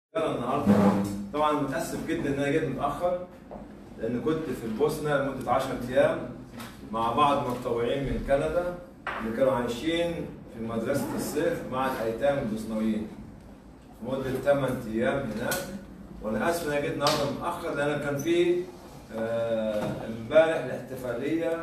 انا النهارده طبعا متاسف جدا ان انا جيت متاخر لان كنت في البوسنه لمده 10 ايام مع بعض متطوعين من كندا اللي كانوا عايشين في مدرسه الصيف مع الايتام البوسنويين مده 8 ايام هناك وانا اسف ان انا جيت النهارده متاخر لان كان في آه، امبارح الاحتفاليه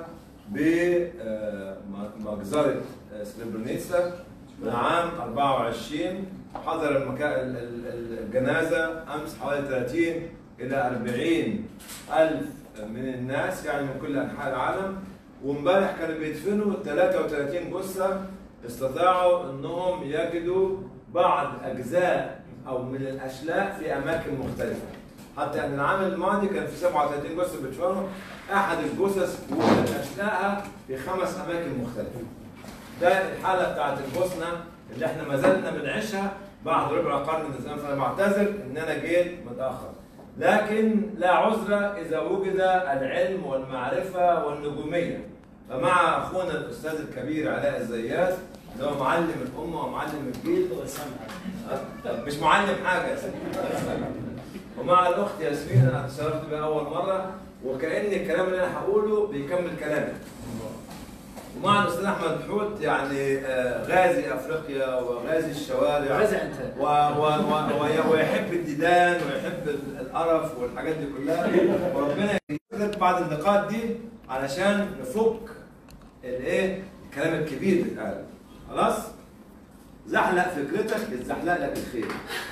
بمجزره سليبرنيتسا من عام 24 حضر المكا... ال- ال- ال- الجنازة أمس حوالي 30 إلى 40 ألف من الناس يعني من كل أنحاء العالم وامبارح كانوا بيدفنوا 33 جثة استطاعوا أنهم يجدوا بعض أجزاء أو من الأشلاء في أماكن مختلفة حتى أن العام الماضي كان في 37 جثة بيدفنوا أحد الجثث وجد أشلاءها في خمس أماكن مختلفة ده الحاله بتاعت البوسنه اللي احنا ما زلنا بنعيشها بعد ربع قرن من الزمن فانا بعتذر ان انا جيت متاخر لكن لا عذر اذا وجد العلم والمعرفه والنجوميه فمع اخونا الاستاذ الكبير علاء الزيات اللي هو معلم الامه ومعلم الجيل مش معلم حاجه يا سيدي ومع الاخت ياسمين انا اتشرفت بها اول مره وكان الكلام اللي انا هقوله بيكمل كلامي ومع الاستاذ احمد حوت يعني آه، غازي افريقيا وغازي الشوارع غازي انت و و و وي- ويحب الديدان ويحب ال- القرف والحاجات دي كلها وربنا يكتب بعض النقاط دي علشان نفك الايه الكلام الكبير اللي اتقال خلاص زحلق فكرتك يتزحلق لك الخير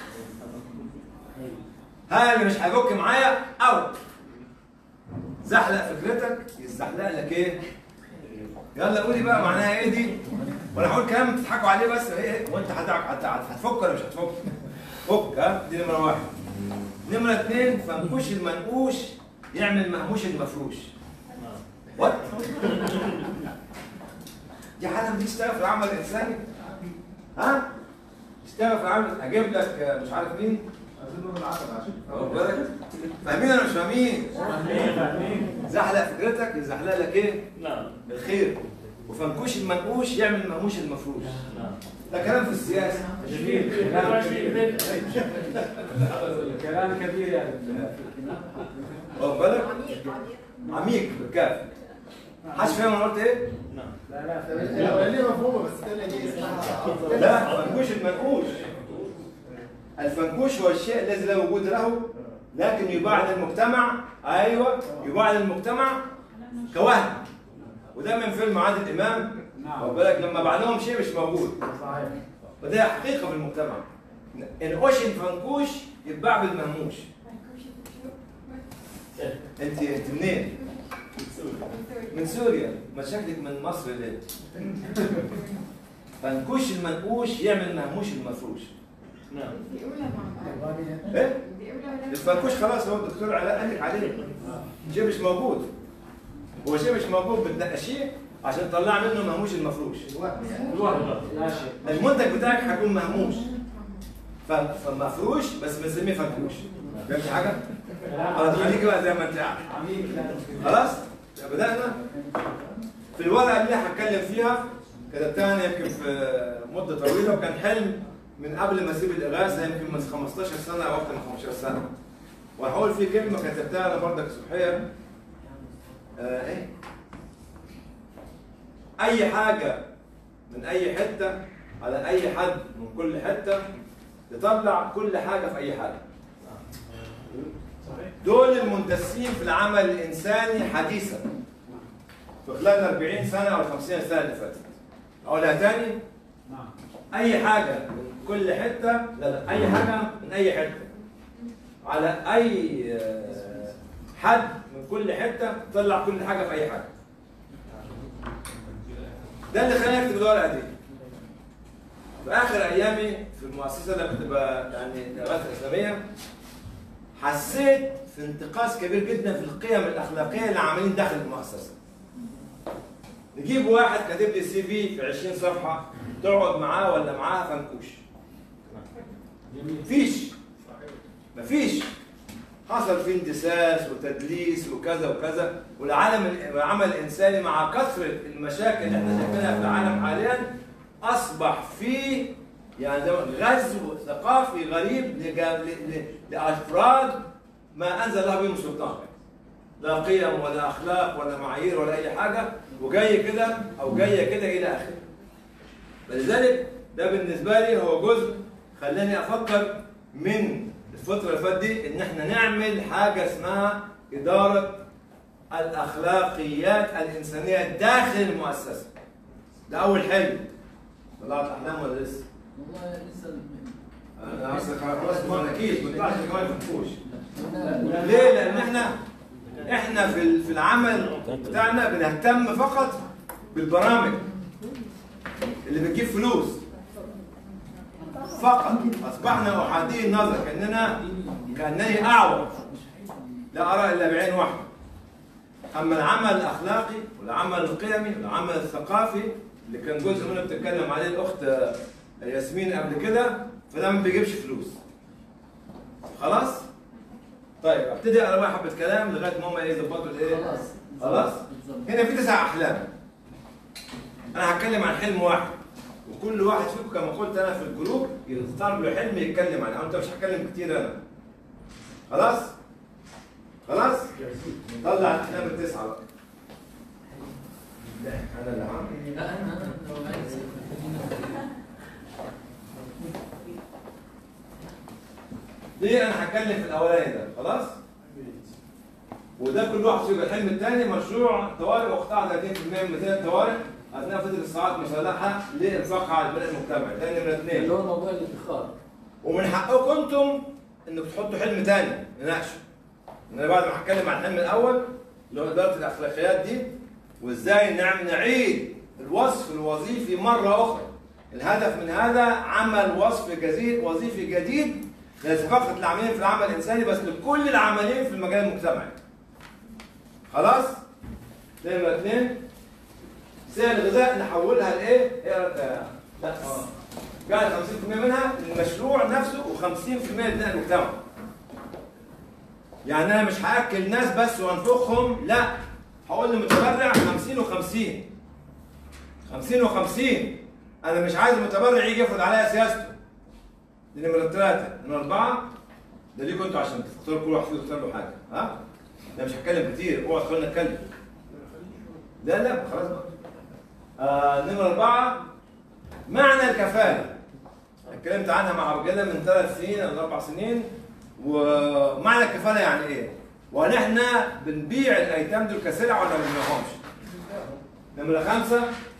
ها اللي مش هيفك معايا اوت زحلق فكرتك يتزحلق لك ايه يلا قولي بقى معناها ايه دي وانا هقول كلام تضحكوا عليه بس ايه وانت هتعك- هت- هتفك ولا مش هتفك فك ها دي نمره واحد نمره اثنين فنكوش المنقوش يعمل مهموش المفروش وات دي حاجه دي تشتغل في العمل الانساني ها تشتغل في العمل اجيب لك آه، مش عارف مين واخد بالك فاهمين ولا مش فاهمين زحلق فكرتك يزحلق لك ايه نعم الخير وفنكوش المنقوش يعمل مهموش المفروش ده كلام في السياسه جميل كلام كبير يعني واخد بالك عميق عميق عميق بالكاف حدش فاهم انا قلت ايه؟ لا لا الاولانيه مفهومه بس الثانيه دي اسمها لا فنكوش المنقوش الفنكوش هو الشيء الذي لا وجود له لكن يباع للمجتمع ايوه يباع للمجتمع كوهم وده من فيلم عادل امام واخد بالك لما باع لهم شيء مش موجود صحيح وده حقيقه في المجتمع القش الفنكوش يتباع بالمهموش انت انت منين؟ من سوريا ما شكلك من مصر ليه؟ فنكوش المنقوش يعمل مهموش المفروش نعم بيقولها مع بعض ايه؟ بيقولها ولا الفنكوش خلاص هو الدكتور علاء قال لك عليه شيء مش موجود هو شيء مش موجود بتنقشيه عشان تطلع منه مهموش المفروش الوهبة لا شيء المنتج بتاعك هيكون مهموش ف- فمفروش بس بنسميه فنكوش فهمت حاجه؟ خلاص خليك بقى زي ما انت قاعد عميق لا خلاص بدأنا في الورقة اللي هتكلم فيها كتبتها أنا يمكن في مدة طويلة وكان حلم من قبل ما أسيب الإغاثة يمكن من 15 سنة أو أكتر من 15 سنة وهقول في كلمة كتبتها أنا برضك صبحية آه إيه أي حاجة من أي حتة على أي حد من كل حتة تطلع كل حاجة في أي حاجة دول المندسين في العمل الانساني حديثا في خلال 40 سنه او 50 سنه اللي فاتت اقولها تاني نعم اي حاجه من كل حته لا لا اي حاجه من اي حته على اي آه، حد من كل حته طلع كل حاجه في اي حاجه ده اللي خلاني اكتب الورقه دي في اخر ايامي في المؤسسه اللي كنت ب- يعني الاغاثه الاسلاميه حسيت في انتقاص كبير جدا في القيم الاخلاقيه اللي عاملين داخل المؤسسه. نجيب واحد كاتب لي سي في في 20 صفحه تقعد معاه ولا معاها فنكوش. مفيش مفيش حصل فيه اندساس وتدليس وكذا وكذا والعالم العمل الانساني مع كثره المشاكل اللي احنا شايفينها في العالم حاليا اصبح فيه يعني ده غزو ثقافي غريب لجا- ل- ل- لافراد ما انزل الله بهم سلطان لا قيم ولا اخلاق ولا معايير ولا اي حاجه وجاي كده او جايه كده الى اخره فلذلك ده بالنسبه لي هو جزء خلاني افكر من الفتره اللي فاتت دي ان احنا نعمل حاجه اسمها اداره الاخلاقيات الانسانيه داخل المؤسسه ده اول حلم طلعت احلام ولا لسه؟ والله لسه انا اصلا خلاص ما اكيد ما ينفعش كمان فنفوش ليه؟ لان احنا احنا في ال- في العمل بتاعنا بنهتم فقط بالبرامج اللي بتجيب فلوس فقط اصبحنا احادي النظر كاننا كانني اعور لا ارى الا بعين واحده اما العمل الاخلاقي والعمل القيمي والعمل الثقافي اللي كان جزء منه بتتكلم عليه الاخت ياسمين قبل كده فده ما بيجيبش فلوس خلاص طيب ابتدي اقرا بقى حبه كلام لغايه ما هم ايه يظبطوا الايه خلاص خلاص بالظبط. هنا في تسع احلام انا هتكلم عن حلم واحد وكل واحد فيكم كما قلت انا في الجروب يختار له حلم يتكلم عنه انت مش هتكلم كتير انا خلاص خلاص طلع الاحلام التسعه بقى لا انا اللي هعمل لا انا انا لو عايز دي انا هتكلم في الاولاني ده خلاص وده كل واحد فيكم الحلم الثاني مشروع طوارئ وقطاع 30% من ميزانيه الطوارئ اثناء فتره الساعات المسلحه لانفاقها على البناء المجتمعي ده نمره اللي اثنين هو موضوع الادخار ومن حقكم انتم انكم تحطوا حلم ثاني نناقشه ان انا بعد ما هتكلم عن الحلم الاول اللي هو اداره الاخلاقيات دي وازاي نعمل نعيد الوصف الوظيفي مره اخرى الهدف من هذا عمل وصف جديد وظيفي جديد ليس فقط للعاملين في العمل الانساني بس لكل العاملين في المجال المجتمعي خلاص نمرة اثنين سعر الغذاء نحولها لايه؟ إيه؟ لا قاعد 50% منها للمشروع نفسه و50% لبناء المجتمع. يعني انا مش هاكل ناس بس وانفخهم لا هقول للمتبرع 50 و50 50 و50 انا مش عايز المتبرع يجي يفرض عليا سياسته دي نمرة ثلاثة، نمرة أربعة ده ليكوا أنتوا عشان تختاروا كل واحد فيكم يختار له حاجة، ها؟ أنا مش هتكلم كتير، اوعى تخلينا نتكلم. لا لا خلاص بقى. آه نمرة أربعة معنى الكفالة. اتكلمت عنها مع أبو جدع من ثلاث سنين أو أربع سنين ومعنى الكفالة يعني إيه؟ ونحن بنبيع الأيتام دول كسلع ولا ما بنبيعهمش؟ نمرة خمسة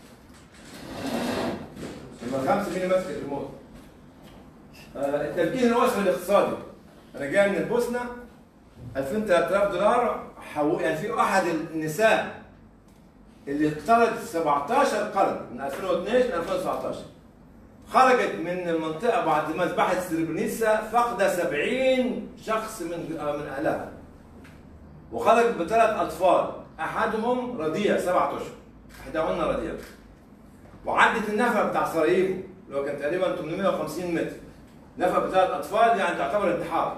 نمرة خمسة مين اللي ماسك الريموت؟ آه، التمكين الاسري الاقتصادي انا جاي من البوسنه 2000 3000 دولار حو... يعني في احد النساء اللي اقترضت 17 قرض من 2012 ل 2019 خرجت من المنطقه بعد مذبحه سربرينيتسا فاقده 70 شخص من آه، من اهلها وخرجت بثلاث اطفال احدهم رضيع سبعة اشهر احداهن رضيع وعدت النفق بتاع سراييفو اللي هو كان تقريبا 850 متر نفق بثلاث اطفال يعني تعتبر انتحار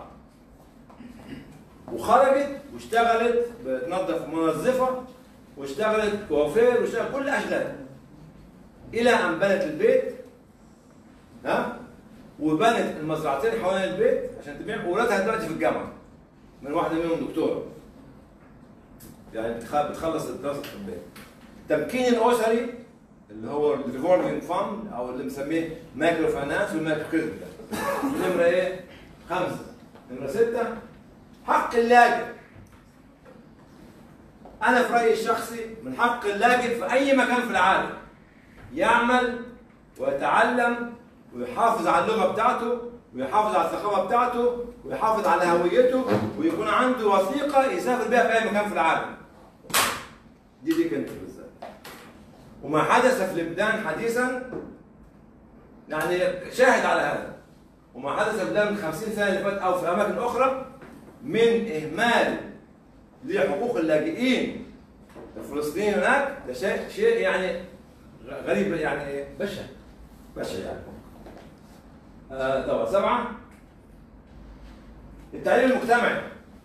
وخرجت واشتغلت بتنظف منظفه واشتغلت كوافير واشتغلت كل اشغالها الى ان بنت البيت ها وبنت المزرعتين حوالين البيت عشان تبيع واولادها دلوقتي في الجامعه من واحده منهم دكتوره يعني بتخ- بتخلص الدراسه في البيت التمكين الاسري اللي هو الريفولفينج فاند او اللي مسميه مايكرو فاينانس والمايكرو كريدت نمرة ايه؟ خمسة نمرة ستة حق اللاجئ أنا في رأيي الشخصي من حق اللاجئ في أي مكان في العالم يعمل ويتعلم ويحافظ على اللغة بتاعته ويحافظ على الثقافة بتاعته ويحافظ على هويته ويكون عنده وثيقة يسافر بها في أي مكان في العالم دي ليك أنت بالذات وما حدث في لبنان حديثا يعني شاهد على هذا وما حدث في لبنان من 50 سنه اللي فاتت او في اماكن اخرى من اهمال لحقوق اللاجئين الفلسطينيين هناك ده شيء شيء يعني غريب يعني ايه بشع بشع يعني آه طبعا سبعه التعليم المجتمعي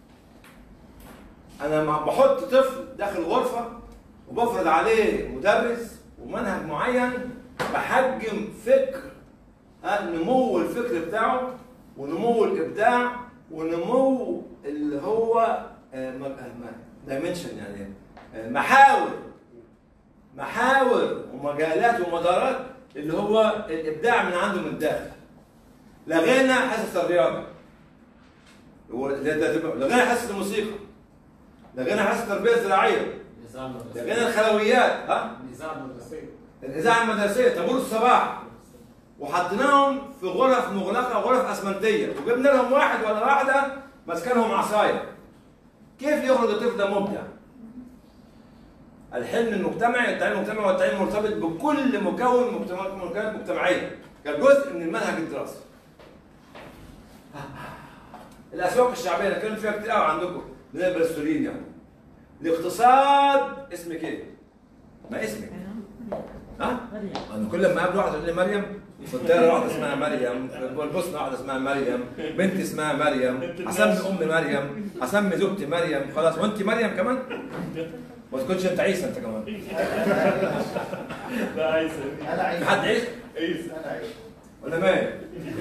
انا ما بحط طفل داخل غرفه وبفرض عليه مدرس ومنهج معين بحجم فكر ها نمو الفكر بتاعه ونمو الابداع ونمو اللي هو دايمنشن يعني آه، محاور محاور ومجالات ومدارات اللي هو الابداع من عنده من الداخل لغينا حصص الرياضه هو ده- ده- ده- لغينا حصص الموسيقى لغينا حصص التربيه الزراعيه نظام لغينا الخلويات ها نظام مدرسي الاذاعه المدرسيه طابور الصباح وحطيناهم في غرف مغلقه غرف اسمنتيه وجبنا لهم واحد ولا واحده ماسكانهم عصايه كيف يخرج الطفل ده مبدع؟ الحلم المجتمعي التعليم المجتمعي والتعليم مرتبط بكل مكون مجتمع- مكونات مجتمعيه كجزء من المنهج الدراسي. الاسواق الشعبيه اللي اتكلمت فيها كتير قوي عندكم اللي هي البرسولين يعني. الاقتصاد اسمك ايه؟ ما اسمك ها؟ انا كل ما اقابل واحد يقول لي مريم في الطياره واحده اسمها مريم في البوسنه واحده اسمها مريم بنتي اسمها مريم اسمي امي مريم اسمي زوجتي مريم خلاص وانت مريم كمان ما تكونش انت عيسى انت كمان لا عايز انا عايز في حد عيسى عيسى انا عايز ولا مالك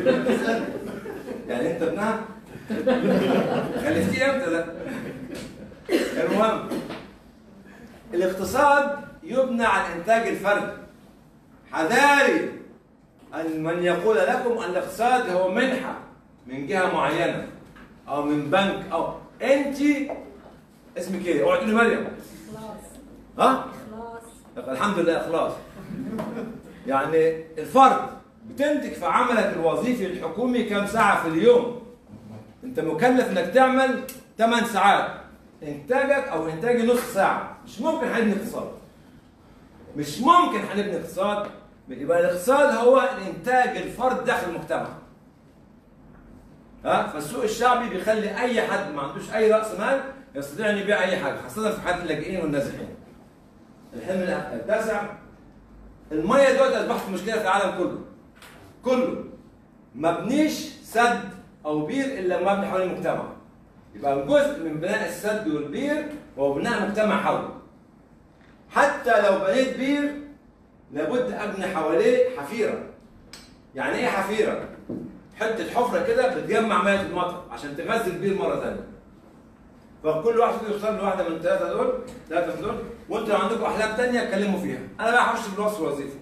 يعني انت ابنها خلفتيه امتى ده المهم الاقتصاد يبنى على الانتاج الفردي حذاري ان من يقول لكم ان الاقتصاد هو منحه من جهه معينه او من بنك او انت اسمك ايه؟ اوعي تقولي مريم خلاص ها؟ خلاص الحمد لله اخلاص يعني الفرد بتنتج في عملك الوظيفي الحكومي كم ساعة في اليوم انت مكلف انك تعمل 8 ساعات انتاجك او انتاجي نص ساعة مش ممكن هنبني اقتصاد مش ممكن هنبني اقتصاد يبقى الاقتصاد هو الانتاج الفرد داخل المجتمع ها فالسوق الشعبي بيخلي اي حد ما عندوش اي راس مال يستطيع ان يبيع اي حاجه خاصه في حالة اللاجئين والنازحين الحلم التاسع الميه دلوقتي اصبحت مشكله في العالم كله كله مبنيش سد او بير الا مبني حول المجتمع يبقى جزء من بناء السد والبير هو بناء مجتمع حوله حتى لو بنيت بير لابد ابني حواليه حفيره يعني ايه حفيره حته حفره كده بتجمع ميه المطر عشان تغذي البير مره ثانيه فكل واحد فيكم يختار له واحده من الثلاثه دول ثلاثه من دول وانتوا لو عندكم احلام ثانيه اتكلموا فيها انا بقى هخش في الوصف الوظيفي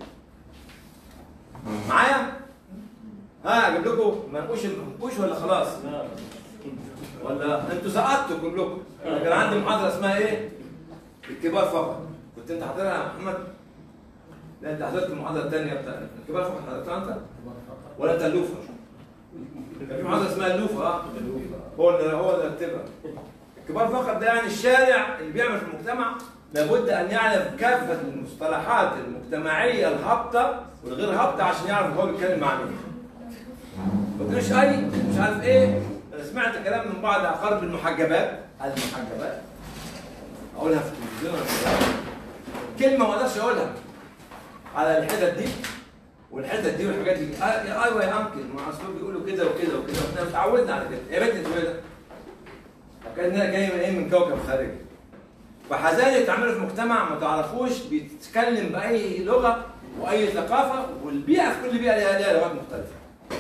معايا ها اجيب لكم منقوش المنقوش ولا خلاص لا ولا انتوا سقطتوا كلكم انا كان عندي محاضره اسمها ايه الكبار فقط كنت انت حاضرها يا محمد لا انت حضرت المحاضره الثانيه بتاع الكبار فقط حضرتها انت ولا انت اللوفه كان في محاضره اسمها اللوفه اه هو اللي هو اللي كاتبها الكبار فقط ده يعني الشارع اللي بيعمل في المجتمع لابد ان يعلم كافه المصطلحات المجتمعيه الهابطه والغير هابطه عشان يعرف هو بيتكلم مع مين. ما تقولش اي مش عارف ايه انا سمعت كلام من بعض اقارب المحجبات المحجبات اقولها في التلفزيون ولا في الراديو. كلمه ما اقدرش اقولها على الحتت دي والحتت دي والحاجات دي آه يا ايوه يا انكل ما اصل بيقولوا كده وكده وكده احنا اتعودنا على كده يا بنت انت ايه ده؟ كانها جاي من ايه من كوكب خارجي فحذاري تعملوا في مجتمع ما تعرفوش بيتكلم باي لغه واي ثقافه والبيئه في كل بيئه ليها ليها لغات مختلفه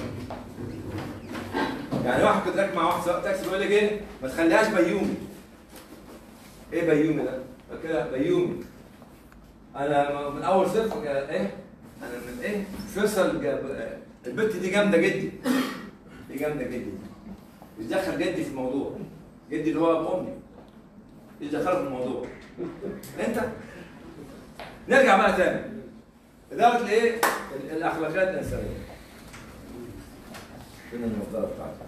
يعني واحد كنت راكب مع واحد سواق تاكسي بيقول لك ايه ما تخليهاش بيومي ايه بيومي ده؟ قلت كده بيومي انا من اول صفر كده ايه انا من ايه فيصل جاب البت دي جامده جدي دي جامده جدي مش دخل جدي في الموضوع جدي اللي هو ابو امي مش دخله في الموضوع انت نرجع بقى تاني اداره الايه ال- الاخلاقيات الانسانيه فين المقدار بتاعتها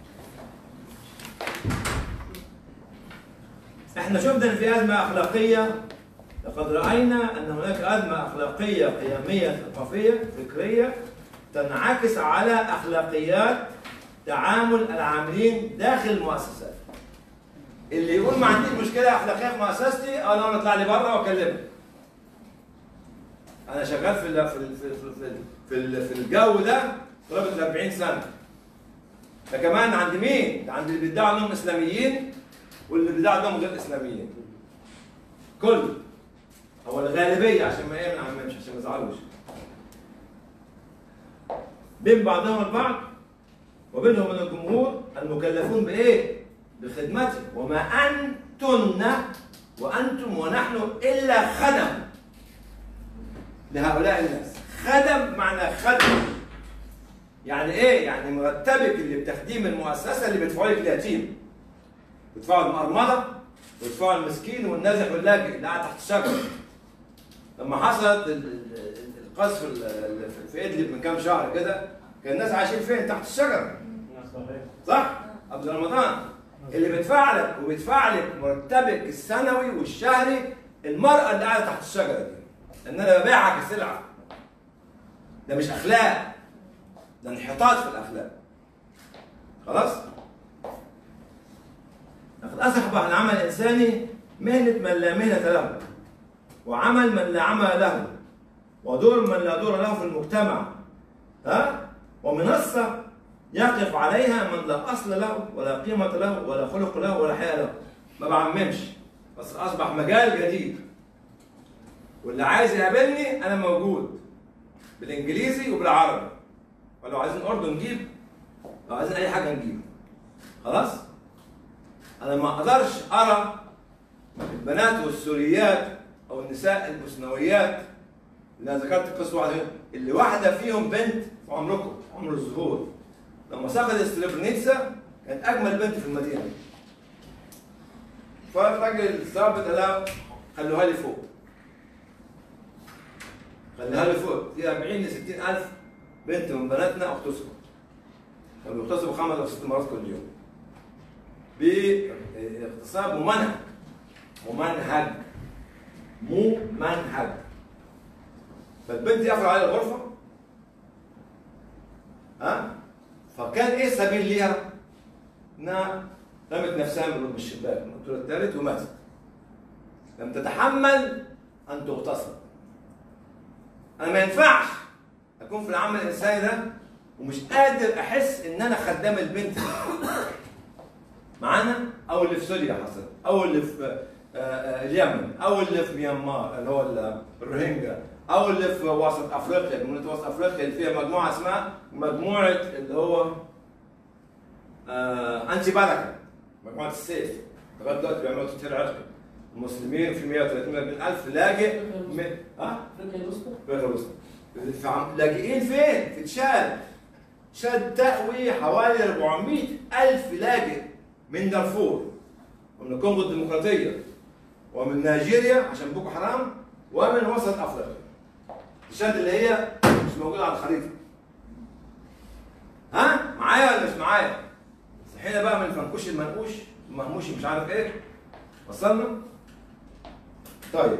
احنا شفنا ان في ازمه اخلاقيه لقد راينا ان هناك ازمه اخلاقيه قيميه ثقافيه فكريه تنعكس على اخلاقيات تعامل العاملين داخل المؤسسات اللي يقول ما عنديش مشكله اخلاقيه في مؤسستي انا اطلع لي بره واكلمك انا شغال في ال- في ال- في ال- في ال- في ال- في الجو ده قرابه ال 40 سنه ده كمان عند مين؟ ده عند اللي بيدعوا انهم اسلاميين واللي بيدعوا انهم غير اسلاميين كل هو الغالبيه عشان ما ايه ما نعممش عشان ما يزعلوش بين بعضهم البعض وبينهم من الجمهور المكلفون بايه؟ بخدمته وما انتن وانتم ونحن الا خدم لهؤلاء الناس خدم معنى خدم يعني ايه؟ يعني مرتبك اللي بتاخديه من المؤسسه اللي بيدفعوا لك اليتيم بيدفعوا المرمطه ويدفعوا المسكين والنازح واللاجئ اللي قاعد تحت الشجره لما حصلت ال- ال- ال- القذف ال- ال- في ادلب من كام شهر كده كان الناس عايشين فين؟ تحت الشجره صحيح صح؟ قبل رمضان اللي بيدفع لك وبيدفع لك مرتبك السنوي والشهري المرأة اللي قاعدة تحت الشجرة دي لأن أنا ببيعها كسلعة ده مش أخلاق ده انحطاط في الأخلاق خلاص؟ لقد أصبح العمل الإنساني مهنة من لا مهنة له وعمل من لا عمل له ودور من لا دور له في المجتمع ها ومنصة يقف عليها من لا اصل له ولا قيمه له ولا خلق له ولا حياه له ما بعممش بس اصبح مجال جديد واللي عايز يقابلني انا موجود بالانجليزي وبالعربي ولو عايزين اردن نجيب لو عايزين اي حاجه نجيب خلاص انا ما اقدرش ارى البنات والسوريات او النساء البوسنويات اللي انا ذكرت قصه واحده منهم، اللي واحده فيهم بنت في عمركم عمر الظهور لما سقطت سريبرنيتسا كانت اجمل بنت في المدينه فالراجل الضابط قال لها خلوها لي فوق خليها لي فوق في 40 ل 60 الف بنت من بناتنا اغتصبوا كانوا بيغتصبوا خمس او ست مرات كل يوم باغتصاب ممنهج ممنهج ممنهج فالبنت قفلوا عليها الغرفه ها فكان ايه السبيل ليها؟ انها رمت نفسها من الشباك من الدور الثالث وماتت. لم تتحمل ان تغتصب. انا ما ينفعش اكون في العمل الانساني ده ومش قادر احس ان انا خدام البنت دي. معانا او اللي في سوريا حصل او اللي في آه، آه، اليمن او اللي في ميانمار اللي هو ال- الروهينجا او اللي في وسط افريقيا جمهوريه وسط افريقيا اللي فيها مجموعه اسمها مجموعه اللي هو آه انتي بالكا مجموعه السيف لغايه دلوقتي بيعملوا تطهير عرقي المسلمين في 130 من الف لاجئ من ها افريقيا الوسطى افريقيا الوسطى في عم- لاجئين فين؟ في تشاد تشاد تأوي حوالي 400 ألف لاجئ من دارفور ومن الكونغو الديمقراطية ومن نيجيريا عشان بوكو حرام ومن وسط أفريقيا تشاد اللي هي مش موجودة على الخريطة ها؟ معايا ولا مش معايا؟ صحينا بقى من فنكوش المنقوش المهموش مش عارف ايه وصلنا؟ طيب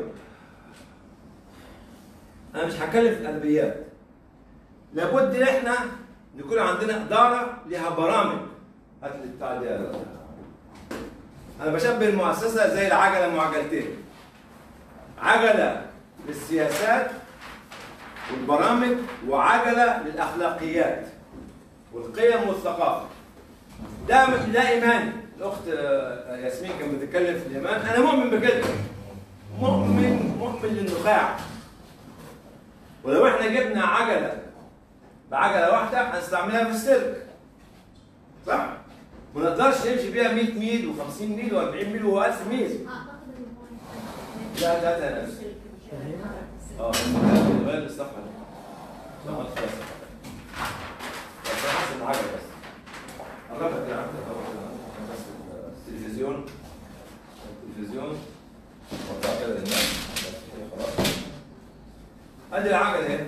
انا مش هتكلم في الادبيات لابد ان احنا نكون عندنا اداره لها برامج هات لي بتاع دي يا- انا بشبه المؤسسه زي العجله معجلتين عجله للسياسات والبرامج وعجله للاخلاقيات والقيم والثقافه ده ده ايماني الاخت آه، ياسمين كانت بتتكلم في الايمان انا مؤمن بكده مؤمن مؤمن للنخاع ولو احنا جبنا عجله بعجله واحده هنستعملها في السيرك صح؟ ما نقدرش نمشي بيها 100 ميل و50 ميل و40 ميل و1000 ميل لا لا لا لا اه غير الصفحه دي لا ما تخلص بس احسن عجله بس قربت يا عم بس التلفزيون التلفزيون وضع كده للناس بس خلاص ادي العجله اهي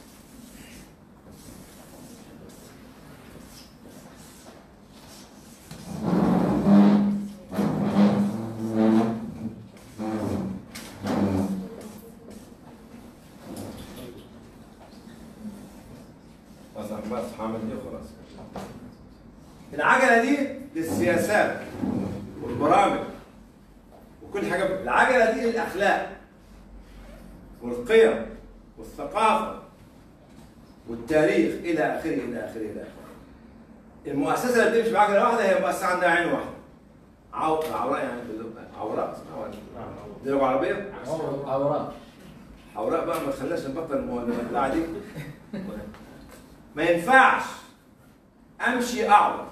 بس بس هعمل دي وخلاص العجله دي للسياسات والبرامج وكل حاجه العجله دي للاخلاق والقيم والثقافه والتاريخ الى اخره الى اخره الى اخره المؤسسه اللي بتمشي بعجله واحده هي مؤسسه عندها عين واحده عو... عوراء يعني باللغة- عوراء اسمها ولا دي لغه عربيه عورات حوراء بقى ما تخليناش نبطل المو- البتاعه دي ما ينفعش امشي اعور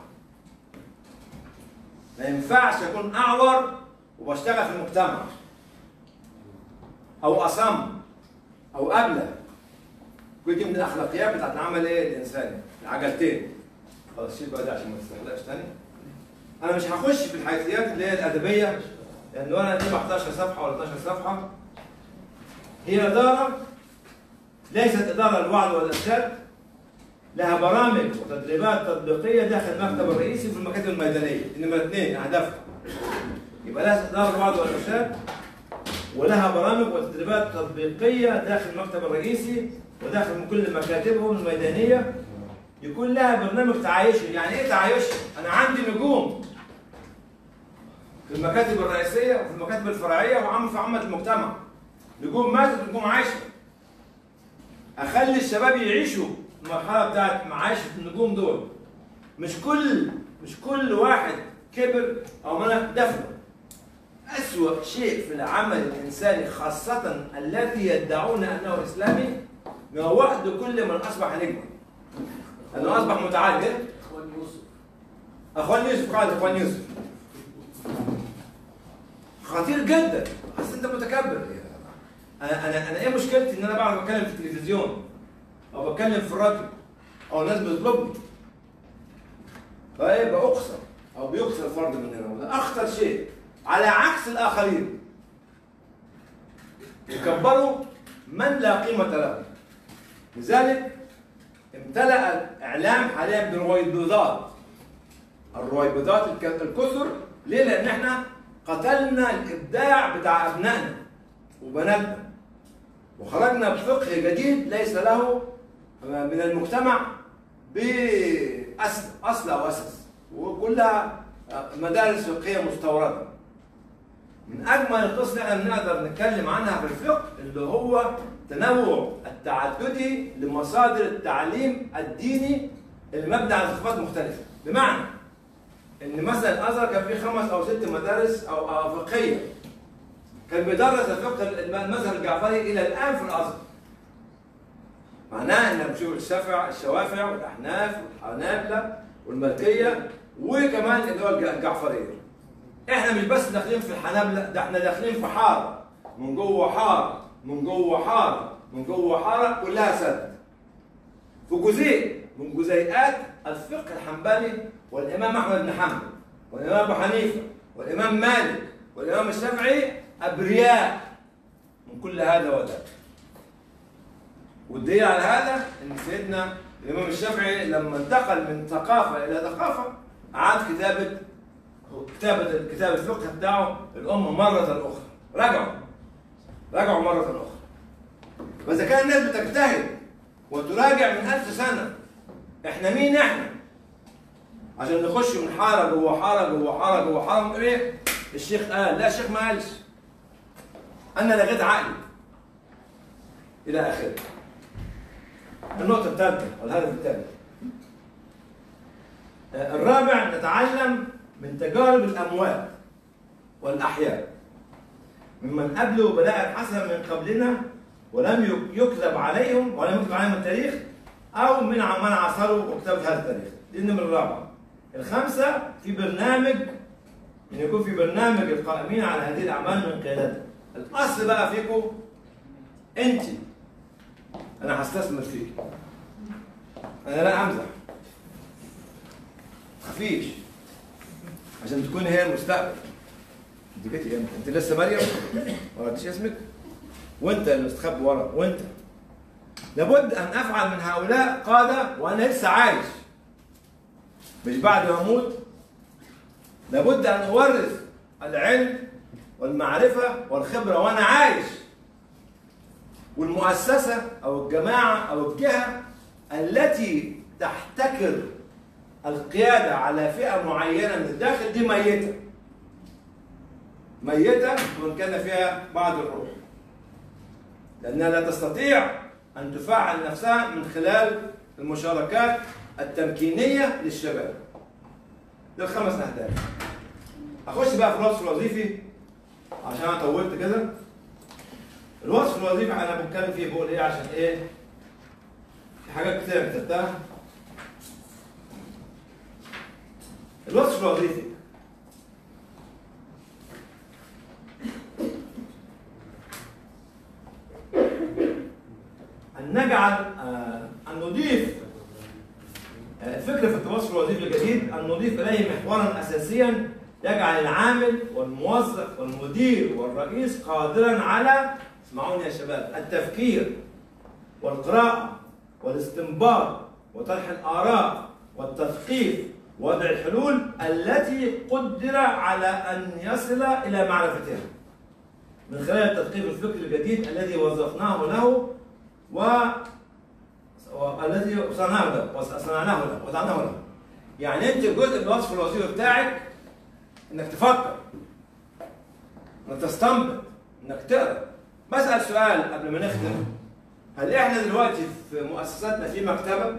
ما ينفعش اكون اعور وبشتغل في المجتمع او اصم او ابله كل دي من الاخلاقيات بتاعت العمل ايه الانساني العجلتين خلاص شيل بقى ده عشان ما تستحلقش تاني انا مش هخش في الحيثيات اللي هي الادبيه لان انا دي 11 صفحه ولا 12 صفحه هي اداره ليست اداره الوعظ والارشاد لها برامج وتدريبات تطبيقيه داخل المكتب الرئيسي في المكاتب الميدانيه انما اثنين اهدافها يبقى لها اداره الوعظ والارشاد ولها برامج وتدريبات تطبيقيه داخل المكتب الرئيسي وداخل من كل مكاتبهم الميدانيه يكون لها برنامج تعايشي يعني ايه تعايشي انا عندي نجوم في المكاتب الرئيسيه وفي المكاتب الفرعيه وعم في عامه المجتمع نجوم ماتت ونجوم عايشه اخلي الشباب يعيشوا المرحله بتاعت معاشه النجوم دول مش كل مش كل واحد كبر او منع دفنه أسوأ شيء في العمل الإنساني خاصة الذي يدعون أنه إسلامي ما وحده كل من أصبح نجما أنه أصبح متعدد اخوان يوسف اخوان يوسف قال اخوان يوسف خطير جدا اصل انت متكبر انا انا انا ايه مشكلتي ان انا بعرف اتكلم في التلفزيون او بتكلم في الراديو او الناس بتطلبني فايه باقصر او بيقصر فرد مننا وده اخطر شيء على عكس الاخرين يكبروا من لا قيمه له لذلك امتلأ الاعلام حاليا بالرويبضات الرويبضات الك- الكثر ليه؟ لان احنا قتلنا الابداع بتاع ابنائنا وبناتنا وخرجنا بفقه جديد ليس له من المجتمع بأصل أصل أو أساس وكلها مدارس فقهية مستوردة من أجمل القصص اللي احنا بنقدر نتكلم عنها في الفقه اللي هو تنوع التعددي لمصادر التعليم الديني اللي مبني على ثقافات مختلفة بمعنى ان مثلا الازهر كان فيه خمس او ست مدارس او أو فقهيه كان بيدرس الفقه المذهب الجعفري الى الان في الازهر معناه ان بنشوف الشافع الشوافع والاحناف والحنابله والمالكيه وكمان اللي هو الج- الجعفريه احنا مش بس داخلين في الحنابله ده احنا داخلين في حاره من جوه حاره من جوه حاره من جوه حاره كلها سد في جزيء من جزيئات الفقه الحنبلي والامام احمد بن حنبل والامام ابو حنيفه والامام مالك والامام الشافعي ابرياء من كل هذا وذاك والدليل على هذا ان سيدنا الامام الشافعي لما انتقل من ثقافه الى ثقافه اعاد كتابه كتابه كتاب الفقه بتاعه الامه مره اخرى رجعوا رجعوا مره اخرى فاذا كان الناس بتجتهد وتراجع من ألف سنة إحنا مين إحنا؟ عشان نخش من حارة جوه حارة جوه حارة جوه حارة ونقول إيه؟ الشيخ قال لا الشيخ ما قالش أنا لغيت عقلي إلى آخره النقطة الثالثة والهدف الثالث آه، الرابع نتعلم من تجارب الأموات والأحياء ممن أبلوا بلاء حسنا من قبلنا ولم يك- يكذب عليهم ولم يكتب عليهم التاريخ او من ع- من عاصروا وكتبوا هذا التاريخ دي النمرة الرابعة الخامسة في برنامج ان يكون في برنامج القائمين على هذه الاعمال من قيادتها الاصل بقى فيكم انت انا هستثمر فيك انا لا امزح خفيش عشان تكون هي المستقبل انت جيتي امتى؟ انت لسه مريم؟ ما قلتش اسمك؟ وانت اللي مستخبي ورا وانت لابد ان افعل من هؤلاء قاده وانا لسه عايش مش بعد ما اموت لابد ان اورث العلم والمعرفه والخبره وانا عايش والمؤسسه او الجماعه او الجهه التي تحتكر القياده على فئه معينه من الداخل دي ميته ميته وان كان فيها بعض الروح لأنها لا تستطيع أن تفعل نفسها من خلال المشاركات التمكينية للشباب. ده الخمس أهداف. أخش بقى في الوصف الوظيفي عشان أنا طولت كده. الوصف الوظيفي أنا بتكلم فيه بقول إيه عشان إيه؟ في حاجات كتير كتبتها الوصف الوظيفي أن نجعل آه، أن نضيف آه، الفكرة في الوصف الوظيفي الجديد أن نضيف إليه محورا أساسيا يجعل العامل والموظف والمدير والرئيس قادرا على اسمعوني يا شباب التفكير والقراءة والاستنباط وطرح الآراء والتثقيف ووضع الحلول التي قدر على أن يصل إلى معرفتها من خلال التثقيف الفكري الجديد الذي وظفناه له و والذي صنعناه له وصنعناه له وضعناه له يعني انت جزء من الوصف الوظيفي بتاعك انك تفكر انك تستنبط انك تقرا بسال سؤال قبل ما نختم هل احنا دلوقتي في مؤسساتنا في مكتبه؟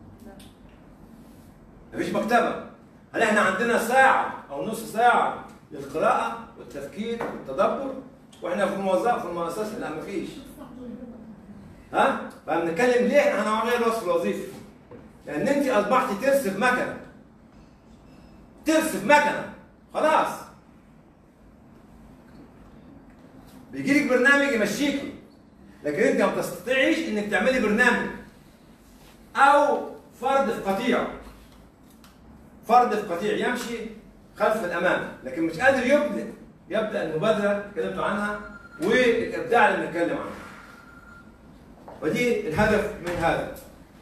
مفيش مكتبه هل احنا عندنا ساعه او نص ساعه للقراءه والتفكير والتدبر واحنا في موظف في المؤسسه لا مفيش ها؟ فبنتكلم ليه احنا هنغير الوصف الوظيفي؟ لان انت اصبحتي ترس في مكنه ترس في مكنه خلاص بيجي لك برنامج يمشيكي لكن انت ما بتستطيعيش انك تعملي برنامج او فرد في قطيع فرد في قطيع يمشي خلف الامام لكن مش قادر يبدا يبدا المبادره اللي اتكلمتوا عنها والابداع اللي بنتكلم عنه ودي الهدف من هذا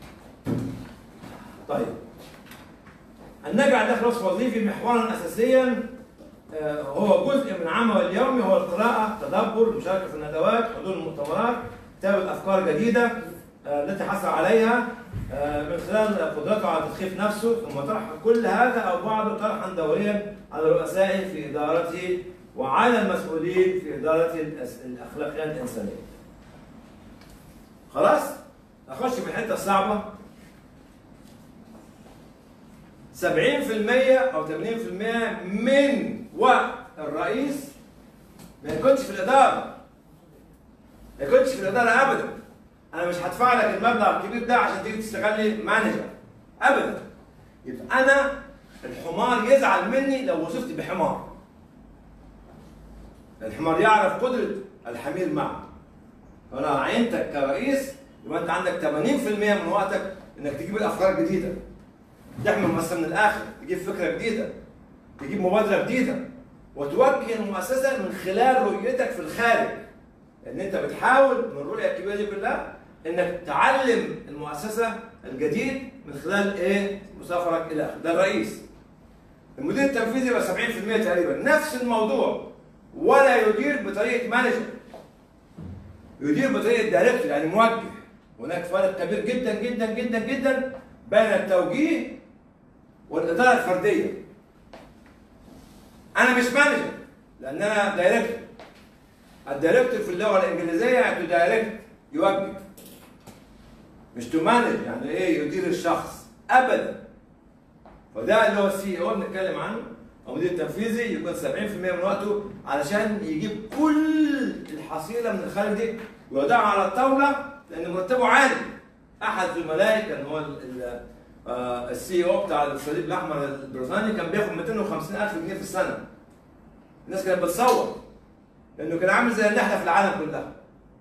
طيب أن نجعل داخل الوصف الوظيفي محورا أساسيا آه، هو جزء من عمل اليومي هو القراءة، التدبر، المشاركة في الندوات، حضور المؤتمرات، كتابة أفكار جديدة آه، التي حصل عليها آه، من خلال قدرته على تسخيف نفسه ثم طرح كل هذا أو بعضه طرحا دوريا على رؤسائه في إدارته وعلى المسؤولين في إدارة الأس- الأخلاقيات الإنسانية. خلاص؟ أخش في الحتة الصعبة 70% او 80% من وقت الرئيس ما يكونش في الاداره ما يكونش في الاداره ابدا انا مش هدفع لك المبلغ الكبير ده عشان تيجي تشتغل لي مانجر ابدا يبقى انا الحمار يزعل مني لو وصفت بحمار الحمار يعرف قدره الحمير معه فانا عينتك كرئيس يبقى انت عندك 80% من وقتك انك تجيب الافكار الجديده تحمل مثلا من الاخر تجيب فكره جديده تجيب مبادره جديده وتوجه المؤسسه من خلال رؤيتك في الخارج لان انت بتحاول من الرؤيه الكبيره دي كلها انك تعلم المؤسسه الجديد من خلال ايه مسافرك الى آخره. ده الرئيس المدير التنفيذي يبقى 70% تقريبا نفس الموضوع ولا يدير بطريقه مانجر يدير بطريقه دايركتور يعني موجه هناك فرق كبير جدا جدا جدا جدا بين التوجيه والاداره الفرديه انا مش مانجر لان انا دايركتور الدايركتور في اللغه الانجليزيه يعني دايركت يوجه مش تو مانج يعني ايه يدير الشخص ابدا فده اللي هو السي او بنتكلم عنه او المدير التنفيذي يكون 70% من وقته علشان يجيب كل الحصيله من الخارج دي ويوضعها على الطاوله لان مرتبه عالي احد زملائي كان هو السي او بتاع الصليب الاحمر البريطاني كان بياخد 250 الف جنيه في السنه الناس كانت بتصور لانه كان عامل زي النحله في العالم كلها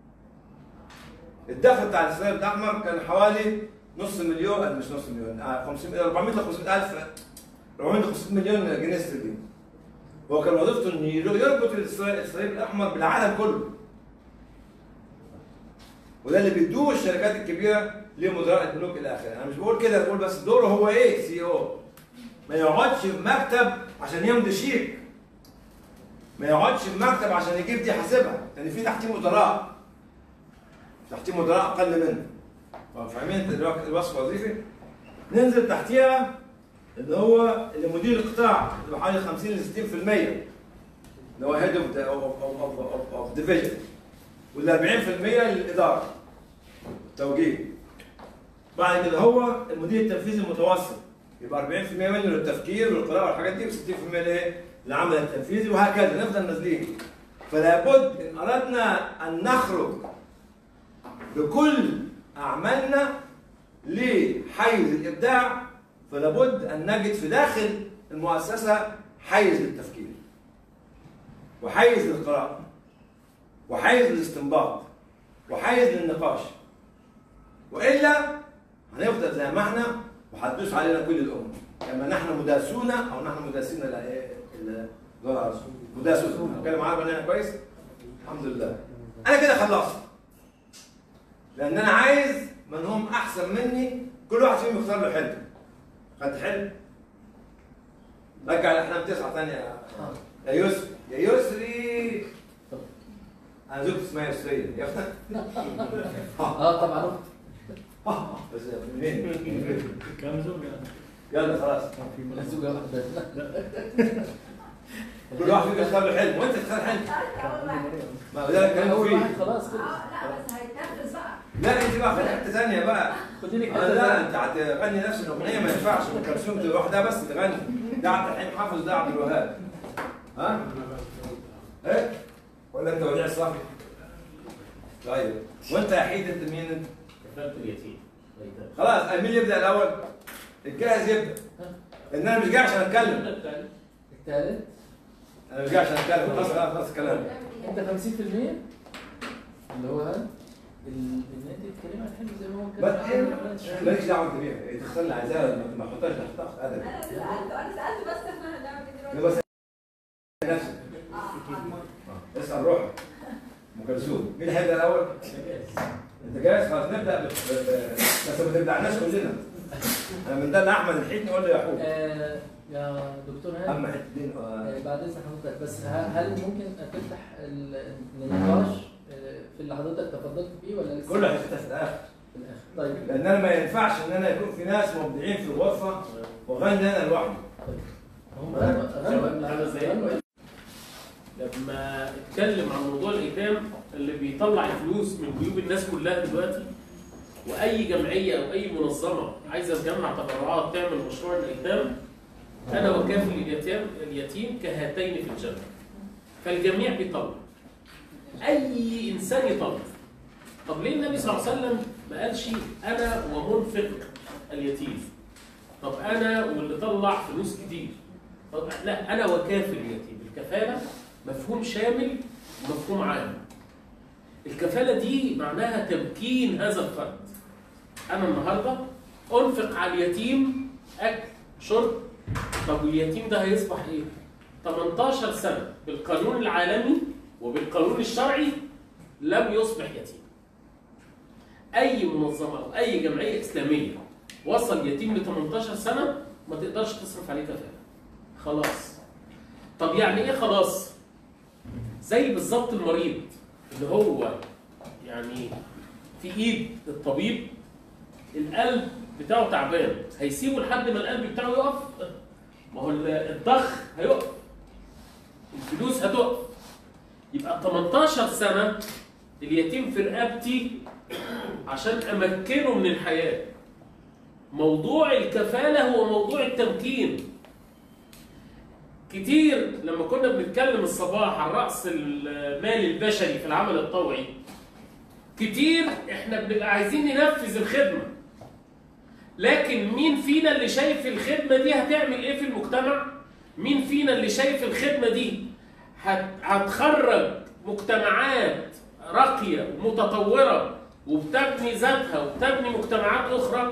الدخل بتاع الصليب الاحمر كان حوالي نص مليون مش نص مليون آه، 500 400 ل 500 الف 400 ل 500 مليون جنيه استرليني هو كان وظيفته انه يربط الصليب الاحمر بالعالم كله وده اللي بيدوه الشركات الكبيره لمدراء البنوك الى اخره انا مش بقول كده بقول بس دوره هو ايه سي او ما يقعدش في مكتب عشان يمضي شيك ما يقعدش في مكتب عشان يجيب دي حاسبها لان في تحتيه مدراء تحتيه مدراء اقل منه فاهمين دلوقتي الوصف الوظيفي ننزل تحتيها اللي هو اللي مدير القطاع اللي حوالي 50 ل 60% اللي هو هيد اوف ديفيجن وال 40% للاداره التوجيه بعد كده هو المدير التنفيذي المتوسط يبقى 40% منه للتفكير والقراءه والحاجات دي و60% لايه؟ للعمل التنفيذي وهكذا نفضل نازلين فلا بد ان اردنا ان نخرج بكل اعمالنا لحيز الابداع فلا بد ان نجد في داخل المؤسسه حيز للتفكير وحيز للقراءه وحيز للاستنباط وحيز للنقاش والا هنفضل زي ما احنا وهتدوس علينا كل الامم كما نحن مداسون او نحن مداسين لا ايه ال- مداسون بتكلم عربي انا كويس الحمد لله انا كده خلصت لان انا عايز من هم احسن مني كل واحد فيهم يختار له حلم خدت حلم رجع الاحلام تسعه ثانيه يا- يا يسري يا يسري انا زوجتي اسمها يسريه يا اختي اه طبعا بس منين كم زوجة؟ يلا خلاص زوجة واحدة كل واحد فيكم يختار له حلم وانت تختار حلم ما هو ده اللي كلام اول فيه واحد خلاص كده لا بس هيتنفذ بقى لا انت بقى خد حته ثانيه بقى خدي لك آه، لا انت هتغني نفس الاغنيه ما ينفعش ام كلثوم لوحدها بس تغني ده عبد الحليم حافظ ده عبد الوهاب ها؟ ايه؟ ولا انت وديع الصافي؟ طيب وانت يا حيد انت مين انت؟ كفالة اليتيم خلاص مين اللي يبدا الاول؟ الجاهز يبدا لان انا مش جاي عشان اتكلم الثالث انا مش جاي عشان اتكلم خلاص خلاص خلاص الكلام انت 50% اللي هو ال- ان انت تتكلم عن حلم زي ما هو بس كده ايه ماليش دعوه انت بيها إيه، تختار اللي عايزاها ما- ما تحطهاش تحت ضغط ادبي انا سالته انا سالته بس احنا هنعمل ايه يبقى دلوقتي اسال نفسك آه، اسال روحك ام كلثوم مين اللي هيبدا الاول؟ انت جاهز خلاص نبدا ب... ب... ب... بس ما تبدعناش كلنا انا من ده لاحمد الحيط نقول له يا حبيبي آه، يا دكتور هاني اما حتتين آه، آه، بعد اذن حضرتك بس ه- هل ممكن تفتح ال- النقاش آه، في اللي حضرتك تفضلت فيه ولا لسه كله هيفتح في الاخر في الاخر طيب لان انا ما ينفعش ان انا يكون في ناس مبدعين في الغرفه واغني انا لوحدي هم غنوا غنوا هذا زي- غنوا لما اتكلم عن موضوع الايتام اللي بيطلع الفلوس من جيوب الناس كلها دلوقتي واي جمعيه او اي منظمه عايزه تجمع تبرعات تعمل مشروع الايتام انا وكافل اليتيم اليتيم كهاتين في الجنه فالجميع بيطلع اي انسان يطلع طب ليه النبي صلى الله عليه وسلم ما قالش انا ومنفق اليتيم طب انا واللي طلع فلوس كتير طب لا انا وكافل اليتيم الكفاله مفهوم شامل ومفهوم عام الكفاله دي معناها تمكين هذا الفرد انا النهارده انفق على اليتيم اكل شرب طب واليتيم ده هيصبح ايه 18 سنه بالقانون العالمي وبالقانون الشرعي لم يصبح يتيم اي منظمه او اي جمعيه اسلاميه وصل يتيم ل 18 سنه ما تقدرش تصرف عليه كفاله خلاص طب يعني ايه خلاص زي بالظبط المريض اللي هو يعني في ايد الطبيب القلب بتاعه تعبان هيسيبه لحد ما القلب بتاعه يقف ما هو الضخ هيقف الفلوس هتقف يبقى 18 سنه اليتيم في رقبتي عشان امكنه من الحياه موضوع الكفاله هو موضوع التمكين كتير لما كنا بنتكلم الصباح عن رأس المال البشري في العمل الطوعي كتير احنا بنبقى عايزين ننفذ الخدمة لكن مين فينا اللي شايف الخدمة دي هتعمل ايه في المجتمع مين فينا اللي شايف الخدمة دي هت- هتخرج مجتمعات راقية ومتطورة وبتبني ذاتها وبتبني مجتمعات أخرى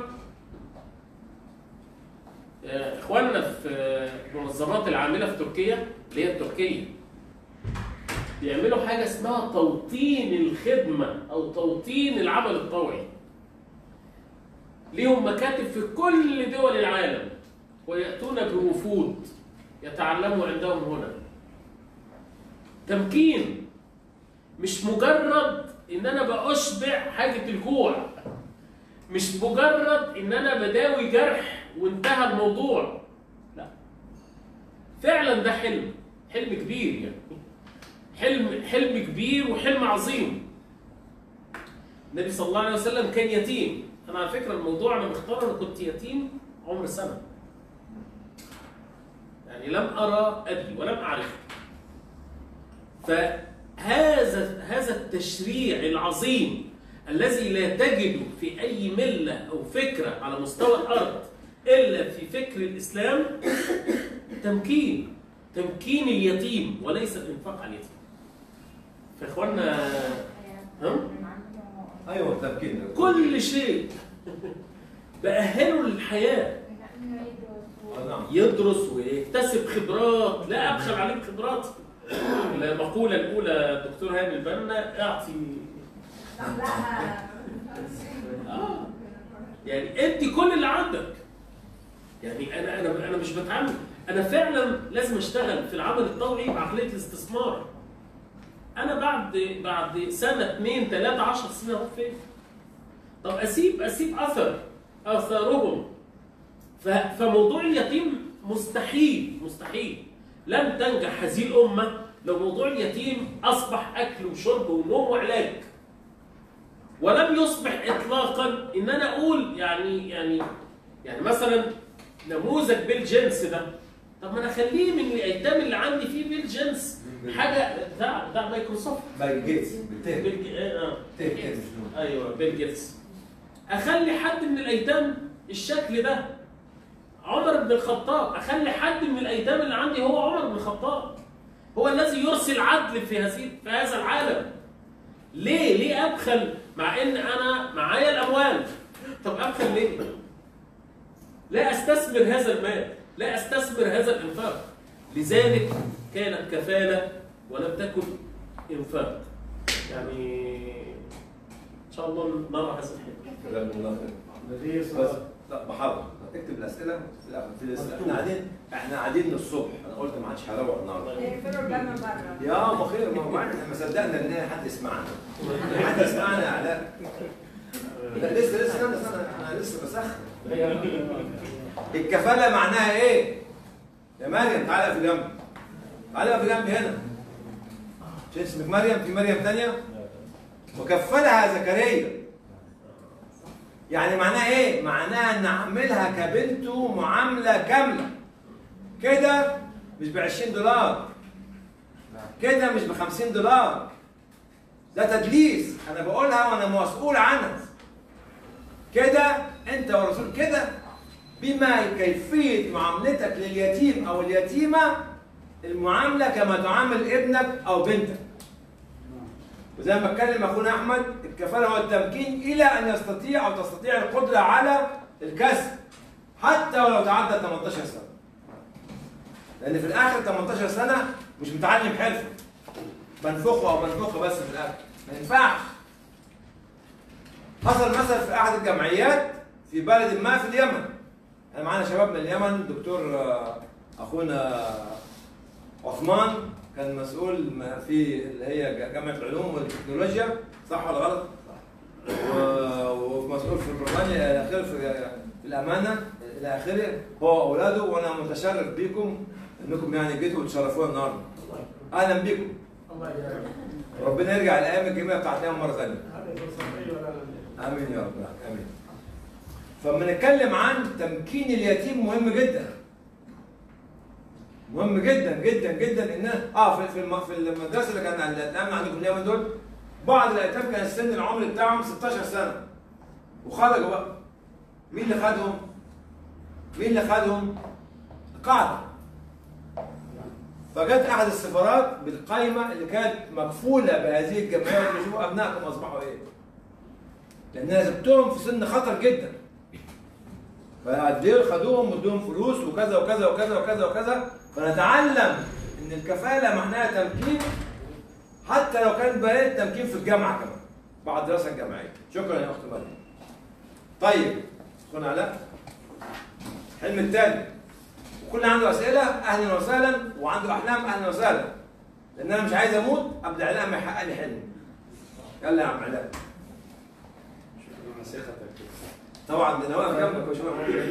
آه، اخواننا في المنظمات العامله في تركيا اللي هي التركيه بيعملوا حاجه اسمها توطين الخدمه او توطين العمل الطوعي ليهم مكاتب في كل دول العالم وياتون بوفود يتعلموا عندهم هنا تمكين مش مجرد ان انا باشبع حاجه الجوع مش مجرد ان انا بداوي جرح وانتهى الموضوع لا فعلا ده حلم حلم كبير يعني حلم حلم كبير وحلم عظيم النبي صلى الله عليه وسلم كان يتيم انا على فكره الموضوع انا مختار انا كنت يتيم عمر سنه يعني لم ارى ابي ولم اعرفه فهذا هذا التشريع العظيم الذي لا تجد في اي مله او فكره على مستوى الارض الا في فكر الاسلام تمكين تمكين اليتيم وليس الانفاق على اليتيم فاخوانا ها ايوه تمكين كل شيء بأهله للحياة آه، نعم يدرس ويكتسب خبرات لا أبخل عليك خبرات المقولة الأولى دكتور هاني البنا أعطي آه يعني ادي كل اللي عندك يعني انا انا انا مش بتعامل انا فعلا لازم اشتغل في العمل الطوعي بعقليه الاستثمار انا بعد بعد سنه اثنين ثلاثه 10 سنين اروح فين؟ طب اسيب اسيب اثر اثارهم ف- فموضوع اليتيم مستحيل مستحيل لن تنجح هذه الامه لو موضوع اليتيم اصبح اكل وشرب ونوم وعلاج ولم يصبح اطلاقا ان انا اقول يعني يعني يعني مثلا نموذج بيل جينس ده طب ما انا اخليه من الايتام اللي عندي فيه بيل جينس حاجه بتاع بتاع مايكروسوفت باي جيتس بالتالي بيل ج- آه. تهتم شنو ايوه بيل جيتس اخلي حد من الايتام الشكل ده عمر بن الخطاب اخلي حد من الايتام اللي عندي هو عمر بن الخطاب هو الذي يرسل عدل في هذه في هذا العالم ليه ليه ابخل مع ان انا معايا الاموال طب ابخل ليه لا استثمر هذا المال لا استثمر هذا الانفاق لذلك كانت كفاله ولم تكن انفاق يعني ان شاء الله نرى هذا الحلم جزاكم الله خير النبي صلى بس الله عليه وسلم لا بحاضر اكتب الاسئله لا في الاسئله احنا قاعدين احنا قاعدين للصبح انا قلت ما عادش هروح النهارده يقفلوا الجامعة بره يا ما خير ما هو بعد احنا ما صدقنا ان حد يسمعنا حد يسمعنا يا علاء لا لسه لسه انا انا أنا لسه بسخن الكفاله معناها ايه؟ يا مريم تعالى في جنب تعالى في جنب هنا مش اسمك مريم في مريم ثانيه وكفلها زكريا يعني معناها ايه؟ معناها ان اعملها كبنته معامله كامله كده مش ب 20 دولار كده مش ب 50 دولار ده تدليس انا بقولها وانا مسؤول عنها كده انت والرسول كده بما كيفيه معاملتك لليتيم او اليتيمه المعامله كما تعامل ابنك او بنتك وزي ما اتكلم اخونا احمد الكفاله هو التمكين الى ان يستطيع او تستطيع القدره على الكسب حتى ولو تعدى 18 سنه لان في الاخر 18 سنه مش متعلم حرفه بنفخه او بنفخه بس في الاخر ما ينفعش حصل مثلا في احد الجمعيات في بلد ما في اليمن انا معانا شباب من اليمن دكتور آه، اخونا عثمان كان مسؤول ما في اللي هي جامعه العلوم والتكنولوجيا صح ولا غلط؟ و- ومسؤول في بريطانيا الى اخره في في الامانه الى اخره هو واولاده وانا متشرف بيكم انكم يعني جيتوا وتشرفونا النهارده اهلا بيكم الله يجعلك ربنا يرجع الايام الجميله بتاعت اليوم مره ثانيه هذه فرصة طيبة لنا. امين يا رب العالمين امين فلما نتكلم عن تمكين اليتيم مهم جدا مهم جدا جدا جدا ان اه في في الم- في المدرسه اللي كان الامن عندكم اليومين دول بعض الايتام كان السن العمري بتاعهم 16 سنه وخرجوا بقى مين اللي خدهم؟ مين اللي خدهم؟ القاعده فجت احد السفارات بالقائمه اللي كانت مكفوله بهذه الجمعيه اللي شوفوا ابنائكم اصبحوا ايه؟ لان انا سبتهم في سن خطر جدا فقدير خدوهم وادوهم فلوس وكذا وكذا وكذا وكذا وكذا فنتعلم ان الكفاله معناها تمكين حتى لو كان بنات تمكين في الجامعه كمان بعد الدراسه الجامعيه شكرا يا اخت مريم طيب اخونا علاء الحلم الثاني وكل عنده اسئله اهلا وسهلا وعنده احلام اهلا وسهلا لان انا مش عايز اموت قبل علاء ما يحقق لي حلمي يلا يا عم علاء شكرا على ثقتك طبعا ده انا واقف جنبك وشو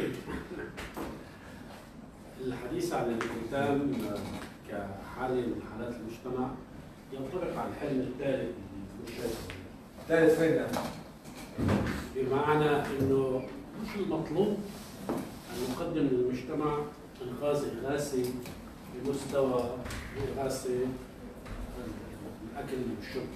الحديث عن الختام كحالة من حالات المجتمع ينطبق على الحلم الثالث للمشاهد ثالث فين ده؟ بمعنى انه مش المطلوب ان نقدم للمجتمع انقاذ اغاثي بمستوى اغاثه الاكل والشرب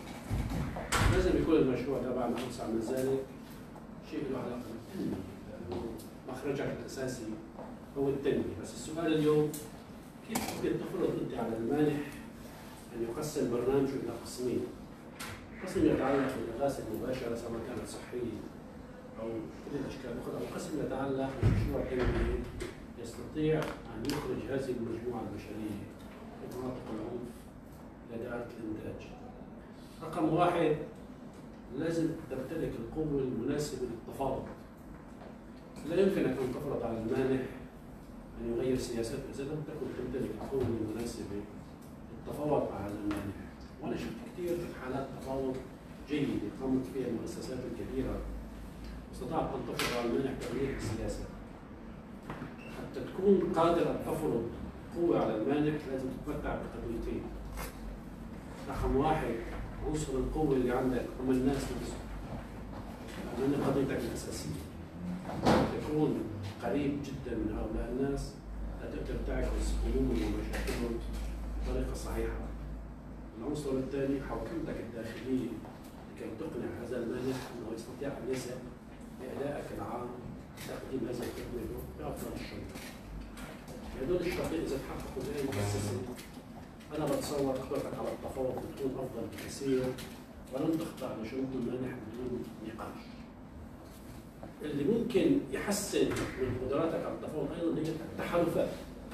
لازم يكون المشروع تبعنا اوسع من ذلك شيء له علاقه بالعلم. لأنه مخرجك الاساسي هو التنميه بس السؤال اليوم كيف ممكن تفرض انت على المانح ان يقسم برنامجه الى قسمين قسم يتعلق بالاغاثه المباشره سواء كانت صحيه او كل الاشكال الاخرى او قسم يتعلق بمشروع تنميه يستطيع ان يخرج هذه المجموعه البشريه من مناطق العنف الى دائره الانتاج. رقم واحد لازم تمتلك القوه المناسبه للتفاوض. لا يمكنك ان تفرض على المانح ان يغير سياسته اذا لم تكن تمتلك القوه المناسبه للتفاوض مع هذا المانح. وانا شفت كثير حالات تفاوض جيده قامت فيها المؤسسات الكبيره واستطاعت ان تفرض على المانح تغيير السياسه. حتى تكون قادر ان تفرض قوه على المانح لازم تتمتع بقضيتين. رقم واحد عنصر القوه اللي عندك هم الناس نفسهم. لأن قضيتك الاساسيه. تكون قريب جدا من هؤلاء الناس لا تقدر تعكس همومهم ومشاكلهم بطريقه صحيحه. العنصر الثاني حوكمتك الداخليه لكي تقنع هذا المانح انه يستطيع ان يسعى بادائك العام تقديم هذه الخدمه له بافضل الشروط. هذول الشرطين اذا تحققوا باي مؤسسه انا بتصور قدرتك على التفاوض بتكون افضل بكثير ولن تخضع لشروط المانح بدون نقاش. اللي ممكن يحسن من قدراتك على التفاوض ايضا هي التحالفات.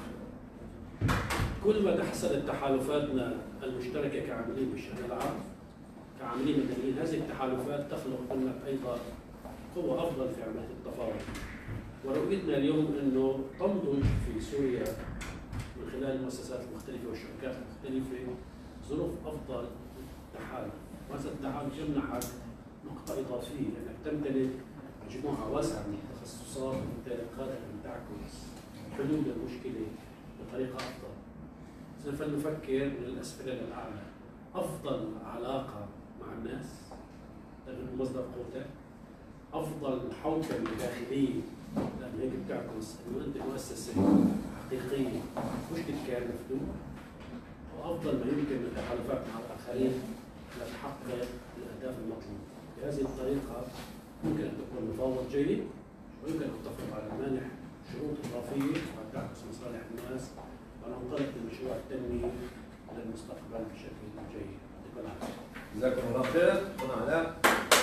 كل ما تحسنت تحالفاتنا المشتركه كعاملين بالشان العام كعاملين مدنيين هذه التحالفات تخلق لنا ايضا قوه افضل في عمليه التفاوض. ورؤيتنا اليوم انه تنضج في سوريا من خلال المؤسسات المختلفه والشركات المختلفه ظروف افضل للتحالف، وهذا التحالف يمنحك نقطه اضافيه انك تمتلك مجموعه واسعه من التخصصات وبالتالي قادر ان تعكس حلول المشكله بطريقه افضل. اذا فلنفكر من الاسفل الى الاعلى افضل علاقه مع الناس لانه مصدر قوتك افضل حوكمه داخليه لانه هيك بتعكس انه انت مؤسسه حقيقيه مش تتكلم مفتوح وافضل ما يمكن من التحالفات مع الاخرين لتحقق الاهداف المطلوبه بهذه الطريقه يمكن ان تكون مفاوض جيد ويمكن ان تفرض على المانح شروط اضافيه وتعكس مصالح الناس وننطلق بمشروع التنميه للمستقبل بشكل جيد يعطيكم العافيه جزاكم الله خير اخونا علاء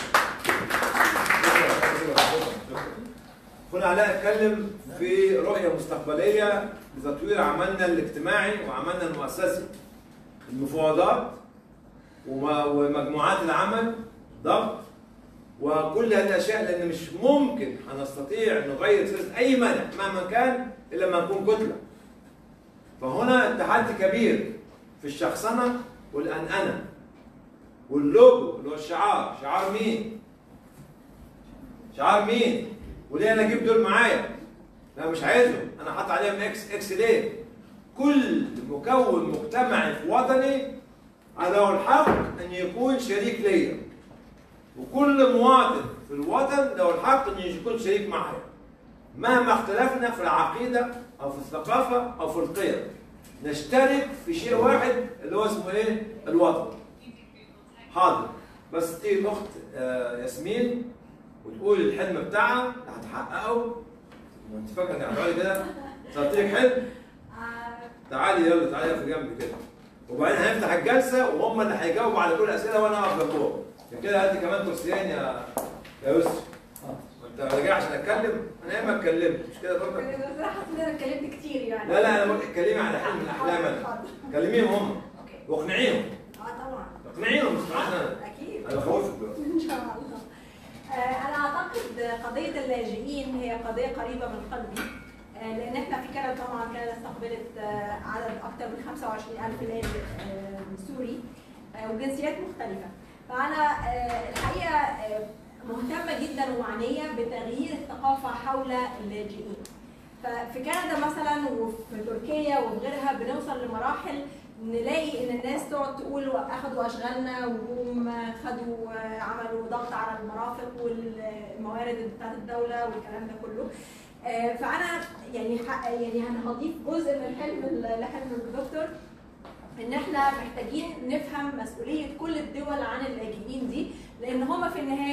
اخونا علاء اتكلم في رؤيه مستقبليه لتطوير عملنا الاجتماعي وعملنا المؤسسي المفاوضات وم- ومجموعات العمل ضغط وكل هذه الاشياء لان مش ممكن هنستطيع نغير سياسه اي منع مهما كان الا لما نكون كتله فهنا التحدي كبير في الشخصنه والانانه واللوجو اللي هو الشعار شعار مين شعار مين وليه انا اجيب دول معايا لا مش عايزهم انا حاطط عليهم اكس اكس ليه كل مكون مجتمعي في وطني له الحق ان يكون شريك ليا وكل مواطن في الوطن له الحق ان يكون شريك معايا مهما اختلفنا في العقيده او في الثقافه او في القيم نشترك في شيء واحد اللي هو اسمه ايه الوطن حاضر بس تيجي الاخت آه، ياسمين وتقول الحلم بتاعها اللي هتحققه وانت فاكره انك هتقعدي كده صرت لك حلم آه، تعالي يلا تعالي في جنبي كده وبعدين هنفتح الجلسه وهم اللي هيجاوبوا على كل الاسئله وانا اقف جنبهم عشان كده هاتي كمان كرسيين يا يا يوسف وانت راجع عشان اتكلم انا ياما اتكلمت مش كده برضه بصراحه حاسه ان انا اتكلمت كتير يعني لا لا انا بقول اتكلمي على حلم من احلام انا حاضر. كلميهم هم اوكي واقنعيهم اه طبعا اقنعيهم مش انا اكيد انا بخوفك دلوقتي ان شاء الله آه، انا اعتقد قضيه اللاجئين هي قضيه قريبه من قلبي آه، لان احنا في كندا طبعا كندا استقبلت آه، عدد اكثر من 25000 لاجئ آه، سوري آه، وجنسيات مختلفه فانا آه، الحقيقه آه، مهتمه جدا ومعنيه بتغيير الثقافه حول اللاجئين ففي كندا مثلا وفي تركيا وفي غيرها بنوصل لمراحل نلاقي ان الناس تقعد تقول اخذوا اشغالنا وهم خدوا عملوا ضغط على المرافق والموارد بتاعت الدوله والكلام ده كله آه، فانا يعني ح- يعني انا هضيف جزء من حلم ال- لحلم الدكتور ان احنا محتاجين نفهم مسؤوليه كل الدول عن اللاجئين دي لان هم في النهايه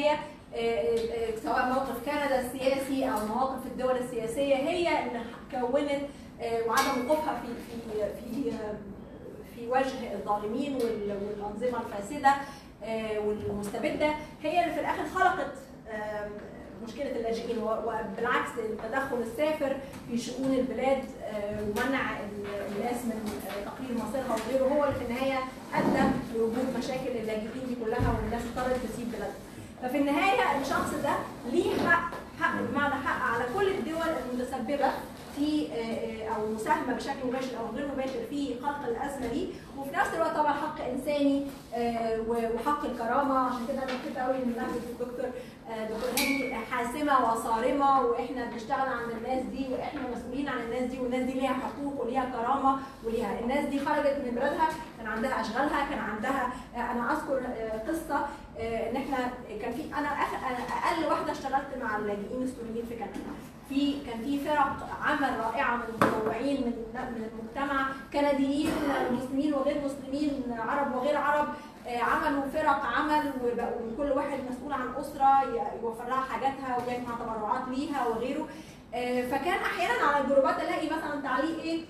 آه، آه، سواء موقف كندا السياسي او مواقف الدول السياسيه هي اللي كونت آه، وعدم وقوفها في في في آه، في وجه الظالمين وال- والانظمه الفاسده آه، والمستبده هي اللي في الاخر خلقت آه، مشكله اللاجئين و- وبالعكس التدخل السافر في شؤون البلاد آه، ومنع ال- الناس من آه، تقرير مصيرها وغيره هو اللي في النهايه ادى لوجود مشاكل اللاجئين دي كلها والناس اضطرت تسيب بلادها. ففي النهايه الشخص ده ليه حق حق بمعنى حق على كل الدول المتسببه في آه، آه، او مساهمه بشكل مباشر او غير مباشر في خلق الازمه دي وفي نفس الوقت طبعا حق انساني آه، و- وحق الكرامه عشان كده انا بحب قوي من لهجه الدكتور آه، دكتور هاني حاسمه وصارمه واحنا بنشتغل عند الناس دي واحنا مسؤولين عن الناس دي والناس دي ليها حقوق وليها كرامه وليها الناس دي خرجت من بلادها كان عندها اشغالها كان عندها آه، انا اذكر آه، قصه آه، ان احنا كان في انا آخر- أنا اقل واحده اشتغلت مع اللاجئين السوريين في كندا في كان في فرق عمل رائعه من المتطوعين من من المجتمع كنديين مسلمين وغير مسلمين عرب وغير عرب آه، عملوا فرق عمل وبقوا كل واحد مسؤول عن اسره ي- يوفر لها حاجاتها ويجمع تبرعات ليها وغيره آه، فكان احيانا على الجروبات الاقي مثلا تعليق ايه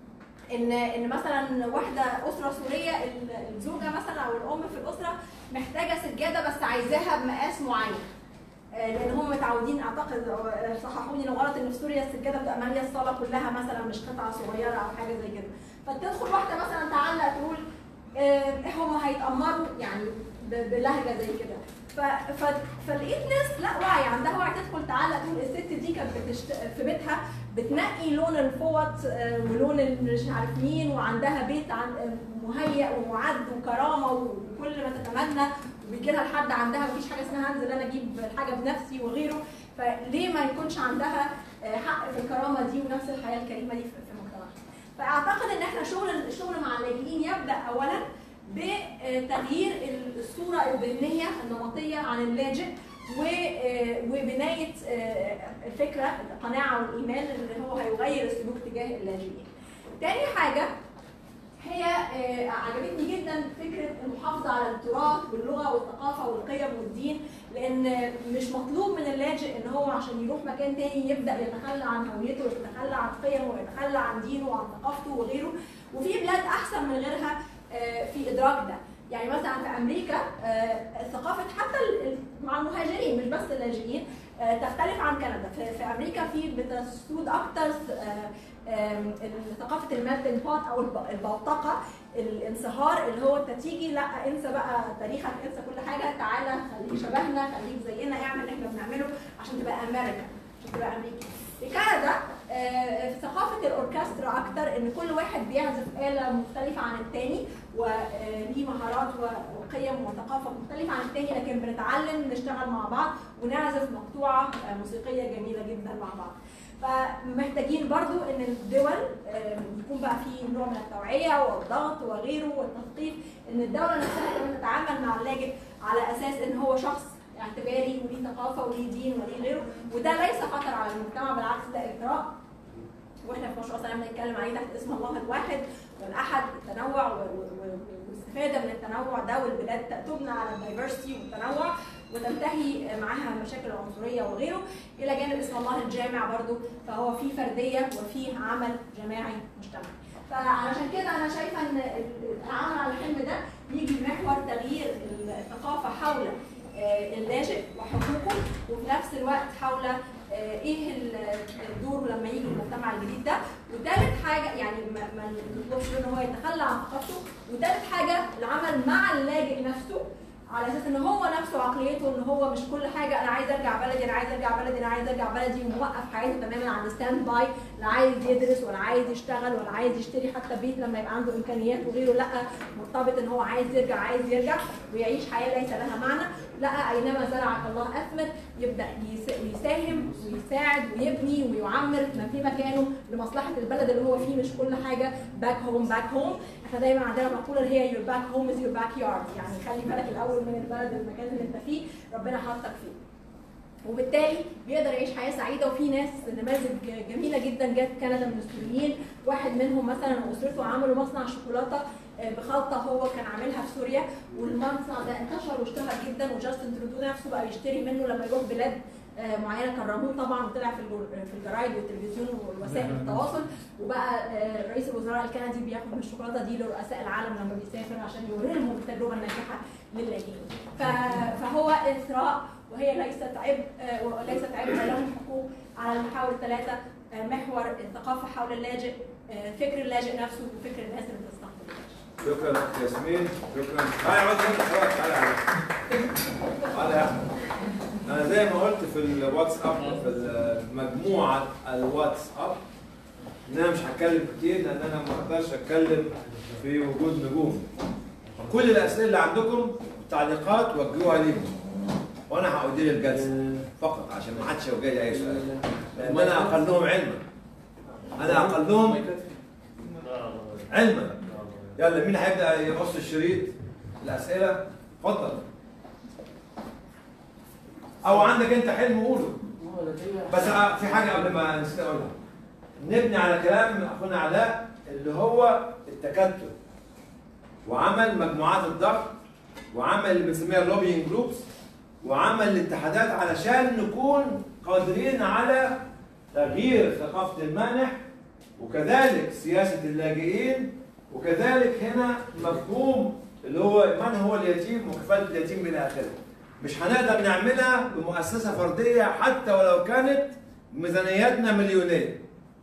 ان ان مثلا واحده اسره سوريه ال- الزوجه مثلا او الام في الاسره محتاجه سجاده بس عايزاها بمقاس معين آه، لان هم متعودين اعتقد أو، آه، صححوني لو غلط ان في سوريا السجاده بتبقى ماليه الصاله كلها مثلا مش قطعه صغيره او حاجه زي كده فتدخل واحده مثلا تعلق تقول آه، هم هيتامروا يعني ب- بلهجه زي كده ف- ف- فلقيت ناس لا وعي عندها وعي تدخل تعلق تقول الست دي كانت بتشت... في بيتها بتنقي لون الفوط آه، ولون ال- مش عارف مين وعندها بيت عن آه، مهيأ ومعد وكرامه وكل ما تتمنى وبيجي لها لحد عندها مفيش حاجه اسمها هنزل انا اجيب الحاجه بنفسي وغيره فليه ما يكونش عندها آه، حق في الكرامه دي ونفس الحياه الكريمه دي في في مجتمعنا فاعتقد ان احنا شغل الشغل مع اللاجئين يبدا اولا بتغيير الصوره الذهنيه النمطيه عن اللاجئ و- آه، وبنايه آه، الفكره القناعه والايمان اللي هو هيغير السلوك تجاه اللاجئين. تاني حاجه هي آه، عجبتني جدا فكره المحافظه على التراث واللغه والثقافه والقيم والدين لان مش مطلوب من اللاجئ ان هو عشان يروح مكان تاني يبدا يتخلى عن هويته ويتخلى عن قيمه ويتخلى عن دينه وعن ثقافته وغيره وفي بلاد احسن من غيرها آه، في ادراك ده يعني مثلا في امريكا آه، ثقافه حتى ال- ال- مع المهاجرين مش بس اللاجئين آه، تختلف عن كندا في, في امريكا في بتسود اكتر آه، آم، ثقافه الميلتنج بوت او الب- البوتقه الانصهار اللي هو انت تيجي لا انسى بقى تاريخك انسى كل حاجه تعالى خليك شبهنا خليك زينا اعمل اللي احنا بنعمله عشان تبقى امريكا عشان تبقى امريكي في كندا آه، في ثقافه الاوركسترا اكتر ان كل واحد بيعزف آلة مختلفه عن التاني وليه مهارات و- وقيم وثقافه مختلفه عن التاني لكن بنتعلم نشتغل مع بعض ونعزف مقطوعه آه، موسيقيه جميله جدا مع بعض فمحتاجين برضو ان الدول آه، يكون بقى في نوع من التوعيه والضغط وغيره والتثقيف ان الدوله نفسها كمان تتعامل مع اللاجئ على اساس ان هو شخص اعتباري وليه ثقافه وليه دين وليه غيره وده ليس خطر على المجتمع بالعكس ده اجراء واحنا في مشروع سلام بنتكلم عليه تحت اسم الله الواحد والاحد التنوع و- و- و- والاستفاده من التنوع ده والبلاد تبنى على الدايفرستي والتنوع وتنتهي معاها مشاكل العنصريه وغيره الى جانب اسم الله الجامع برضو فهو في فرديه وفي عمل جماعي مجتمعي فعلشان كده انا شايفه ان العمل على الحلم ده يجي محور تغيير الثقافه حول آه، اللاجئ وحقوقه وفي نفس الوقت حول آه، ايه ال- الدور لما يجي المجتمع الجديد ده وثالث حاجه يعني ما ما نطلبش ان هو يتخلى عن ثقافته وثالث حاجه العمل مع اللاجئ نفسه على اساس ان هو نفسه عقليته ان هو مش كل حاجه انا عايز ارجع بلدي انا عايز ارجع بلدي انا عايز ارجع بلدي وموقف حياته تماما عند ستاند باي لا عايز يدرس ولا عايز يشتغل ولا عايز يشتري حتى بيت لما يبقى عنده امكانيات وغيره لا مرتبط ان هو عايز يرجع عايز يرجع ويعيش حياه ليس لها معنى لا اينما زرعك الله اثمر يبدا يس- يساهم ويساعد ويبني ويعمر ما في مكانه لمصلحه البلد اللي هو فيه مش كل حاجه باك هوم باك هوم احنا دايما عندنا مقوله اللي هي يور باك هوم از يور باك يارد يعني خلي بالك الاول من البلد المكان اللي انت فيه ربنا حطك فيه وبالتالي بيقدر يعيش حياه سعيده وفي ناس نماذج جميله جدا جت كندا من السوريين واحد منهم مثلا واسرته عملوا مصنع شوكولاته آه، بخلطه هو كان عاملها في سوريا والمصنع ده انتشر واشتهر جدا وجاستن ترودو نفسه بقى يشتري منه لما يروح بلاد آه، معينه كرموه طبعا وطلع في الجر- في الجرايد والتلفزيون والوسائل التواصل وبقى آه، رئيس الوزراء الكندي بياخد من الشوكولاته دي لرؤساء العالم لما بيسافر عشان يوري لهم التجربه الناجحه للاجئين ف- فهو اثراء وهي ليست عبء آه، وليست عبء لهم حقوق على المحاور الثلاثه آه، محور الثقافه حول اللاجئ آه، فكر اللاجئ نفسه وفكر الناس اللي بتستقبل اللاجئ شكرا ياسمين شكرا تعالى اقعد هنا خلاص تعالى يا أحمد. تعالى يا احمد انا زي ما قلت في الواتساب في مجموعه الواتساب ان انا مش هتكلم كتير لان انا ما اقدرش اتكلم في وجود نجوم كل الاسئله اللي عندكم تعليقات وجهوها ليهم وانا هأدير الجلسه فقط عشان ما حدش يوجه لي اي سؤال لان انا اقلهم علما انا اقلهم علما يلا مين هيبدا يقص الشريط الاسئله اتفضل او عندك انت حلم قوله هو لدي بس في حاجه قبل ما نسيت اقولها نبني على كلام اخونا علاء اللي هو التكتل وعمل مجموعات الضغط وعمل اللي بنسميها اللوبينج جروبس وعمل الاتحادات علشان نكون قادرين على تغيير ثقافه المانح وكذلك سياسه اللاجئين وكذلك هنا مفهوم اللي هو من هو اليتيم وكفاله اليتيم الى اخره مش هنقدر نعملها بمؤسسه فرديه حتى ولو كانت ميزانيتنا مليونيه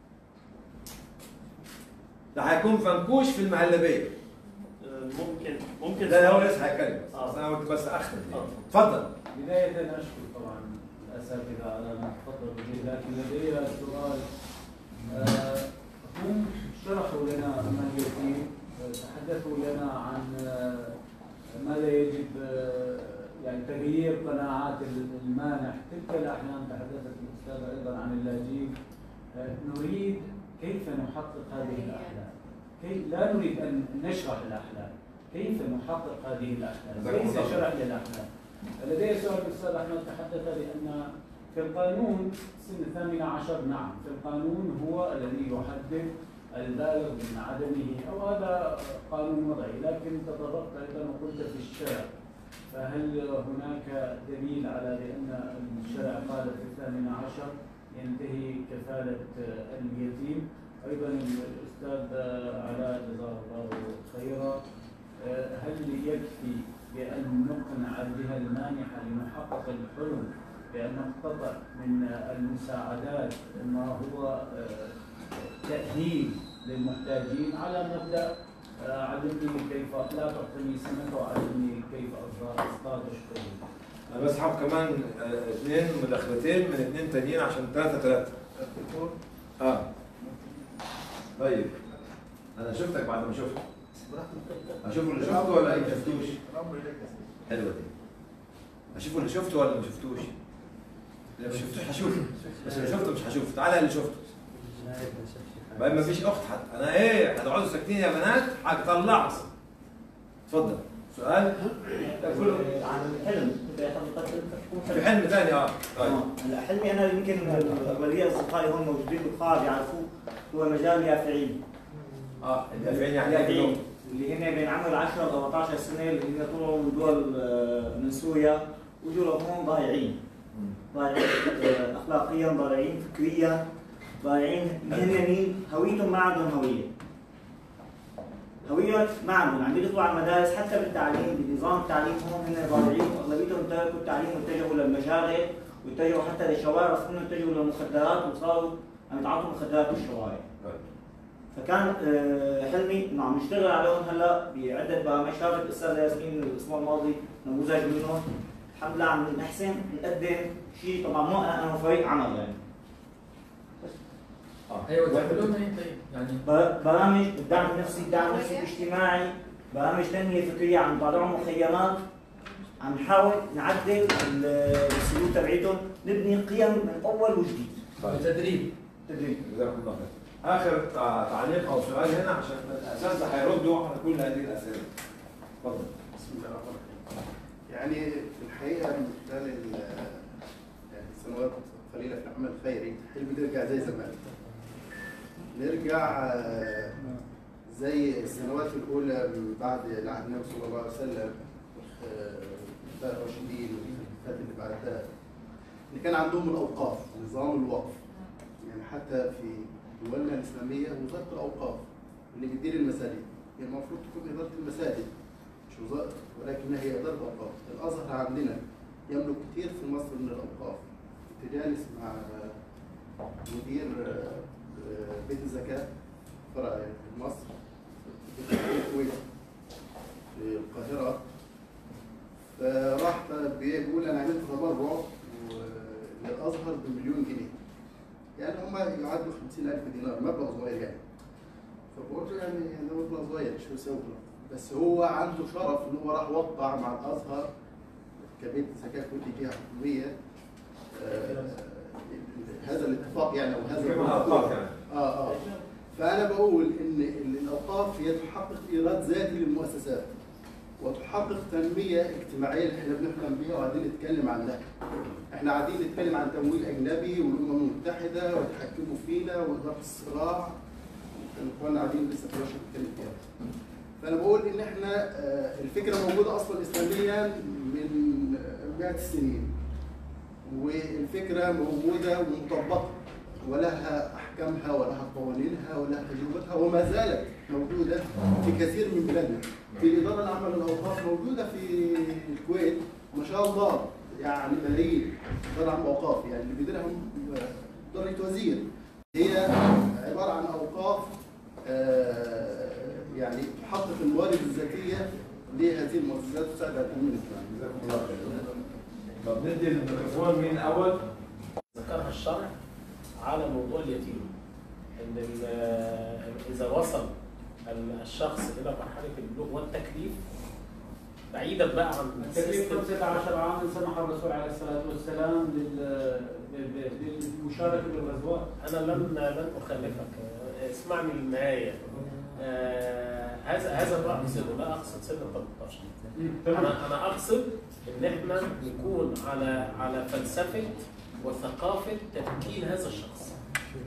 ده هيكون فنكوش في المهلبيه ممكن ممكن ده هو لسه هيتكلم بس آه. بس انا قلت بس اختم آه. اتفضل بداية أشكر طبعا الأساتذة على ما تفضلوا به لكن لدي سؤال آه، هم شرحوا لنا ما اليتيم آه، تحدثوا لنا عن آه، ماذا يجب آه، يعني تغيير قناعات المانح تلك الأحلام تحدثت الأستاذة أيضا عن اللاجئين آه، نريد كيف نحقق هذه الأحلام كي لا نريد أن نشرح الأحلام كيف نحقق هذه الأحلام جزاكم ليس الله خير. شرح للأحلام لدي سؤال الاستاذ احمد تحدث بان في القانون سن الثامنة عشر نعم في القانون هو الذي يحدد البالغ من عدمه او هذا قانون وضعي لكن تطرقت ايضا وقلت في الشرع فهل هناك دليل على بان الشرع قال في الثامنة عشر ينتهي كفالة اليتيم ايضا الاستاذ علاء جزاه الله خيرا هل يكفي بأن نقنع الجهة المانحة لنحقق الحلم بأن نقتطع من المساعدات ما هو آه، تأهيل للمحتاجين على مبدأ آه، علمني كيف لا تعطني سمكة وعلمني كيف أصطاد أصطاد أشكري انا بس حاب كمان آه، اثنين مداخلتين من اثنين تانيين عشان ثلاثة ثلاثة اه طيب انا شفتك بعد ما شفتك اشوف اللي شفته ولا ما شفتوش حلوه دي اشوف اللي شفته ولا ما شفتوش اللي ما شفتوش هشوفه بس اللي شفته مش هشوفه تعالى اللي شفته بقى ما فيش اخت حتى انا ايه هتقعدوا ساكتين يا بنات هطلعك اتفضل سؤال لا، كله عن الحلم حضرتك في حلم ثاني اه طيب هلا حلمي انا يمكن الاغلبيه اصدقائي هون موجودين بالقاعه يعرفوه هو مجال يافعين اه الدافعين يعني ايه يافعين كلهم؟ اللي هن بين عمر 10 و 14 سنه اللي هن طلعوا من دول آه، من سوريا وجوا لهون ضايعين ضايعين آه، اخلاقيا ضايعين فكريا ضايعين هن مين هويتهم ما عندهم هويه هوية ما عندهم عم يدخلوا على المدارس حتى بالتعليم بنظام التعليم هون هن ضايعين واغلبيتهم تركوا التعليم واتجهوا للمشاغل واتجهوا حتى للشوارع صرنا اتجهوا للمخدرات وصاروا عم يتعاطوا مخدرات بالشوارع طيب. فكان آه، حلمي انه عم نشتغل عليهم هلا بعده برامج شافت الاستاذه ياسمين الاسبوع الماضي نموذج منهم الحمد لله عم نحسن نقدم شيء طبعا مو انا أنا وفريق عمل يعني ايوه تعملون ايه طيب يعني بر- برامج الدعم النفسي الدعم النفسي الاجتماعي برامج تنميه فكريه عم نطالعهم مخيمات عم نحاول نعدل ال- السلوك تبعيتهم نبني قيم من اول وجديد طيب وتدريب تدريب جزاكم الله خير اخر تع- تعليق او سؤال هنا عشان الاساتذه هيردوا على كل هذه الاسئله اتفضل بسم الله الرحمن الرحيم. يعني في الحقيقه من خلال ال- سنوات قليله في العمل الخيري حلمي نرجع زي زمان نرجع آه، زي السنوات الاولى من بعد العهد النبي صلى الله عليه وسلم آه، الخلفاء الراشدين والخلافات اللي بعدها اللي كان عندهم الاوقاف نظام الوقف يعني حتى في دولنا الاسلاميه وزاره الاوقاف اللي بتدير المساجد هي المفروض تكون اداره المساجد مش وزاره ولكنها هي اداره الاوقاف الازهر عندنا يملك كتير في مصر من الاوقاف كنت جالس مع مدير آه، بيت الزكاه فرع في مصر في الكويت في القاهره فراح بيقول انا عملت تبرع للازهر بمليون جنيه يعني هم يعادلوا 50000 دينار مبلغ صغير يعني فبقول له يعني ده مبلغ صغير مش مسوي بس هو عنده شرف ان هو راح وقع مع الازهر كبيت زكاه كل جهه حكوميه آه، هذا الاتفاق يعني او هذا كما الاتفاق. أوقاف يعني. اه اه فانا بقول ان ال- الاوقاف هي تحقق ايراد ذاتي للمؤسسات وتحقق تنميه اجتماعيه اللي احنا بنحلم بيها وقاعدين نتكلم عنها. احنا قاعدين نتكلم عن تمويل اجنبي والامم المتحده ويتحكموا فينا واداره الصراع الاخوان قاعدين لسه في رشا بنتكلم فيها. فانا بقول ان احنا آه، الفكره موجوده اصلا اسلاميا من آه، مئات السنين. والفكره موجوده ومطبقه ولها احكامها ولها قوانينها ولها تجربتها وما زالت موجوده في كثير من بلادنا. في الاداره العامه للاوقاف موجوده في الكويت ما شاء الله يعني ملايين اداره عامه اوقاف يعني اللي بيديرها اداره وزير هي عباره عن اوقاف آه، يعني تحقق الموارد الذاتيه لهذه المؤسسات وتساعد على تنميه الاجتماعي. جزاكم الله خير. طب ندي الميكروفون مين اول؟ ذكرها الشرع على موضوع اليتيم ان ال- اذا وصل ال- الشخص الى مرحله البلوغ والتكليف بعيدا بقى عن التكليف السيستم 15 عام سمح الرسول عليه الصلاه والسلام لل- لل- للمشاركه بالغزوات انا لن لن اخالفك اسمعني للنهايه آه، هذا هذا ما اقصده لا اقصد سن 18 انا انا اقصد ان احنا نكون على على فلسفه وثقافه تمكين هذا الشخص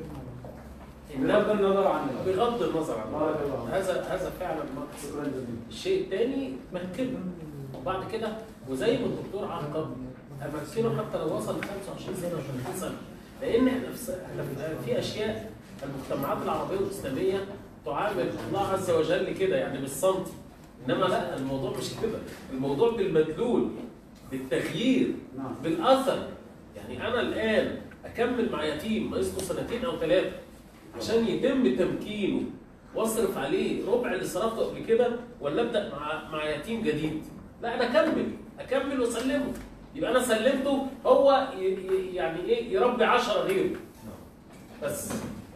بغض النظر عن بغض النظر عن بارك الله. هذا هذا فعلا ما أقصد. شكرا جزيلا الشيء الثاني مكنه وبعد كده وزي ما الدكتور عقب امكنه حتى لو وصل ل 25 سنه و 30 سنه لان احنا في احنا في- في اشياء المجتمعات العربيه والاسلاميه تعامل الله عز وجل كده يعني بالسنتي انما لا الموضوع مش كده الموضوع بالمدلول بالتغيير نعم بالاثر يعني انا الان اكمل مع يتيم ناقص له سنتين او ثلاثه عشان يتم تمكينه واصرف عليه ربع اللي صرفته قبل كده ولا ابدا مع مع يتيم جديد لا انا اكمل اكمل واسلمه يبقى انا سلمته هو ي- ي- يعني ايه يربي 10 غيره بس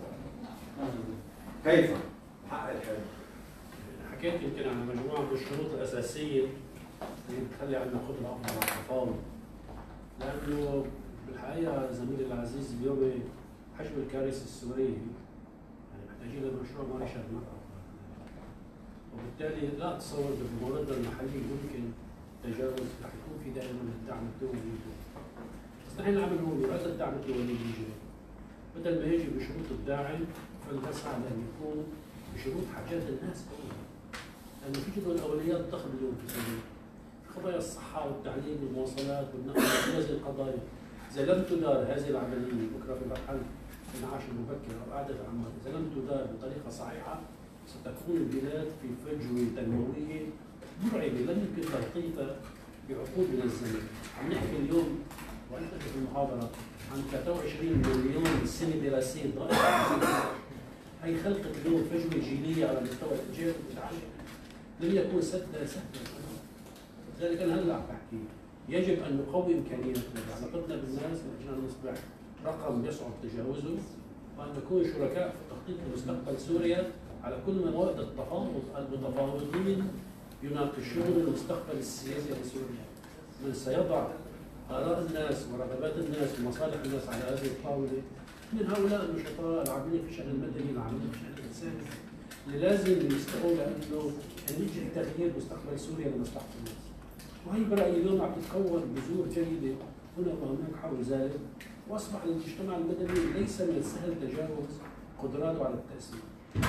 كيف؟ حق الحلم حكيت يمكن عن مجموعه من الشروط الاساسيه اللي بتخلي عندنا قدره افضل على التفاوض لانه بالحقيقه زميلي العزيز اليوم حجم الكارثه السوريه يعني محتاجين لمشروع ما يشهد مره وبالتالي لا اتصور انه في موردنا المحلي يمكن تجاوز رح يكون في دائما الدعم الدولي بس نحن العمل هو هذا الدعم الدولي يجي بدل ما يجي بشروط الداعم فلنسعى لان يكون بشروط حاجات الناس أولا لأنه في جدول أولويات ضخم اليوم في سوريا قضايا الصحة والتعليم والمواصلات والنقل وهذه القضايا إذا لم تدار هذه العملية بكرة في مرحلة الانعاش المبكر أو إعادة الأعمار إذا لم تدار بطريقة صحيحة ستكون البلاد في فجوة تنموية مرعبة لن يمكن تخطيطها بعقود من الزمن عم نحكي اليوم وأنا في المحاضرة عن 23 مليون سنة دراسية ضائعة هي خلقت اليوم فجوه جيليه على مستوى الاجيال المتعلمه لم يكن سدا سهلا لذلك انا هلا عم بحكي يجب ان نقوي امكانياتنا علاقتنا بالناس من اجل ان نصبح رقم يصعب تجاوزه وان نكون شركاء في تخطيط لمستقبل سوريا على كل موائد التفاوض المتفاوضين يناقشون المستقبل السياسي لسوريا من سيضع آراء الناس ورغبات الناس ومصالح الناس على هذه الطاولة من هؤلاء النشطاء العاملين في الشأن المدني العاملين في الشأن الإنساني اللي لازم يستوعبوا لأنه نجي تغيير مستقبل سوريا لمصلحة الناس وهي برأيي اليوم عم تتكون بذور جيدة هنا وهناك حول ذلك واصبح المجتمع المدني ليس من السهل تجاوز قدراته على التاثير.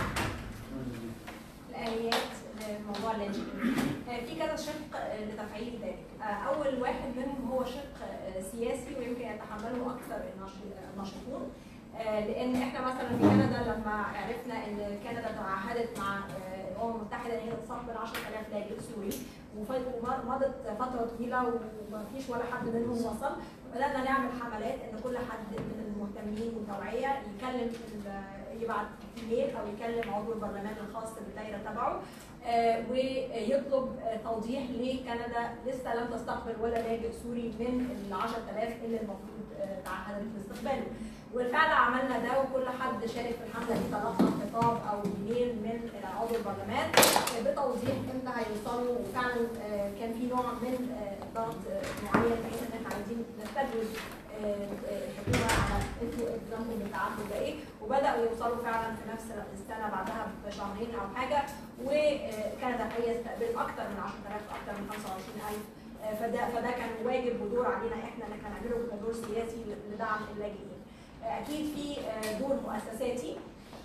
الآليات لموضوع اللاجئين آه، في كذا شق آه، لتفعيل ذلك آه، أول واحد منهم هو شق آه، سياسي ويمكن يتحمله أكثر الناشط- الناشطون آه، لأن إحنا مثلا في كندا لما عرفنا إن كندا تعهدت مع آه، الأمم المتحدة إن هي تستقبل 10000 لاجئ سوري وف- ومضت فترة طويلة وما فيش ولا حد منهم وصل بدأنا نعمل حملات إن كل حد من المهتمين بالتوعية يكلم ال- يبعت ايميل او يكلم عضو البرلمان الخاص بالدايره تبعه آه، ويطلب آه، توضيح ليه كندا لسه لم تستقبل ولا لاجئ سوري من ال 10000 اللي المفروض آه، تعهدت باستقباله. وبالفعل عملنا ده وكل حد شارك في الحمله دي تلقى خطاب او ايميل من عضو البرلمان آه، بتوضيح امتى هيوصلوا وفعلا آه، كان في نوع من آه، ضغط آه، معين بحيث ان احنا عايزين نستدرج آه، آه، الحكومه على انتوا التزامكم بالتعهد ده ايه وبداوا يوصلوا فعلا في نفس السنه بعدها بشهرين او حاجه وكندا هي استقبلت اكثر من 10000 اكثر من 25000 آه، فده فده كان واجب ودور علينا احنا ان احنا نعمله كدور سياسي لدعم اللاجئين. آه، اكيد في آه، دور مؤسساتي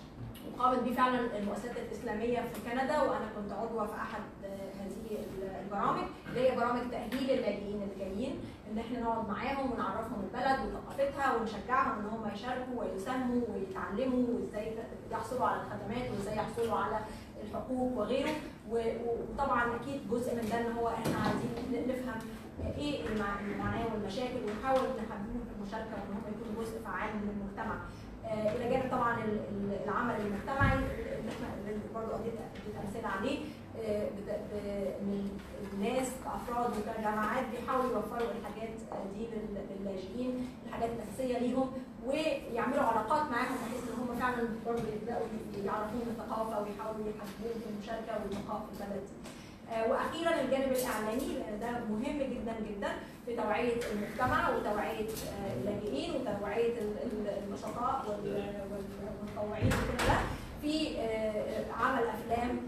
وقامت بيه فعلا المؤسسات الاسلاميه في كندا وانا كنت عضوه في احد آه، هذه البرامج اللي هي برامج تاهيل اللاجئين اللي جايين ان احنا نقعد معاهم ونعرفهم البلد وثقافتها ونشجعهم ان هم يشاركوا ويساهموا ويتعلموا وازاي يحصلوا على الخدمات وازاي يحصلوا على الحقوق وغيره و- وطبعا اكيد جزء من ده ان هو احنا عايزين نفهم ايه المع- المعاناه والمشاكل ونحاول نحببهم في المشاركه وان هم يكونوا جزء فعال من المجتمع. آه، الى جانب طبعا ال- ال- العمل المجتمعي اللي احنا اللي برضه اديت اديت امثله عليه آه، بت- ب- ان الناس كافراد وكجماعات بيحاولوا يوفروا الحاجات آه، دي لل- للاجئين الحاجات الاساسيه ليهم ويعملوا علاقات معاهم بحيث ان هم فعلا برضه يبداوا يعرفون الثقافه ويحاولوا يحببوهم في المشاركه والبقاء في البلد دي. آه، واخيرا الجانب الاعلامي لان ده مهم جدا جدا في توعيه المجتمع وتوعيه آه، اللاجئين وتوعيه ال- ال- النشطاء وال- وال- والمتطوعين وكل ده في آه، عمل افلام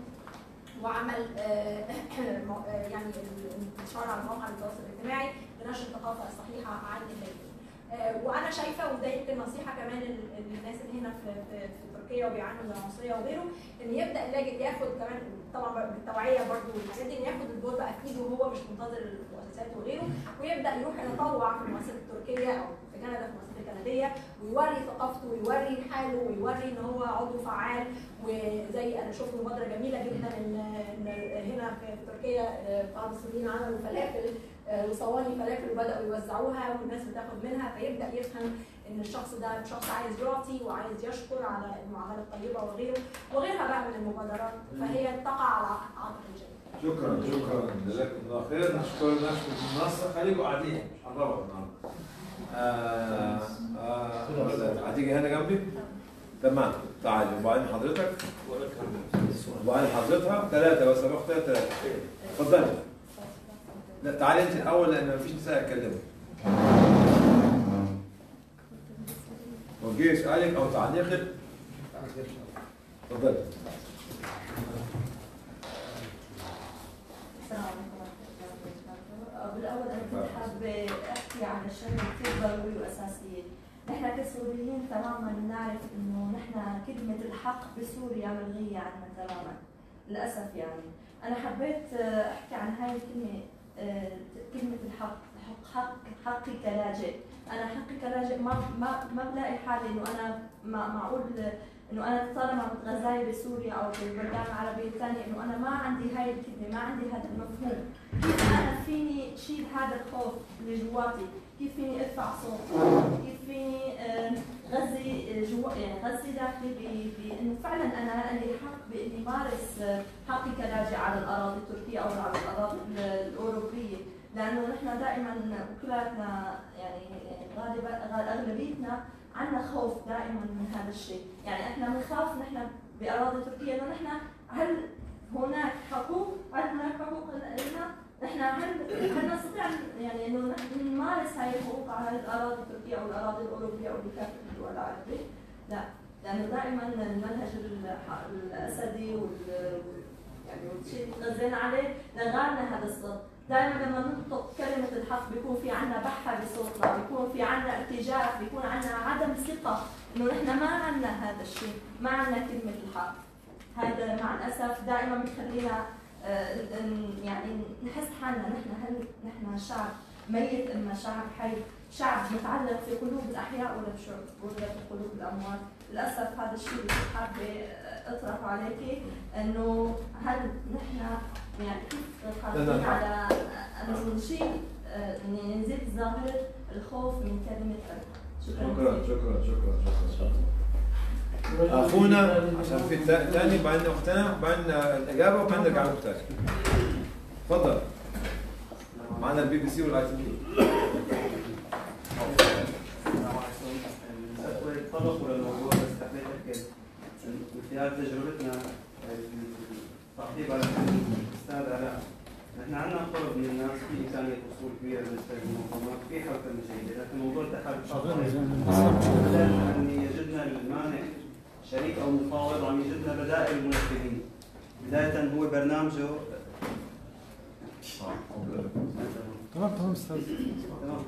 وعمل آه، مو- آه، يعني الانتشار على مواقع التواصل الاجتماعي لنشر الثقافه الصحيحه عن اللاجئين. آه، وانا شايفه وده يمكن نصيحه كمان لل- للناس اللي هنا في, في, في تركيا وبيعانوا من العنصريه وغيره ان يبدا اللاجئ ياخد كمان طبعا بالتوعيه برضه والحاجات دي ان ياخد الدور بقى في ايده وهو مش منتظر المؤسسات وغيره ويبدا يروح يتطوع في المؤسسات التركيه او في كندا في المؤسسات الكنديه ويوري ثقافته ويوري حاله ويوري ان هو عضو فعال وزي انا شفت مبادره جميله جدا ان إن هنا في تركيا آه، بعض السوريين عملوا فلافل آه، وصواني فلافل وبداوا يوزعوها والناس بتاخد منها فيبدا يفهم ان الشخص ده شخص عايز يعطي وعايز يشكر على المعامله الطيبه وغيره وغيرها بقى من المبادرات فهي تقع على عاتق الجميع. شكرا شكرا جزاكم الله خير نشكر نشكر المنصه خليكم قاعدين مش هنروح النهارده آه آه هتيجي هنا جنبي تمام تعالي وبعدين حضرتك وبعدين حضرتها ثلاثة بس أنا باخد ثلاثة اتفضلي لا تعالي أنت الأول لأن مفيش نساء يتكلموا وجهي سؤالك أو تعليقك اتفضلي السلام عليكم ورحمة الله وبركاته. بالأول أنا كنت حابة أحكي عن الشغلة كثير ضرورية وأساسية. نحن كسوريين تماما بنعرف إنه نحن كلمة الحق بسوريا ملغية عنا تماما. للأسف يعني. أنا حبيت آه، أحكي عن هاي الكلمة آه، كلمة الحق حق حق حقي كلاجئ. أنا حقي كلاجئ ما ما ما بلاقي حالي إنه أنا ما معقول انه انا طالما غزاي بسوريا او بالبلدان العربيه الثانيه انه انا ما عندي هاي الكلمه ما عندي هذا المفهوم كيف انا فيني شيل هذا الخوف اللي جواتي كيف فيني ارفع صوتي كيف فيني آه، غزي جوا يعني غزي داخلي ب- بانه فعلا انا لي حق باني مارس آه، حقي كلاجئ على الاراضي التركيه او على الاراضي ال- الاوروبيه لانه نحن دائما كلاتنا يعني غالبا اغلبيتنا عندنا خوف دائما من هذا الشيء، يعني احنا بنخاف نحن باراضي تركيا انه نحن هل هناك حقوق؟ هل هناك حقوق لنا؟ نحن هل هل نستطيع يعني انه نحن نمارس هاي الحقوق على الاراضي التركيه او الاراضي الاوروبيه او بكافه الدول العربيه؟ لا، لانه دائما المنهج الح- الاسدي وال يعني والشيء اللي تغذينا عليه لغانا هذا الصد دائما لما ننطق كلمة الحق بيكون في عنا بحة بصوتنا، بيكون في عنا ارتجاف، بيكون عنا عدم ثقة إنه نحن ما عنا هذا الشيء، ما عنا كلمة الحق. هذا مع الأسف دائما بخلينا آه، ن- يعني نحس حالنا نحن هل نحن شعب ميت إما شعب حي، شعب متعلق في قلوب الأحياء ولا بشعوب ولا في قلوب الأموات. للأسف هذا الشيء اللي حابة أطرحه عليك إنه هل نحن يعني كيف قادرين على أن نشيل آه، إن نزيد ظاهرة الخوف من كلمة الحق. شكرا شكرا شكرا شكرا اخونا عشان في تا- تاني بعدين وقتنا بعدين الاجابه وبعدين نرجع لكم تاني تفضل معنا البي بي سي والاي تي بي تطرقوا للموضوع بس حبيت احكي من خلال تجربتنا التعقيب على كلام الاستاذ علاء نحن عندنا قرب من الناس في امكانيه وصول كبيره بالنسبه للمنظمات في حركه جيده لكن موضوع التحالف ان يجدنا المانع شريك او مفاوض عم يجدنا بدائل المنفذين بدايه هو برنامجه تمام تمام استاذ تمام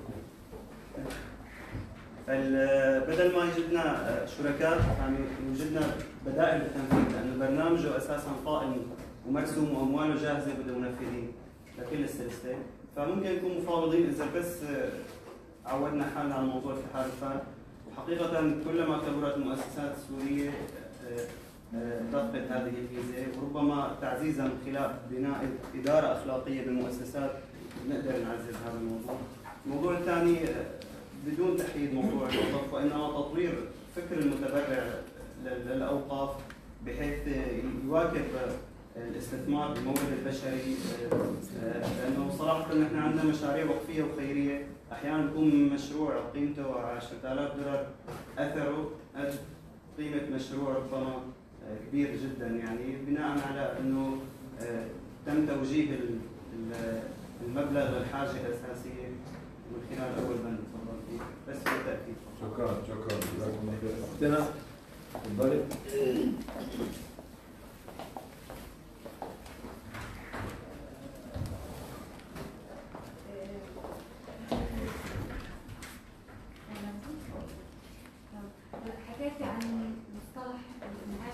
ال- بدل ما يجدنا شركاء عم يوجدنا بدائل للتنفيذ لانه برنامجه اساسا قائم ومرسوم وامواله جاهزه بده منفذين لكل السلسله فممكن يكون مفاوضين اذا بس عودنا حالنا على موضوع التحالفات وحقيقه كلما كبرت المؤسسات السوريه آه، آه، ضفت هذه الميزه وربما تعزيزها من خلال بناء اداره اخلاقيه بالمؤسسات نقدر نعزز هذا الموضوع. الموضوع الثاني آه، بدون تحديد موضوع الوقف وانما تطوير فكر المتبرع لل- للاوقاف بحيث آه، يواكب آه، الاستثمار بالمورد البشري آه، آه، لانه صراحه نحن عندنا مشاريع وقفيه وخيريه احيانا بيكون مشروع قيمته 10000 دولار اثره قد قيمه مشروع ربما آه، كبير جدا يعني بناء على انه آه، تم توجيه ال- ال- المبلغ للحاجه الاساسيه من خلال اول بند تفضل فيه بس بالتاكيد شكرا شكرا جزاكم الله خير اختنا تفضلي حكيتي عن مصطلح المعاش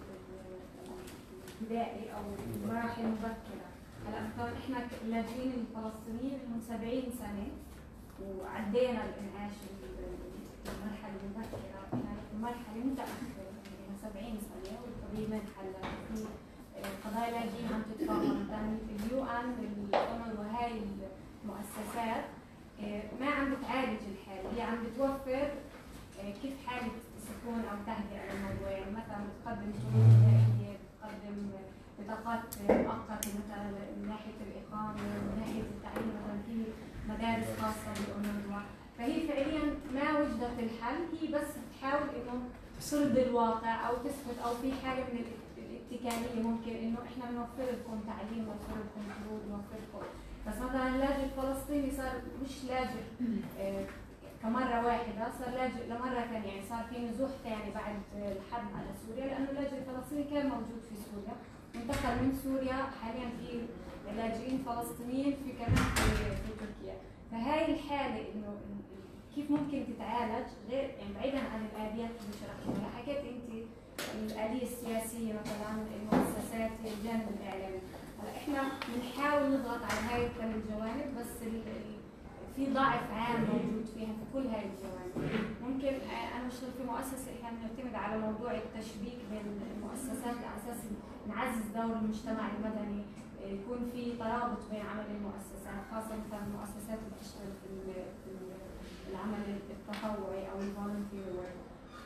الابتدائي او المراحل المبكره هلا مثلا احنا اللاجئين الفلسطينيين لهم 70 سنه وعدينا الانعاش المرحله المبكره احنا في مرحله متاخره يعني 70 سنه والقضيه انحلت في قضايا لاجئين عم تتفاقم مثلا اليو ان الامم وهاي المؤسسات آه، ما عم بتعالج الحاله هي عم بتوفر آه، كيف حالة سكون أو تهدئة للموضوع يعني مثلا بتقدم شروط غذائية بتقدم بطاقات مؤقتة مثلا من ناحية الإقامة من ناحية التعليم مثلا في مدارس خاصة بالأونروا فهي فعليا ما وجدت الحل هي بس بتحاول إنه تسرد الواقع أو تثبت أو في حالة من الات- الاتكالية ممكن إنه إحنا بنوفر لكم تعليم نوفر لكم شروط نوفر لكم بس مثلا اللاجئ الفلسطيني صار مش لاجئ آه، كمرة واحدة صار لاجئ لمرة ثانية يعني صار في نزوح ثاني بعد الحرب على سوريا لأنه اللاجئ الفلسطيني كان موجود في سوريا وانتقل من سوريا حاليا في لاجئين فلسطينيين في كمان في, في تركيا فهاي الحالة إنه ال- ال- كيف ممكن تتعالج غير يعني بعيدا عن الآليات اللي شرحتها حكيت أنت الآلية السياسية مثلا المؤسسات الجانب الإعلامي هلا احنا بنحاول نضغط على هاي الثلاث الجوانب بس ال- ال- في ضعف عام موجود فيها في كل هاي الجوانب ممكن آه، انا بشتغل في مؤسسه احنا بنعتمد على موضوع التشبيك بين المؤسسات على اساس نعزز دور المجتمع المدني آه، يكون في ترابط بين عمل المؤسسات خاصه مثلا المؤسسات اللي بتشتغل في ال- في ال- العمل التطوعي او الفولنتير ورك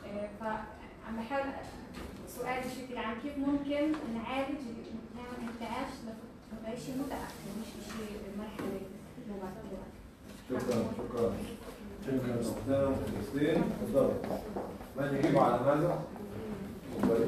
فعم بحاول سؤالي بشكل عام كيف ممكن نعالج نعمل انتعاش لشيء متاخر مش شيء مرحله مبكره شكرا شكرا شكرا اختنا فلسطين تفضل من يجيب على ماذا؟ تفضلي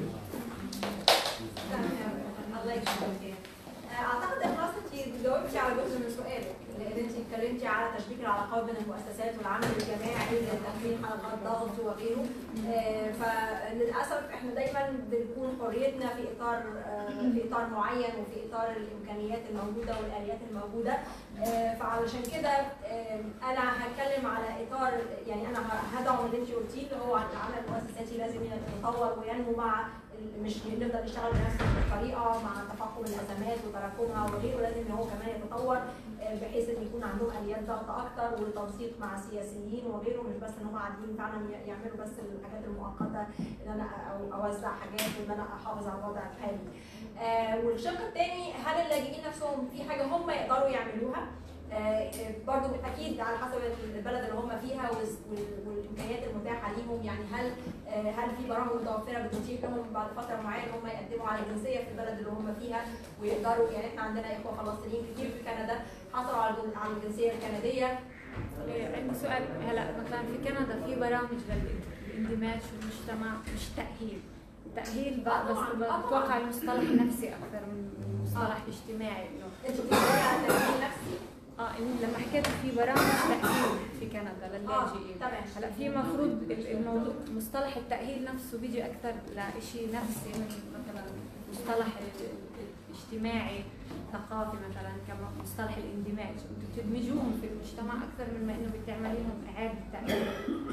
الله يجزاك خير. اعتقد ان خلاص انت جاوبتي على جزء من سؤالك لان انت اتكلمتي على تشبيك العلاقات بين المؤسسات والعمل الجماعي لتكوين حلقات ضغط وغيره آه، فللاسف احنا دايما بنكون حريتنا في اطار آه، في اطار معين وفي اطار الامكانيات الموجوده والاليات الموجوده آه، فعلشان كده آه، انا هتكلم على اطار يعني انا هدعم اللي انت قلتيه اللي هو العمل المؤسساتي لازم يتطور وينمو مع ال- مش نفضل نشتغل بنفس الطريقه مع تفاقم الازمات وتراكمها وغيره لازم ان هو كمان يتطور آه، بحيث ان يكون عندهم اليات ضغط اكتر والتنسيق مع السياسيين وغيره مش بس ان هم قاعدين فعلا ي- يعملوا بس الحاجات المؤقته ان انا أو اوزع حاجات وان انا احافظ على الوضع الحالي. آه، والشق الثاني هل اللاجئين نفسهم في حاجه هم يقدروا يعملوها؟ آه، آه، برضو اكيد على حسب البلد اللي هم فيها والس- وال- والامكانيات المتاحه ليهم يعني هل آه، هل في برامج متوفره بتتيح لهم بعد فتره معينه ان هم يقدموا على جنسيه في البلد اللي هم فيها ويقدروا يعني احنا عندنا اخوه فلسطينيين كتير في كندا حصلوا على الجن- على الجنسيه الكنديه إيه، عندي سؤال هلا مثلا في كندا في برامج للاندماج في المجتمع مش تأهيل تأهيل بقى بس طبعاً، طبعاً. بتوقع المصطلح نفسي أكثر من المصطلح اجتماعي إنه انت بتدوري على تأهيل نفسي اه إن لما حكيت في برامج تأهيل في كندا للاجئين تمام. هلا في مفروض الموضوع مصطلح التأهيل نفسه بيجي أكثر لشيء نفسي من مثلا مصطلح ال- ال- الاجتماعي ثقافي مثلا كمصطلح الاندماج انتوا بتدمجوهم في المجتمع اكثر من ما انه بتعملي لهم اعاده تاهيل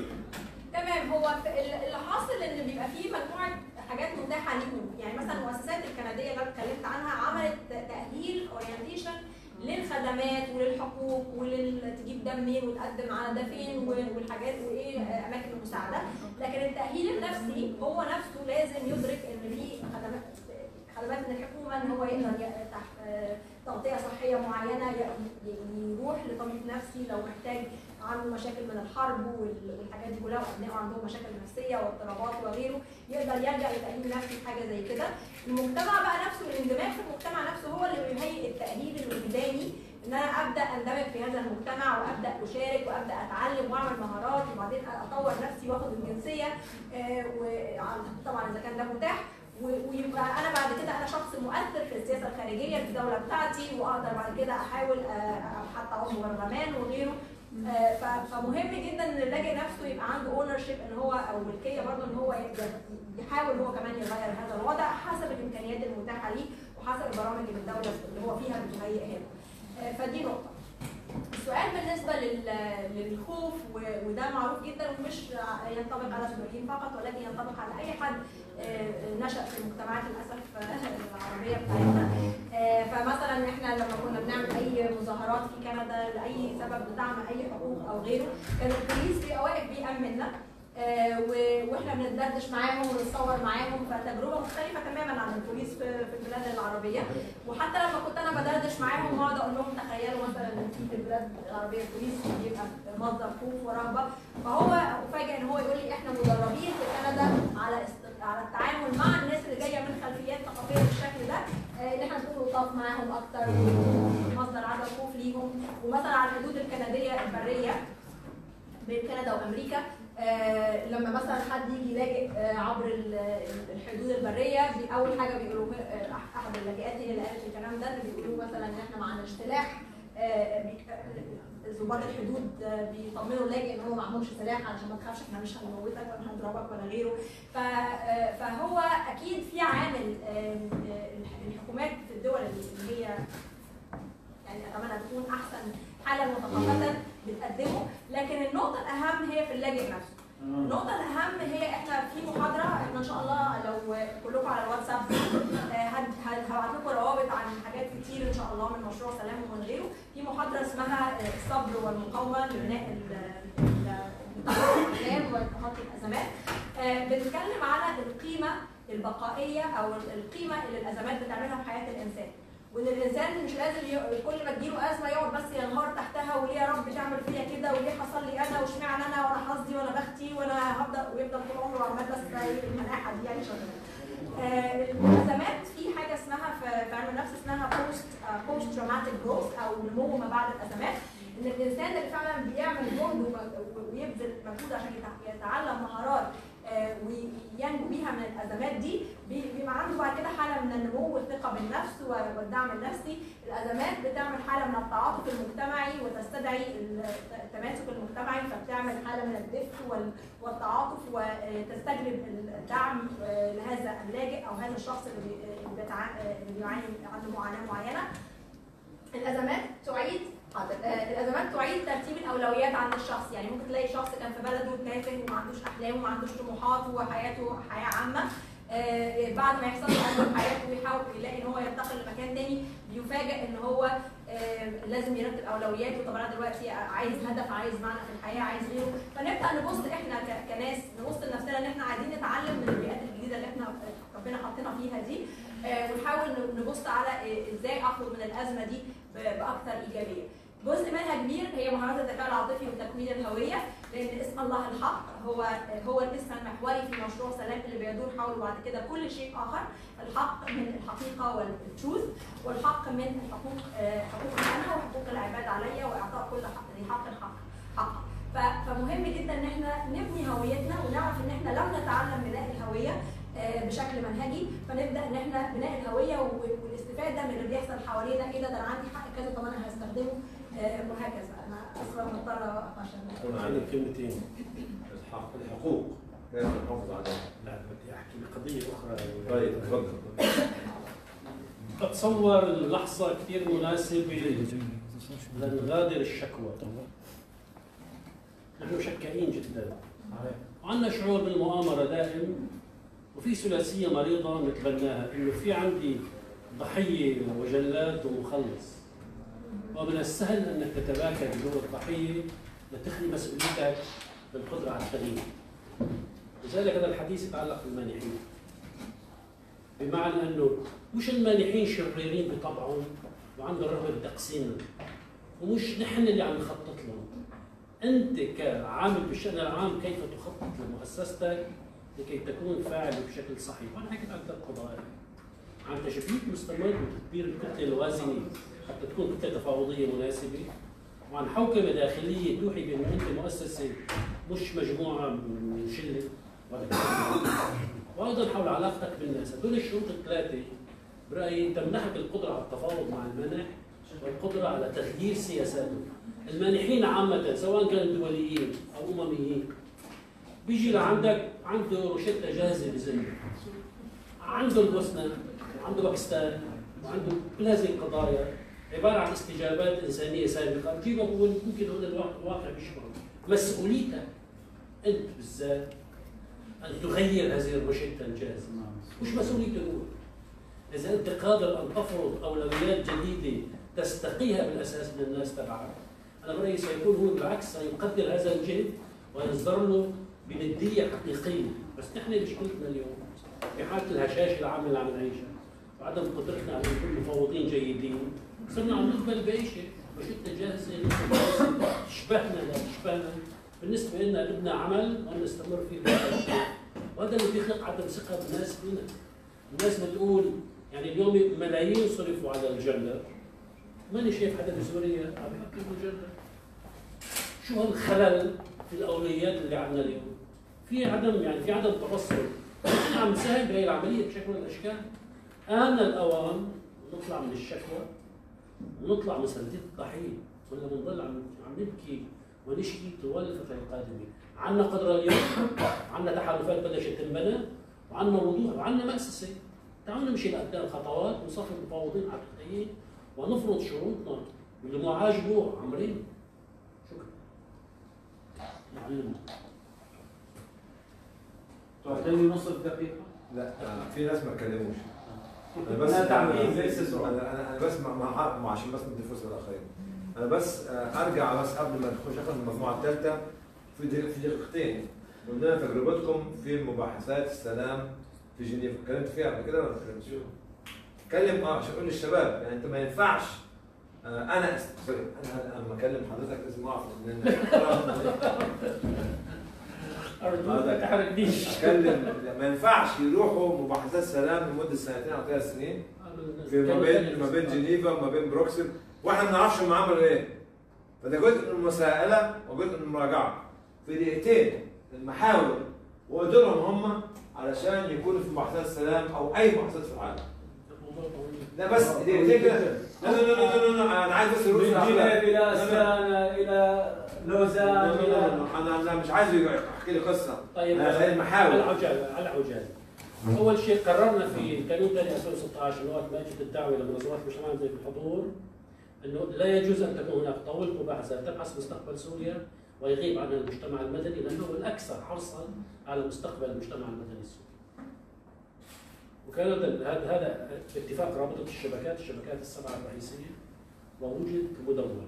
تمام هو في- ال- اللي حاصل ان بيبقى فيه مجموعه حاجات متاحه ليهم يعني مثلا المؤسسات الكنديه اللي انا اتكلمت عنها عملت تاهيل اورينتيشن للخدمات وللحقوق ولتجيب ده منين وتقدم على ده فين و- والحاجات وايه اماكن المساعده لكن التاهيل النفسي هو نفسه لازم يدرك ان في خدمات خدمات من الحكومه ان هو يقدر ي- تحت آه، تغطيه صحيه معينه ي- ي- يروح لطبيب نفسي لو محتاج عنده مشاكل من الحرب وال- والحاجات دي كلها وابنائه عندهم مشاكل نفسيه واضطرابات وغيره يقدر يلجا لتاهيل نفسي في حاجه زي كده المجتمع بقى نفسه الاندماج في المجتمع نفسه هو اللي بيهيئ التاهيل الوجداني ان انا ابدا اندمج في هذا المجتمع وابدا اشارك وابدا اتعلم واعمل مهارات وبعدين اطور نفسي واخد الجنسيه آه، وع- طبعا اذا كان ده متاح و- ويبقى انا بعد كده انا شخص مؤثر في السياسه الخارجيه في الدوله بتاعتي واقدر بعد كده احاول آه، حتى عضو برلمان وغيره آه، ف- فمهم جدا ان اللاجئ نفسه يبقى عنده اونر شيب ان هو او ملكيه برضه ان هو يقدر يحاول هو كمان يغير هذا الوضع حسب الامكانيات المتاحه ليه وحسب البرامج اللي الدوله اللي هو فيها بتهيئها له. آه، فدي نقطه. السؤال بالنسبه لل- للخوف و- وده معروف جدا ومش ينطبق على السوريين فقط ولكن ينطبق على اي حد آه، نشأ في المجتمعات للاسف آه، العربيه بتاعتنا آه، فمثلا احنا لما كنا بنعمل اي مظاهرات في كندا لاي سبب لدعم اي حقوق او غيره كان البوليس بيبقى واقف بيأمننا آه، و- واحنا بندردش معاهم ونتصور معاهم فتجربه مختلفه تماما عن البوليس في في البلاد العربيه وحتى لما كنت انا بدردش معاهم واقعد اقول لهم تخيلوا مثلا ان في في البلاد العربيه البوليس بيبقى مصدر خوف ورهبه فهو افاجئ ان هو يقول لي احنا مدربين في كندا على است- على التعامل مع الناس اللي جايه من خلفيات ثقافيه بالشكل ده آه، ان احنا نكون لطاف معاهم اكتر ونكون مصدر عدم خوف ليهم ومثلا على الحدود الكنديه البريه بين كندا وامريكا آه لما مثلا حد يجي لاجئ آه عبر ال- ال- الحدود البريه بي- اول حاجه بيقولوا آه أح- احد اللاجئات هي اللي قالت الكلام ده اللي بيقولوا مثلا ان احنا معناش سلاح آه، بي- آه، ضباط الحدود آه، بيطمنوا اللاجئ ان هو معهمش سلاح علشان ما تخافش احنا مش هنموتك ولا هنضربك ولا غيره ف- آه، فهو اكيد في عامل آه، آه، الحكومات في الدول اللي هي يعني اتمنى تكون احسن حالا وثقافه بتقدمه لكن النقطه الاهم هي في اللاجئ نفسه النقطة الأهم هي إحنا في محاضرة إحنا إن شاء الله لو كلكم على الواتساب آه، هد- هد- هبعت لكم روابط عن حاجات كتير إن شاء الله من مشروع سلام ومن غيره في محاضرة اسمها آه، الصبر والمقاومة لبناء ال- ال- الأحلام وتخطي الأزمات آه، بنتكلم على القيمة البقائية أو القيمة اللي الأزمات بتعملها في حياة الإنسان وان الانسان مش لازم ي- كل ما تجيله ازمه يقعد بس ينهار تحتها وليه يا رب تعمل فيا كده وليه حصل لي انا واشمعنى انا وانا حظي وانا بختي وانا هفضل ويفضل طول عمره عمال بس المناحه دي يعني شغاله. آه، الازمات في حاجه اسمها في في علم النفس اسمها بوست بوست تروماتيك جروث او نمو ما بعد الازمات ان الانسان اللي فعلا بيعمل جهد وم- ويبذل مجهود عشان يتع- يتعلم مهارات آه، وينجو بيها بيها من الازمات دي بي- بيبقى عنده بعد كده حاله من النمو والثقه بالنفس و- والدعم النفسي الازمات بتعمل حاله من التعاطف المجتمعي وتستدعي التماسك المجتمعي فبتعمل حاله من الدفء وال- والتعاطف وتستجلب الدعم آه، لهذا اللاجئ او هذا الشخص اللي بي- اللي بيتع- اللي بيعاني عنده معاناه معينه الازمات تعيد حاضر آه، الازمات تعيد ترتيب الاولويات عند الشخص يعني ممكن تلاقي شخص كان في بلده تافه وما عندوش احلام وما عندوش طموحات وحياته حياه عامه آه، بعد ما يحصل له أزمة في حياته ويحاول يلاقي ان هو ينتقل لمكان تاني بيفاجئ ان هو آه، لازم يرتب اولوياته طب انا دلوقتي عايز هدف عايز معنى في الحياه عايز غيره فنبدا نبص احنا ك- كناس نبص لنفسنا ان احنا عايزين نتعلم من البيئات الجديده اللي احنا ربنا حاطينا فيها دي آه، ونحاول نبص على آه، ازاي اخرج من الازمه دي ب- باكثر ايجابيه. جزء منها كبير هي مهارات الذكاء العاطفي وتكوين الهويه لان اسم الله الحق هو هو الاسم المحوري في مشروع سلام اللي بيدور حوله بعد كده كل شيء اخر الحق من الحقيقه والتروث والحق من الحقوق آه، حقوقي انا وحقوق العباد عليا واعطاء كل حق ذي حق حق حقه ف- فمهم جدا ان احنا نبني هويتنا ونعرف ان احنا لم نتعلم بناء الهويه آه، بشكل منهجي فنبدا ان احنا بناء الهويه و- والاستفاده من اللي بيحصل حوالينا ايه ده ده انا عندي حق كذا طب انا هستخدمه آه، وهكذا انا اسفه مضطره اوقف عشان أنا عندي كلمتين الحق الحقوق كيف نحافظ عليها؟ لا بدي احكي بقضيه اخرى طيب تفضل بتصور اللحظه كثير مناسبه لنغادر الشكوى نحن مشكئين جدا وعندنا شعور بالمؤامره دائم وفي ثلاثيه مريضه نتبناها انه في عندي ضحيه وجلاد ومخلص ومن السهل انك تتباكى بدور الضحيه لتخلي مسؤوليتك بالقدره على التغيير لذلك هذا الحديث يتعلق بالمانحين بمعنى انه مش المانحين شريرين بطبعهم وعندهم رغبه بتقسيمنا ومش نحن اللي عم نخطط لهم انت كعامل بالشان العام كيف تخطط لمؤسستك لكي تكون فاعل بشكل صحيح وانا حكيت عن ثلاث قضايا عن تشبيك مستمر وتدبير الكتله الوازنه حتى تكون كتله تفاوضيه مناسبه وعن حوكمه داخليه توحي بانه انت مؤسسه مش مجموعه من شله ولا وايضا حول علاقتك بالناس هدول الشروط الثلاثه برايي تمنحك القدره على التفاوض مع المانح والقدره على تغيير سياساتهم المانحين عامه سواء كانوا دوليين او امميين بيجي لعندك عنده روشته جاهزه بذنبه عنده البوسنه وعنده باكستان وعنده كل هذه القضايا عباره عن استجابات انسانيه سابقه بجيبها بقول ممكن هذا الواقع بيشبهه مسؤوليتك انت بالذات ان تغير هذه الروشته الجاهزه مش مسؤوليته هو اذا انت قادر ان تفرض اولويات جديده تستقيها بالاساس من الناس تبعك انا برايي سيكون هو بالعكس سيقدر هذا الجهد ويصدر له بنديه حقيقيه بس نحن مشكلتنا اليوم في حاله الهشاشه العامه اللي عم نعيشها وعدم قدرتنا على نكون مفوضين جيدين صرنا عم نقبل باي شيء روشته جاهزه تشبهنا لا تشبهنا بالنسبه لنا بدنا عمل ونستمر فيه بهذا الشيء وهذا اللي بيخلق عدم ثقه بالناس فينا الناس بتقول يعني اليوم ملايين صرفوا على الجندر ماني شايف حدا بسوريا عم يحكي بالجندر شو هالخلل في الاولويات اللي عندنا اليوم في عدم يعني في عدم تبصر نحن عم نساهم بهي العمليه بشكل من الاشكال آن الأوان نطلع من الشكوى ونطلع من سردية الضحية ولا بنضل عم عم نبكي ونشكي طوال الفترة القادمة عندنا قدرة اليوم عندنا تحالفات بلشت تنبنى وعندنا وضوح وعندنا مؤسسة تعالوا نمشي لقدام خطوات ونصفي المفاوضين على التغيير ونفرض شروطنا واللي ما عاجبه عمرين شكرا معلم تعطيني نص دقيقة؟ لا آه، في ناس ما اتكلموش انا بس أنا تعبين زي السيسو. انا انا أنا بس مع مع مع- عشان بس ندي فرصه للاخرين انا بس آه، ارجع بس قبل ما نخش اخذ المجموعه الثالثه في دق- في دقيقتين قلنا تجربتكم في مباحثات السلام في جنيف اتكلمت فيها قبل كده ولا ما اتكلمتش؟ اتكلم اه عشان اقول للشباب يعني انت ما ينفعش آه، انا سوري انا لما اكلم حضرتك لازم اعرف ان أرجوك ما تحرجنيش. اتكلم ما ينفعش يروحوا مباحثات سلام لمده سنتين او ثلاث سنين في ما بين ما بين جنيفا وما بين بروكسل واحنا ما نعرفش هم عملوا ايه فده جزء من المساءله وجزء من المراجعه في دقيقتين المحاور ودورهم هم علشان يكونوا في محطات السلام او اي محطات في العالم الموضوع طويل لا بس دي دي كده لا لا لا لا لا لا انا عايز بس من الروس جنيف الأخلاق. الى لا، لا. استانا الى لوزان لا، لا، لا، الى لا. انا انا مش عايز يحكي لي قصه طيب انا خلينا على محاور عجاله على عجاله اول شيء قررنا في قانون ثاني 2016 اللي هو ماجد الدعوه لمنظمات المجتمع زي الحضور انه لا يجوز ان تكون هناك طاوله مباحثات تبحث مستقبل سوريا ويغيب عنها المجتمع المدني لانه هو الاكثر حرصا على مستقبل المجتمع المدني السوري. وكان هذا هذا هذا اتفاق رابطه الشبكات الشبكات السبعه الرئيسيه ووجد كمدونه.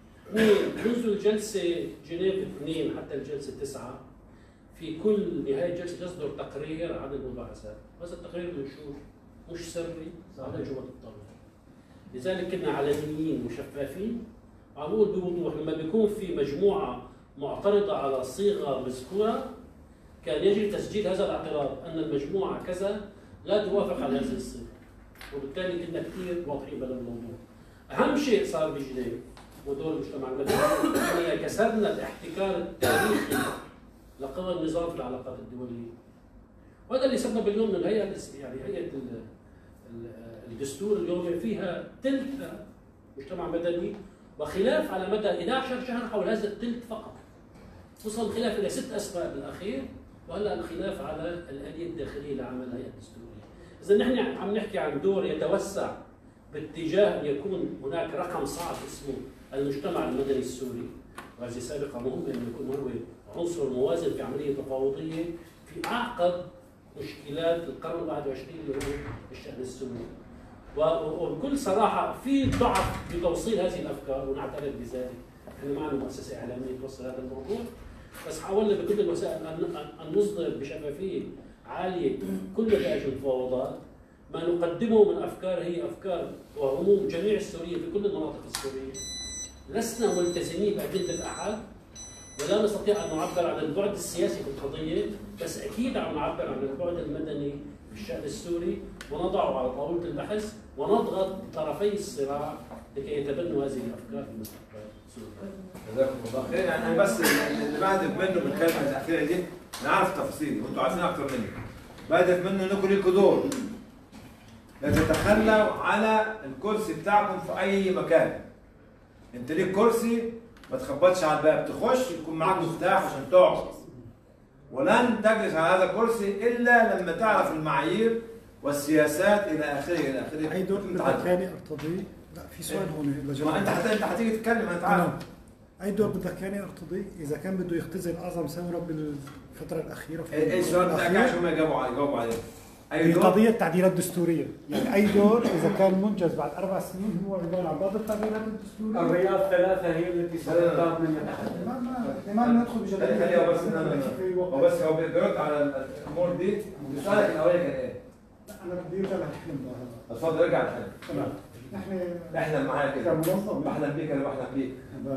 منذ الجلسه جنيف اثنين حتى الجلسه تسعه في كل نهايه جلسه يصدر تقرير عن المباحثات، هذا التقرير منشور مش سري على جوة الطاوله. لذلك كنا علنيين وشفافين عم نقول بوضوح لما بيكون في مجموعه معترضه على صيغه مذكوره كان يجب تسجيل هذا الاعتراض ان المجموعه كذا لا توافق على هذه الصيغه وبالتالي كنا كثير واضحين بهذا الموضوع. اهم شيء صار بجنيف ودور المجتمع المدني ان كسرنا الاحتكار التاريخي لقوى النظام في العلاقات الدوليه. وهذا اللي سبب اليوم ان الهيئه الاس- يعني هيئه ال- ال- الدستور اليوم فيها ثلث مجتمع مدني وخلاف على مدى 11 شهر حول هذا الثلث فقط. وصل الخلاف الى ست اسماء بالاخير وهلا الخلاف على الاليه الداخليه لعمل الهيئه الدستوريه. اذا نحن عم نحكي عن دور يتوسع باتجاه ان يكون هناك رقم صعب اسمه المجتمع المدني السوري وهذه سابقه مهمه انه يكون هو عنصر موازن في عمليه تفاوضيه في اعقد مشكلات القرن 21 اللي هو الشان السوري. و- وبكل صراحه في ضعف في توصيل هذه الافكار ونعترف بذلك. احنا معنا مؤسسه اعلاميه توصل هذا الموضوع بس حاولنا بكل الوسائل ان أن- ان نصدر بشفافيه عاليه كل نتائج المفاوضات ما نقدمه من افكار هي افكار وهموم جميع السوريين في كل المناطق السوريه لسنا ملتزمين باجنده احد ولا نستطيع ان نعبر عن البعد السياسي في القضيه بس اكيد عم نعبر عن البعد المدني في الشان السوري ونضعه على طاوله البحث ونضغط طرفي الصراع لكي يتبنوا هذه الافكار في مستقبل سوريا. جزاكم الله خير يعني انا بس اللي بهدف منه بالكلمه الاخيره دي نعرف تفاصيل وانتم عارفين اكثر مني بهدف منه انكم ليكم دور لا تتخلوا على الكرسي بتاعكم في اي مكان انت ليك كرسي ما تخبطش على الباب تخش يكون معاك مفتاح عشان تقعد ولن تجلس على هذا الكرسي الا لما تعرف المعايير والسياسات الى اخره الى اخره اي دور أنت بدك عارف. يعني ارتضيه؟ لا في سؤال هون لجناب ما انت حت... انت حتيجي تتكلم انت عارف تمام اي دور بدك يعني ارتضيه اذا كان بده يختزل اعظم ثوره بالفتره الاخيره في ايه السؤال بتاعك الأخير؟ عشان ما يجاوبوا عليه يجاوبوا عليه اي هي دور قضية تعديلات دستورية، يعني أي دور إذا كان منجز بعد أربع سنين هو عبارة عن بعض التعديلات الدستورية الرياض ثلاثه هي التي ستختار من يتحدث ما ما احتمال ندخل بجدل خلي خليه هو بس في الوقت. هو بس هو بيرد على الامور دي سؤالك الاولاني كان ايه؟ لا، أنا بدي أرجع للحلم بقى. اتفضل ارجع الحلم تمام نحن احلم معايا كده كمنظمة بحلم بيك انا بحلم بيك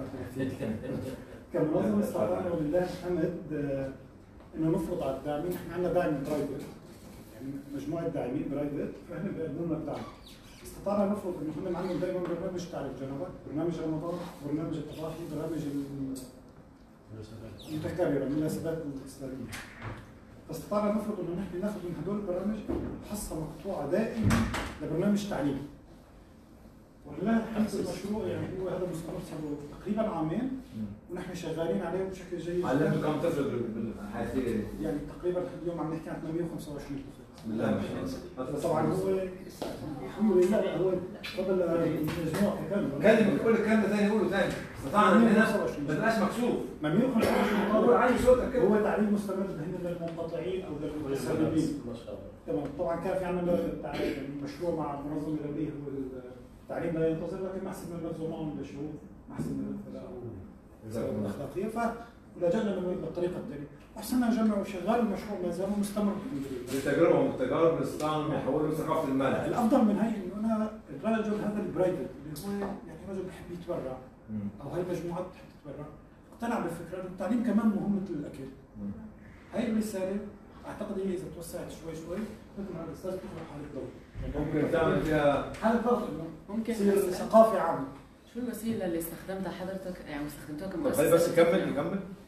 كمنظمة استطعنا ولله الحمد آه، إنه نفرض على الداعمين، إحنا عندنا داعم برايفت يعني مجموعة داعمين برايفت فإحنا بيقدموا لنا الدعم. استطعنا نفرض إنه هم عندهم دائما برنامج تعرف جنبك، برنامج رمضان، برنامج التضاحي، برنامج ال- متكررة من المناسبات الإسلامية. فاستطعنا نفرض إنه نحن ناخذ من هدول البرامج حصة مقطوعة دائما لبرنامج تعليمي. ولله الحمد المشروع يعني هو هذا مستمر صار له تقريبا عامين ونحن شغالين عليه بشكل جيد علمتوا كم طفل بال- بالحياتيه دي؟ يعني تقريبا اليوم عم نحكي عن 825 طفل بسم الله ما شاء الله طبعا هو الحمد لله هو فضل المجموع ككل كلمة كل الكلام ده تاني قوله تاني استطعنا ان هنا ما تبقاش مكسوف ما 125 قول عالي صوتك كده هو تعليم مستمر هن للمنقطعين او للمتسببين ما شاء الله. تمام طبعا كان في عندنا تع- يعني مشروع مع المنظمه الدوليه هو التعليم لا ينتظر لكن ما حسبنا ننفذه معهم لشروط ما حسبنا ننفذها جزاكم الله خير. اخلاقيه ولجأنا بالطريقه الثانيه وحسنا نجمع وشغال المشروع ما زال مستمر الحمد لله دي تجربة من التجارب اللي استطاعوا انهم يحولوا ثقافة المال الافضل من هي انه انا الرجل هذا البرايفت اللي هو يعني رجل بحب يتبرع او هاي مجموعات بتحب تتبرع اقتنع بالفكره انه التعليم كمان مهم مثل الاكل هاي الرساله اعتقد هي اذا توسعت شوي شوي مثل ما الاستاذ تخلق حاله ضوء ممكن تعمل فيها حاله ضغط انه ممكن تصير أسأل؟ ثقافه عامه شو الوسيلة اللي استخدمتها حضرتك يعني استخدمتوها طب كمؤسسة؟ خلي بس يكمل يكمل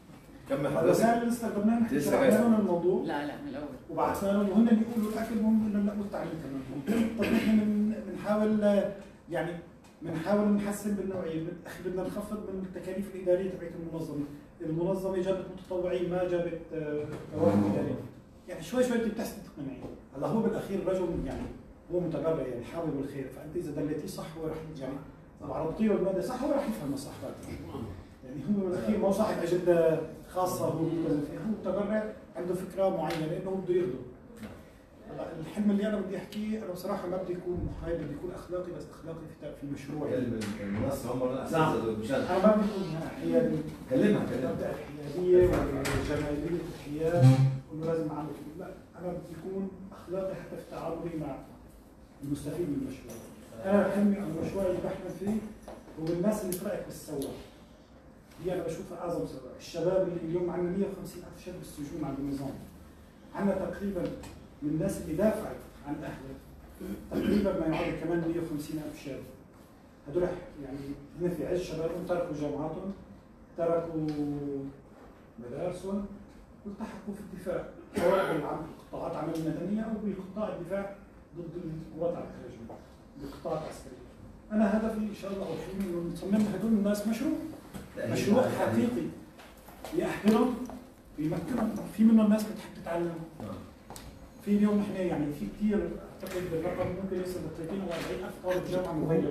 كمل الرسائل حضرتك اللي استخدمناها نحن لسه شرحنا جاي. لهم الموضوع لا لا من الاول وبعثنا لهم وهن يقولوا الاكل مهم لنا لا والتعليم كمان طب نحن من- بنحاول آه، يعني بنحاول نحسن بالنوعيه بن- أخي بدنا نخفض من التكاليف الاداريه تبعت المنظمه، المنظمه جابت متطوعين ما جابت آه، رواتب اداريه يعني شوي شوي بدك تحسن تقنعي هلا هو بالاخير رجل يعني هو متبرع يعني حابب الخير فانت اذا دليتيه صح هو رح يعني لو عرضتيه الماده صح هو رح يفهم الصحفات يعني هو بالاخير ما هو صاحب اجنده خاصه هو ملتزم فيها هو متبرع عنده فكره معينه انه بده يخدم هلا الحلم اللي انا بدي احكيه انا بصراحه ما بدي اكون محايد بدي اكون اخلاقي بس اخلاقي في في مشروعي المنصه هم الاساس نعم. مشان انا ما بدي اكون حيادي كلمها كلمها مبدا الحياديه وجماليه الحياه انه لازم اعمل كده. لا انا بدي اكون اخلاقي حتى في تعاملي مع المستفيد من المشروع انا حلمي عن المشروع اللي بحلم فيه هو الناس اللي فرقت بالسوا هي انا بشوفها اعظم سبب الشباب اللي اليوم عندنا 150 الف شاب بالسجون عند النظام عندنا تقريبا من الناس اللي دافعت عن اهلها تقريبا ما يعادل كمان 150 الف شاب هدول يعني هن في عز شبابهم تركوا جامعاتهم تركوا مدارسهم والتحقوا في الدفاع سواء بالعم- بقطاعات عمل مدنيه او بقطاع الدفاع ضد القوات الخارجيه بالقطاع العسكري. انا هدفي ان شاء الله او حلمي انه نصمم هدول الناس مشروع مشروع حقيقي يأهلهم ويمكنهم في منهم ناس بتحب تتعلم في اليوم نحن يعني في كثير اعتقد الرقم ممكن يوصل ل 30 او 40 الف طالب جامعه مغير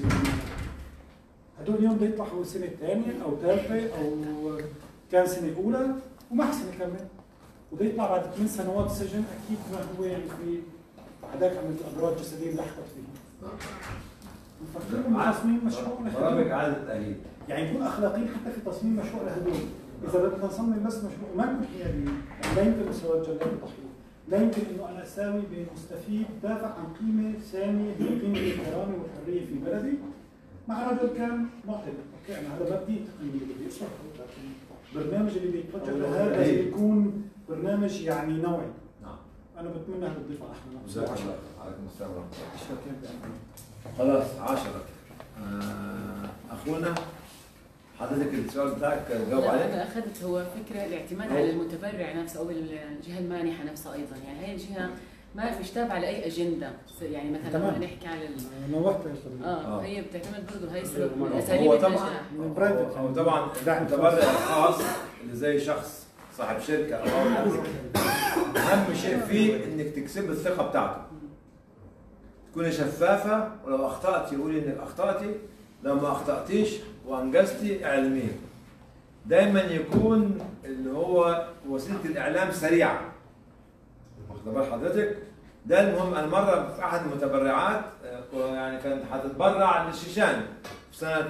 هدول اليوم بده يطلعوا سنه ثانيه او ثالثه او كان سنه اولى وما حسن يكمل وده يطلع بعد ثمان سنوات سجن اكيد ما هو يعني في بعدك عملت اضرار جسديه لحقت فيه نفكرهم بتصميم مشروع برامج لهدول. اعاده تاهيل يعني نكون اخلاقيين حتى في تصميم مشروع لهدول اذا بدنا نصمم بس مشروع ما نكون حياديين يعني لا يمكن مساواه جلاد الضحيه لا يمكن انه انا اساوي بين مستفيد دافع عن قيمه ساميه هي قيمه الكرامه والحريه في بلدي مع رجل كان معتدل اوكي انا هذا ما بدي تقنيه بدي اصرف لكن البرنامج اللي بيتوجه لهذا لازم يكون برنامج يعني نوعي نعم انا بتمنى هذا الضيف احمد جزاك الله عليكم السلام ورحمه الله شكرا خلاص عشرة آه، اخونا حضرتك السؤال بتاعك جاوب لا عليه انا اخذت هو فكره الاعتماد على المتبرع نفسه او الجهه المانحه نفسها ايضا يعني هي الجهه ما مش تابعه لاي اجنده يعني مثلا تمام. لما نحكي على ال- نوهت يا أستاذ. اه هي بتعتمد برضه هي سبب من هو اساليب طبعا النجاح هو طبعا المتبرع الخاص اللي زي شخص صاحب شركه او اهم شيء فيه انك تكسب الثقه بتاعته تكوني شفافه ولو اخطات يقولي انك اخطاتي لو ما اخطاتيش وانجزتي اعلميه دايما يكون اللي هو وسيله الاعلام سريعه واخد بال حضرتك ده المهم انا مره في احد المتبرعات آه، يعني كانت هتتبرع للشيشان في سنه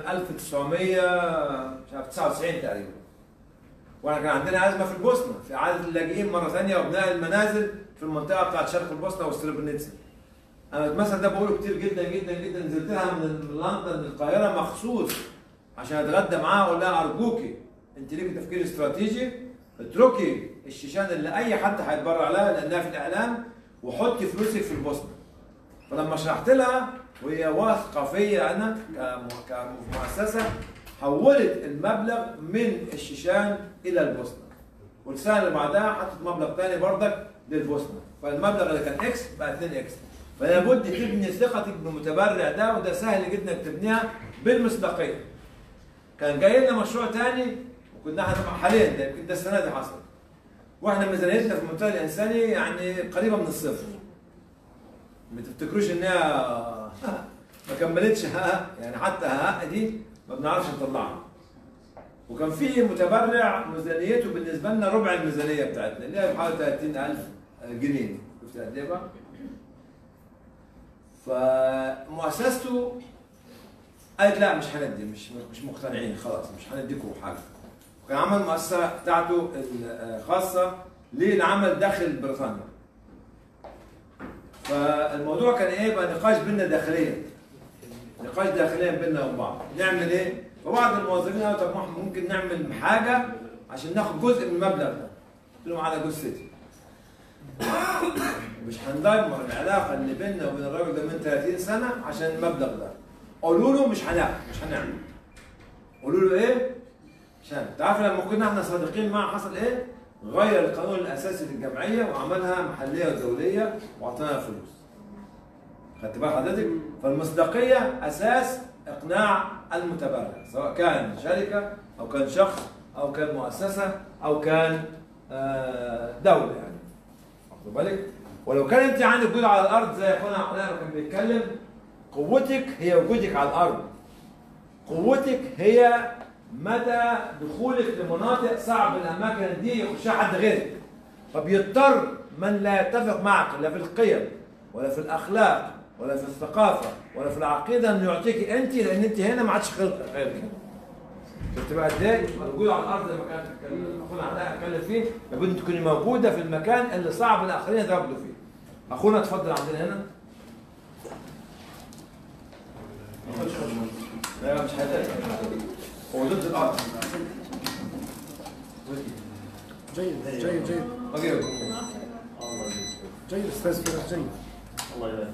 1999 تقريبا واحنا كان عندنا ازمه في البوسنه في اعاده اللاجئين مره ثانيه وبناء المنازل في المنطقه بتاعت شرق البوسنه والسربرنيتسا انا المثل ده بقوله كتير جدا جدا جدا نزلت لها من لندن للقاهره مخصوص عشان اتغدى معاها اقول لها ارجوكي انت ليكي تفكير استراتيجي اتركي الشيشان اللي اي حد هيتبرع لها لانها في الاعلام وحطي فلوسك في البوسنه فلما شرحت لها وهي واثقه فيا انا كم- كمؤسسه حولت المبلغ من الشيشان الى البوسنه والسنه اللي بعدها حطت مبلغ ثاني بردك للبوسنه فالمبلغ اللي كان اكس بقى 2 اكس فلا بد تبني ثقتك بالمتبرع ده وده سهل جدا تبنيها بالمصداقيه كان جاي لنا مشروع ثاني وكنا احنا طبعا حاليا ده يمكن ده السنه دي حصل واحنا ميزانيتنا في المنتدى الانساني يعني قريبه من الصفر ما تفتكروش انها ما كملتش ها يعني حتى ها دي ما بنعرفش نطلعها وكان في متبرع ميزانيته بالنسبه لنا ربع الميزانيه بتاعتنا اللي هي بحوالي 30000 جنيه شفت قد ايه بقى؟ فمؤسسته قالت لا مش هندي مش مش مقتنعين خلاص مش هنديكم حاجه كان عمل مؤسسه بتاعته الخاصه للعمل داخل بريطانيا فالموضوع كان ايه بقى نقاش بيننا داخليا نقاش داخليا بيننا وبين بعض نعمل ايه فبعض الموظفين قالوا طب ما احنا ممكن نعمل حاجه عشان ناخد جزء من المبلغ ده قلت لهم على جثتي مش هندمر العلاقه اللي بيننا وبين الراجل ده من 30 سنه عشان المبلغ ده قولوا له مش هنعمل مش هنعمل قولوا له ايه عشان تعرف لما كنا احنا صادقين معه حصل ايه؟ غير القانون الاساسي للجمعيه وعملها محليه ودوليه واعطانا فلوس. خدت بال حضرتك؟ فالمصداقيه اساس اقناع المتبرع سواء كان شركه او كان شخص او كان مؤسسه او كان آه، دوله يعني. واخد بالك؟ ولو كان انت عندك وجود على الارض زي اخونا علاء كان بيتكلم قوتك هي وجودك على الارض. قوتك هي مدى دخولك لمناطق صعب الاماكن دي يخشها حد غيرك. فبيضطر من لا يتفق معك لا في القيم ولا في الاخلاق ولا في الثقافه ولا في العقيده انه يعطيك انت لان انت هنا ما عادش خلق غيرك. شفت بقى ازاي؟ الوجود على الارض زي ما كانت تتكلم- اخونا علاء اتكلم فيه لابد تكوني موجوده في المكان اللي صعب الاخرين يتواجدوا فيه. اخونا اتفضل عندنا هنا. لا مش هيحتاج هو ضد الارض. جيد جيد جيد اوكي جيد استاذ فراس جيد الله يبارك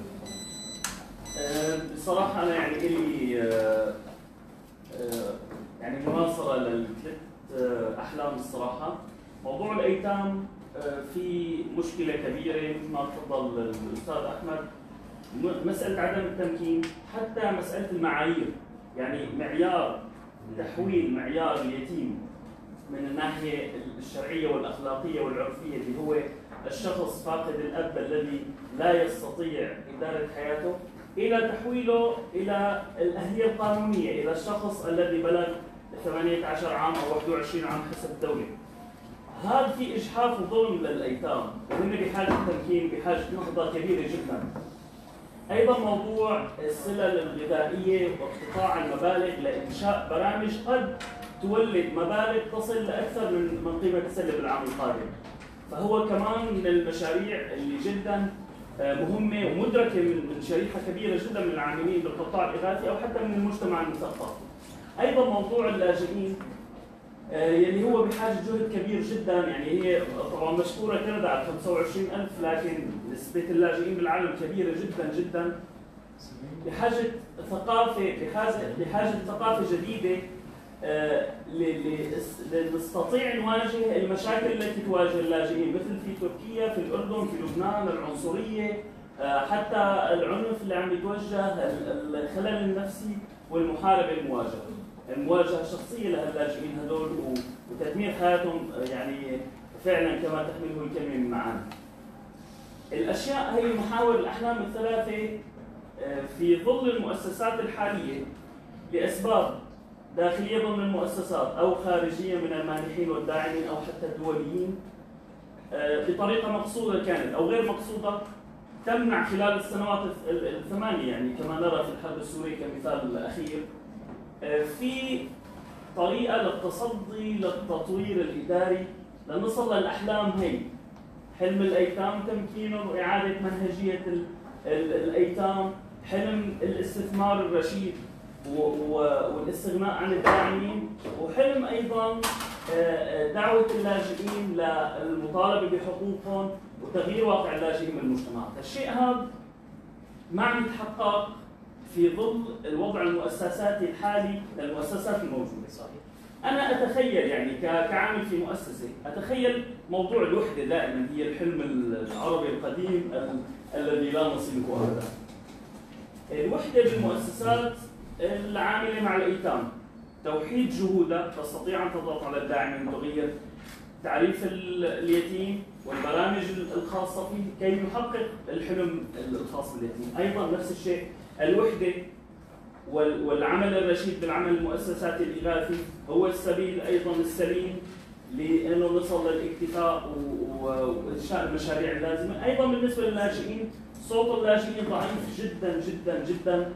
آه، بصراحة أنا يعني إلي آه، آه، يعني مناصرة للثلاث آه، أحلام الصراحة موضوع الأيتام آه، في مشكلة كبيرة مثل ما تفضل الأستاذ أحمد م- مسألة عدم التمكين حتى مسألة المعايير يعني معيار تحويل معيار اليتيم من الناحية الشرعية والأخلاقية والعرفية اللي هو الشخص فاقد الأب الذي لا يستطيع إدارة حياته إلى تحويله إلى الأهلية القانونية إلى الشخص الذي بلغ 18 عام أو 21 عام حسب الدولة هذا في إجحاف وظلم للأيتام وهم بحاجة تمكين بحاجة نهضة كبيرة جدا أيضا موضوع السلل الغذائية واقتطاع المبالغ لإنشاء برامج قد تولد مبالغ تصل لأكثر من من قيمة السلة بالعام القادم فهو كمان من المشاريع اللي جدا آه، مهمة ومدركة من من شريحة كبيرة جدا من العاملين بالقطاع الإغاثي أو حتى من المجتمع المثقف. أيضا موضوع اللاجئين آه، يلي هو بحاجة جهد كبير جدا يعني هي طبعا مشكورة كندا على 25000 لكن نسبة اللاجئين بالعالم كبيرة جدا جدا بحاجة ثقافة بحاجة بحاجة ثقافة جديدة آه، ل- ل- لنستطيع نواجه المشاكل التي تواجه اللاجئين مثل في تركيا في الأردن في لبنان العنصرية آه، حتى العنف اللي عم يتوجه ال- الخلل النفسي والمحاربة المواجهة المواجهة الشخصية لهاللاجئين هدول و- وتدمير حياتهم آه، يعني فعلا كما تحمله الكلمة من معاني الأشياء هي محاور الأحلام الثلاثة آه، في ظل المؤسسات الحالية لأسباب داخلية ضمن المؤسسات أو خارجية من المانحين والداعمين أو حتى الدوليين آه، بطريقة مقصودة كانت أو غير مقصودة تمنع خلال السنوات الث- ال- الثمانية يعني كما نرى في الحرب السورية كمثال أخير آه، في طريقة للتصدي للتطوير الإداري لنصل للأحلام هي حلم الأيتام تمكينهم وإعادة منهجية ال- ال- الأيتام حلم الاستثمار الرشيد و- و- والاستغناء عن الداعمين وحلم ايضا آه، آه، دعوه اللاجئين للمطالبه بحقوقهم وتغيير واقع اللاجئين بالمجتمع، الشيء هذا ما عم يتحقق في ظل الوضع المؤسساتي الحالي للمؤسسات الموجوده صحيح. انا اتخيل يعني ك- كعامل في مؤسسه اتخيل موضوع الوحده دائما هي الحلم العربي القديم ال- الذي لا نصيبه ابدا. الوحده بالمؤسسات العامله مع الايتام توحيد جهودها تستطيع ان تضغط على الداعمين وتغير تعريف ال- اليتيم والبرامج الخاصه فيه كي يحقق الحلم الخاص باليتيم، ايضا نفس الشيء الوحده وال- والعمل الرشيد بالعمل المؤسساتي الاغاثي هو السبيل ايضا السليم لانه نصل للاكتفاء و- و- وانشاء المشاريع اللازمه، ايضا بالنسبه للاجئين صوت اللاجئين ضعيف جدا جدا جدا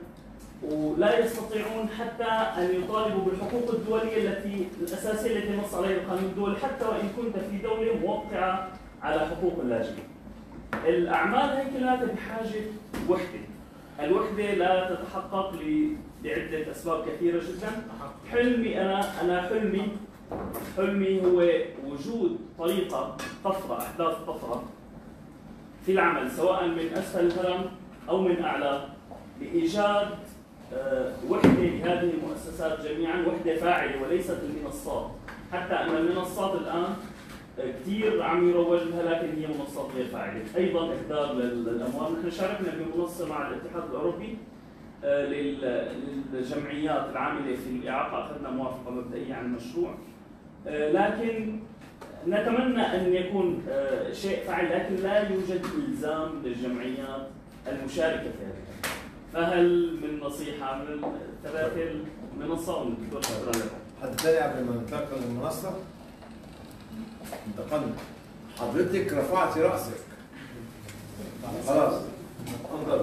ولا يستطيعون حتى ان يطالبوا بالحقوق الدوليه التي الاساسيه التي نص عليها القانون الدولي حتى وان كنت في دوله موقعه على حقوق اللاجئين. الاعمال هي كلها بحاجه وحده. الوحده لا تتحقق ل- لعده اسباب كثيره جدا. حلمي انا انا حلمي حلمي هو وجود طريقه طفره احداث طفره في العمل سواء من اسفل الهرم او من اعلاه لايجاد آه، وحده لهذه المؤسسات جميعا وحده فاعله وليست المنصات حتى ان المنصات الان آه، كثير عم يروجوا لها لكن هي منصات غير فاعله ايضا اهدار لل- للاموال نحن شاركنا بمنصه مع الاتحاد الاوروبي آه، لل- للجمعيات العامله في الاعاقه اخذنا موافقه مبدئيه عن المشروع آه، لكن نتمنى ان يكون آه، شيء فاعل لكن لا يوجد الزام للجمعيات المشاركه في هذا فهل من نصيحه من ثلاثه المنصه والدكتور شكرا لكم حد تاني قبل ما ننتقل للمنصة انتقلنا حضرتك رفعتي رأسك خلاص انظر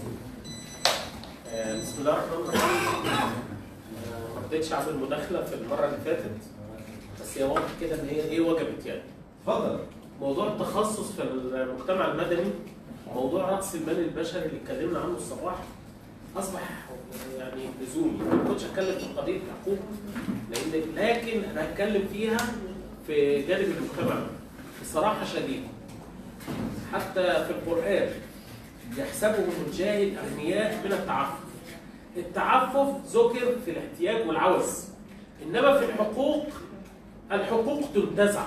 آه، بسم الله الرحمن الرحيم آه، ما رضيتش اعمل مداخله في المره اللي فاتت بس هي واضح كده ان هي ايه وجبت يعني اتفضل موضوع التخصص في المجتمع المدني موضوع راس المال البشري اللي اتكلمنا عنه الصباح اصبح يعني لزومي ما كنتش اتكلم في قضيه حقوق لان لكن انا هتكلم فيها في جانب المجتمع بصراحه شديده حتى في القران يحسبهم الجاهل اغنياء من التعفف التعفف ذكر في الاحتياج والعوز انما في الحقوق الحقوق تنتزع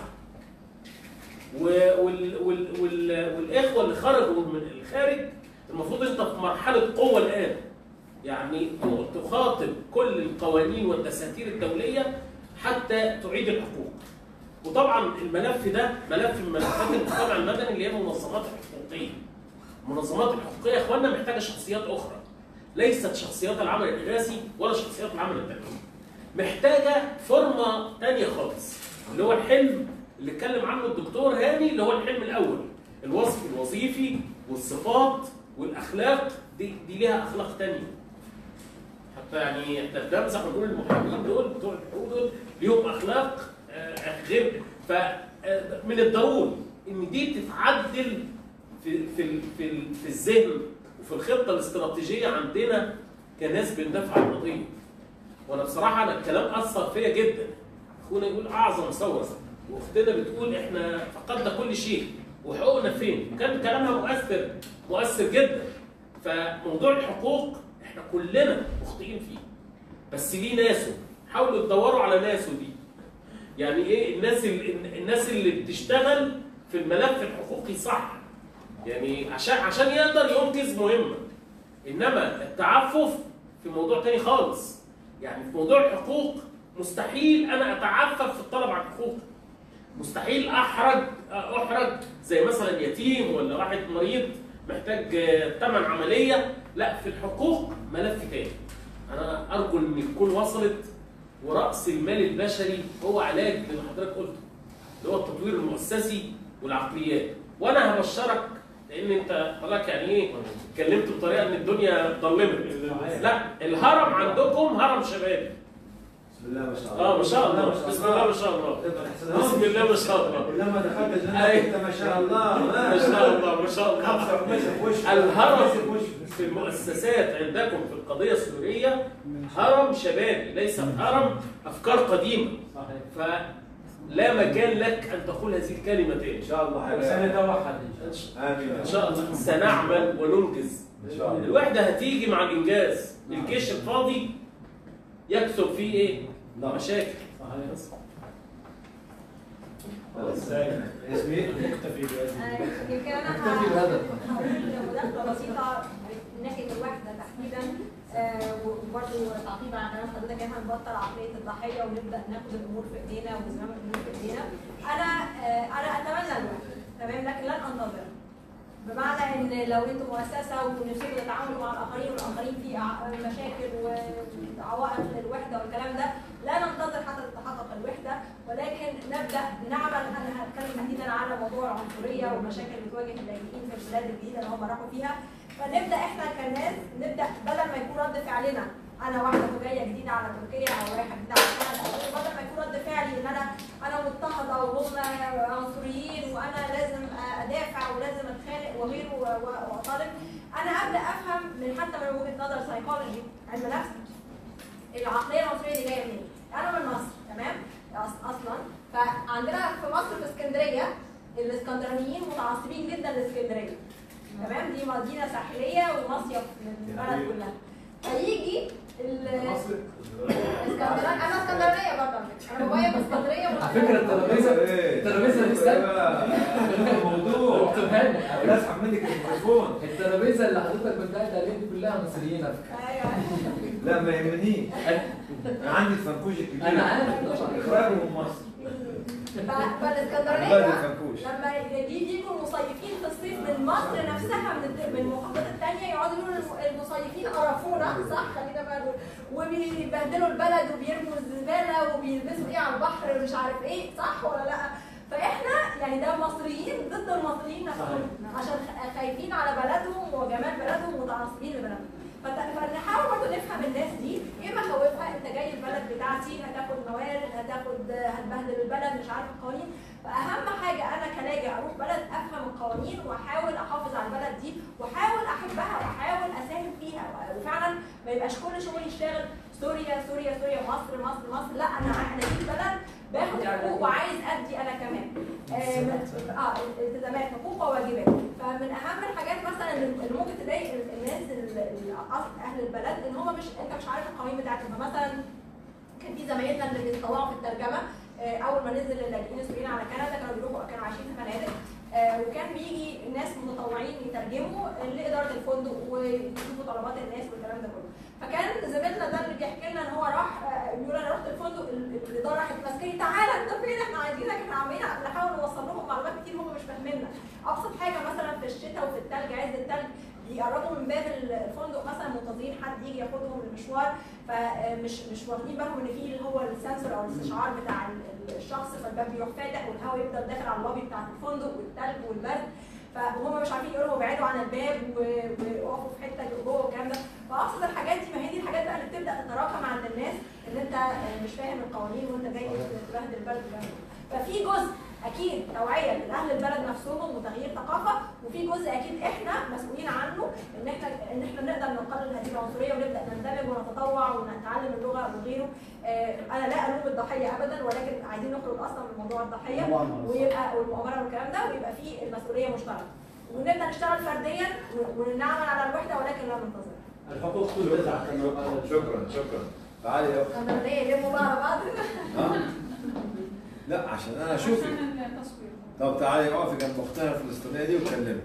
و- وال وال وال والاخوه اللي خرجوا من الخارج المفروض انت في مرحله قوه الان يعني ت- تخاطب كل القوانين والدساتير الدوليه حتى تعيد الحقوق وطبعا الملف ده ملف من ملفات المجتمع المدني اللي هي المنظمات الحقوقيه المنظمات الحقوقيه يا اخواننا محتاجه شخصيات اخرى ليست شخصيات العمل الإغاثي ولا شخصيات العمل التنموي محتاجه فورمه تانية خالص اللي هو الحلم اللي اتكلم عنه الدكتور هاني اللي هو الحلم الاول الوصف الوظيفي والصفات والاخلاق دي, دي ليها اخلاق تانية حتى يعني احنا بنمزح ونقول المحامين دول بتوع الحقوق دول ليهم اخلاق آه، غير ف آه، من الضروري ان دي تتعدل في في ال- في ال- في الذهن وفي الخطه الاستراتيجيه عندنا كناس بندافع عن القضيه وانا بصراحه انا الكلام اثر فيا جدا اخونا يقول اعظم ثوره واختنا بتقول احنا فقدنا كل شيء وحقوقنا فين كان كلامها مؤثر مؤثر جدا فموضوع الحقوق احنا كلنا مخطئين فيه بس ليه ناسه حاولوا تدوروا على ناسه دي يعني ايه الناس اللي الناس اللي بتشتغل في الملف الحقوقي صح يعني عشان عشان يقدر ينجز مهمه انما التعفف في موضوع تاني خالص يعني في موضوع الحقوق مستحيل انا اتعفف في الطلب عن حقوقي مستحيل احرج احرج زي مثلا يتيم ولا واحد مريض محتاج ثمن عمليه لا في الحقوق ملف تاني انا ارجو ان تكون وصلت وراس المال البشري هو علاج اللي حضرتك قلته اللي هو التطوير المؤسسي والعقليات وانا هبشرك لان انت حضرتك يعني ايه اتكلمت بطريقه ان الدنيا ضلمت لا الهرم عندكم هرم شبابي بسم الله ما شاء الله اه ما شاء الله بسم الله ما شاء الله بسم الله ما شاء الله لما دخلت الجنة أي. قلت ما شاء الله ما شاء الله ما شاء الله الهرم في المؤسسات عندكم في القضية السورية هرم شبابي ليس هرم أفكار قديمة فلا مكان لك أن تقول هذه الكلمة تاني إن شاء الله سنتوحد آمين إن شاء الله سنعمل وننجز إن شاء الله. الوحدة هتيجي مع الإنجاز الجيش الفاضي يكتب فيه إيه؟ مشاكل اسمي مكتفي آه، يمكن انا نكتفي بهذا هقول مداخله بسيطه من ناحيه الوحده تحديدا آه، وبرضه تعقيبا على كلام حضرتك احنا نبطل عقليه الضحيه ونبدا ناخد الامور في ايدينا وزمام الامور في ايدينا انا آه، انا اتمنى الوحده تمام لكن لن انتظر بمعنى ان لو انتم مؤسسه ونفسكم تتعاملوا مع الاخرين والاخرين في ع- مشاكل وعوائق للوحده والكلام ده لا ننتظر حتى تتحقق الوحده ولكن نبدا نعمل انا هتكلم تحديدا على موضوع العنصريه والمشاكل اللي بتواجه اللاجئين في البلاد الجديده اللي هم راحوا فيها فنبدا احنا كناس نبدا بدل ما يكون رد فعلنا انا واحده جايه جديده على تركيا او رايحه جديده على كندا أو بدل ما يكون رد فعلي ان انا انا مضطهده وهم عنصريين وانا لازم ادافع ولازم اتخانق وغيره و- و- واطالب انا ابدا افهم من حتى من وجهه نظر سايكولوجي علم نفس العقليه العنصريه دي جايه منين؟ انا من مصر تمام؟ أص- اصلا فعندنا في مصر في اسكندريه الاسكندرانيين متعصبين جدا لاسكندريه تمام دي مدينه ساحليه ومصيف للبلد كلها فيجي ال- اسكندراني انا اسكندرانيه برضه على فكرة. انا بابايا من اسكندريه على فكره الترابيزه الترابيزه اللي استنى الموضوع اكتبها لي الناس حملك الميكروفون الترابيزه اللي حضرتك كنت قاعد عليها دي كلها مصريين على فكره لا ما يهمنيش انا عندي الفنكوش الكبير أنا عارف طبعاً. اخراجه من مصر ف- فالاسكندرانيه بلد الفنكوش. لما يجي يجوا المصيفين في الصيف من مصر نفسها من الد- من المحافظات الثانيه يقعدوا يقولوا الم- المصيفين قرفونا صح خلينا بقى نقول وبيبهدلوا البلد وبيرموا الزباله وبيلبسوا ايه على البحر مش عارف ايه صح ولا لا فاحنا يعني ده مصريين ضد المصريين نفسهم عشان خ- خايفين على بلدهم وجمال بلدهم ومتعصبين لبلدهم فت- فنحاول برضه نفهم الناس دي ايه مخاوفها انت جاي البلد بتاعتي هتاخد موارد هتاخد هتبهدل البلد مش عارف القوانين فاهم حاجه انا كلاجئ اروح بلد افهم القوانين واحاول احافظ على البلد دي واحاول احبها واحاول اساهم فيها وفعلا ما يبقاش كل شغلي يشتغل سوريا سوريا سوريا مصر مصر مصر لا انا انا دي بلد باخد حقوق وعايز ادي انا كمان آه، اه التزامات حقوق وواجبات فمن اهم الحاجات مثلا اللي ممكن تضايق الناس ال- ال- أصل اهل البلد ان هم مش انت مش عارف القوانين بتاعتهم فمثلا كان في زمايلنا اللي بيتطوعوا في الترجمه آه، اول ما نزل اللاجئين السوريين على كندا كانوا بيروحوا كانوا عايشين في فنادق آه، وكان بيجي ناس متطوعين يترجموا لاداره الفندق ويشوفوا طلبات الناس والكلام ده كله فكان زميلنا ده اللي بيحكي لنا ان هو راح آه، بيقول انا رحت الفندق ال- الاداره راحت ماسكاني تعالى انت فين احنا عايزينك احنا عمالين نحاول نوصل لهم معلومات كتير هم مش فاهميننا ابسط حاجه مثلا في الشتاء وفي الثلج عز الثلج بيقربوا من باب الفندق مثلا منتظرين حد يجي ياخدهم المشوار فمش مش واخدين بالهم ان في اللي هو السنسور او الاستشعار بتاع ال- الشخص فالباب بيروح فاتح والهواء يفضل داخل على اللوبي بتاع الفندق والثلج والبرد فهم مش عارفين يقولوا ابعدوا عن الباب و- ويقفوا في حته جوه والكلام ده فابسط الحاجات دي ما هي دي الحاجات بقى اللي بتبدا تتراكم عند الناس ان انت مش فاهم القوانين وانت جاي تبهدل البلد والكلام ده. ففي جزء اكيد توعيه لاهل البلد نفسهم وتغيير ثقافه وفي جزء اكيد احنا مسؤولين عنه ان احنا ان احنا نقدر نقلل هذه العنصريه ونبدا نندمج ونتطوع ونتعلم اللغه وغيره آه، انا لا الوم الضحيه ابدا ولكن عايزين نخرج اصلا من موضوع الضحيه المؤامرة. ويبقى والمؤامره والكلام ده ويبقى في المسؤوليه مشتركه ونبدا نشتغل فرديا و- ونعمل على الوحده ولكن لا ننتظر الحقوق تنتزع كما قال شكرا شكرا تعالي يا أخت. انا ليه يلموا بقى على بعض ها؟ لا عشان انا اشوفك عشان التصوير طب تعالي اقفي جنب اختنا الفلسطينيه دي وكلمي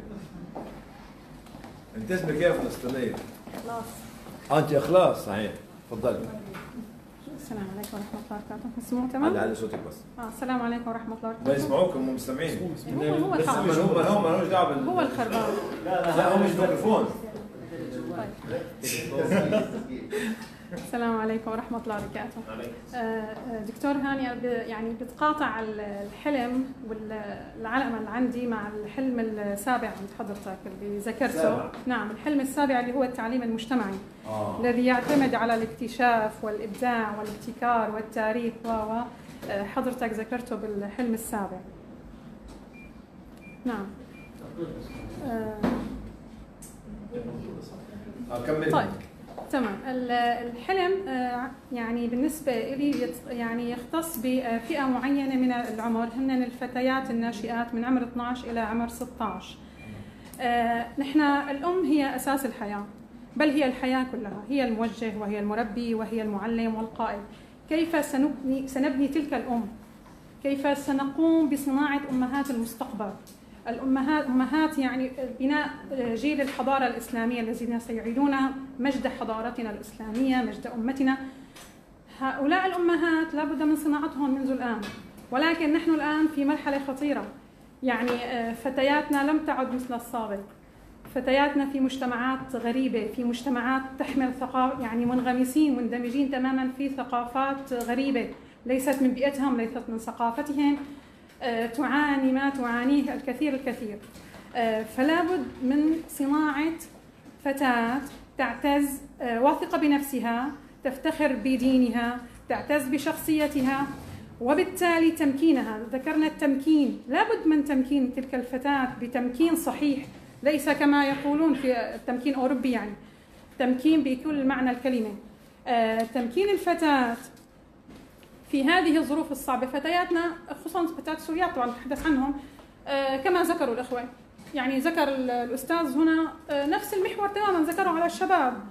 انت اسمك ايه يا فلسطينيه؟ خلاص اه انت اخلاص صحيح اتفضلي السلام عليكم ورحمة الله وبركاته مسموع علي تمام؟ علي صوتك بس اه السلام عليكم ورحمة الله ما وبركاته يسمعوك هم مستمعين هو هو بس هم الخربان هم هم مالوش دعوه بال هو الخربان لا هو مش ميكروفون السلام عليكم ورحمة الله وبركاته آه، آه، دكتور هاني ب- يعني بتقاطع ال- الحلم والعلامة اللي عندي مع الحلم السابع عند حضرتك اللي ذكرته السابع. نعم الحلم السابع اللي هو التعليم المجتمعي آه. الذي يعتمد على الاكتشاف والإبداع والابتكار والتاريخ و و آه، حضرتك ذكرته بالحلم السابع نعم آه، اه كملي طيب تمام ال- الحلم آه، يعني بالنسبة لي يت- يعني يختص بفئة معينة من العمر هن الفتيات الناشئات من عمر 12 إلى عمر 16 آه، نحن الأم هي أساس الحياة بل هي الحياة كلها هي الموجه وهي المربي وهي المعلم والقائد كيف سنبني, سنبني تلك الأم كيف سنقوم بصناعة أمهات المستقبل الأمهات أمهات يعني بناء جيل الحضارة الإسلامية الذين سيعيدون مجد حضارتنا الإسلامية مجد أمتنا هؤلاء الأمهات لابد من صناعتهم منذ الآن ولكن نحن الآن في مرحلة خطيرة يعني آه، فتياتنا لم تعد مثل السابق فتياتنا في مجتمعات غريبة في مجتمعات تحمل ثقافة يعني منغمسين مندمجين تماما في ثقافات غريبة ليست من بيئتهم ليست من ثقافتهم آه، تعاني ما تعانيه الكثير الكثير آه، فلا بد من صناعة فتاة تعتز آه، واثقة بنفسها تفتخر بدينها تعتز بشخصيتها وبالتالي تمكينها ذكرنا التمكين لابد من تمكين تلك الفتاة بتمكين صحيح ليس كما يقولون في التمكين أوروبي يعني تمكين بكل معنى الكلمة آه، تمكين الفتاة في هذه الظروف الصعبة فتياتنا خصوصا فتيات السوريات طبعا نتحدث عنهم آه، كما ذكروا الإخوة يعني ذكر ال- الأستاذ هنا آه، نفس المحور تماما ذكره على الشباب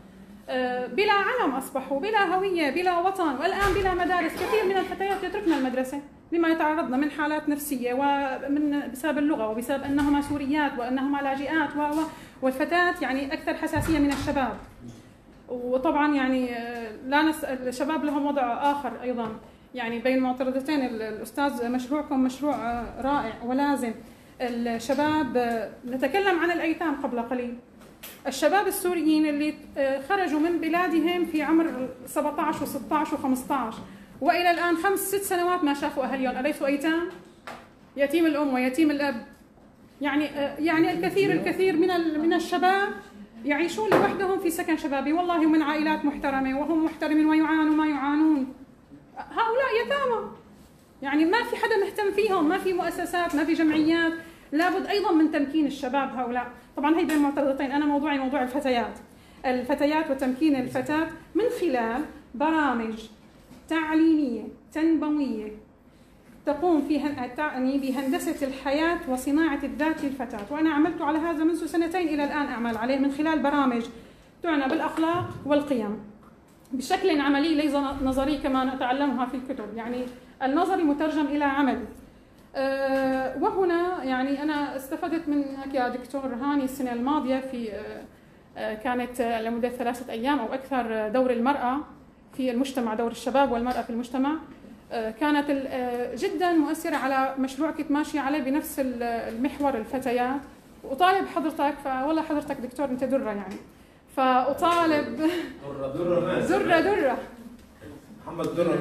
آه، بلا علم اصبحوا بلا هويه بلا وطن والان بلا مدارس كثير من الفتيات يتركن المدرسه لما يتعرضن من حالات نفسيه ومن بسبب اللغه وبسبب انهما سوريات وانهما لاجئات و والفتاه يعني اكثر حساسيه من الشباب وطبعا يعني آه، لا نس... الشباب لهم وضع اخر ايضا يعني بين معترضتين الاستاذ مشروعكم مشروع آه، رائع ولازم الشباب نتكلم عن الايتام قبل قليل الشباب السوريين اللي آه، خرجوا من بلادهم في عمر 17 و16 و15 والى الان خمس ست سنوات ما شافوا اهاليهم اليسوا ايتام؟ يتيم الام ويتيم الاب يعني آه، يعني الكثير الكثير من من الشباب يعيشون لوحدهم في سكن شبابي والله من عائلات محترمه وهم محترمين ويعانوا ما يعانون هؤلاء يتامى يعني ما في حدا مهتم فيهم ما في مؤسسات ما في جمعيات لابد ايضا من تمكين الشباب هؤلاء طبعا هي بين معترضتين انا موضوعي موضوع الفتيات الفتيات وتمكين الفتاه من خلال برامج تعليميه تنبويه تقوم في تعني بهندسه الحياه وصناعه الذات للفتاه وانا عملت على هذا منذ سنتين الى الان اعمل عليه من خلال برامج تعنى بالاخلاق والقيم بشكل عملي ليس نظري كما نتعلمها في الكتب يعني النظري مترجم الى عمل آه، وهنا يعني انا استفدت منك يا دكتور هاني السنه الماضيه في آه، آه، كانت لمده ثلاثه ايام او اكثر دور المراه في المجتمع دور الشباب والمراه في المجتمع كانت جدا مؤثره على مشروع كنت ماشيه عليه بنفس المحور الفتيات واطالب حضرتك فوالله حضرتك دكتور انت دره يعني فاطالب دره دره دره دره محمد در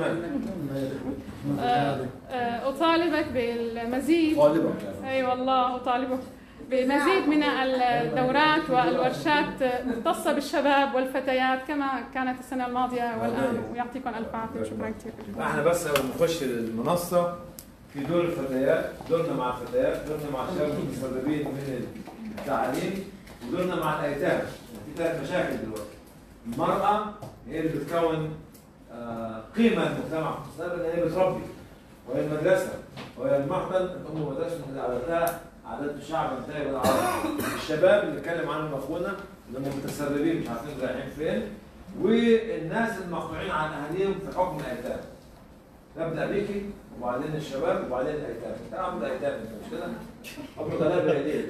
آه، آه، أطالبك بالمزيد طالبك أي والله أطالبك بمزيد من الدورات والورشات مختصة بالشباب والفتيات كما كانت السنة الماضية والآن ويعطيكم ألف عافية شكرا كثير احنا بس نخش المنصة في دور الفتيات دورنا مع الفتيات دورنا مع الشباب المتسربين من التعليم ودورنا مع الأيتام في ثلاث مشاكل دلوقتي المرأة هي اللي بتكون قيمه المجتمع المستقبل ان هي بتربي وهي المدرسه وهي المحضن الام مدرسه اللي عادتها عادات الشعب انتهى بالعرب الشباب اللي اتكلم عنهم اخونا اللي هم متسربين مش عارفين رايحين فين والناس المقطوعين عن اهاليهم في حكم الايتام نبدا بيكي وبعدين الشباب وبعدين الايتام انت عامل ايتام انت مش كده؟ ابو غلابه انا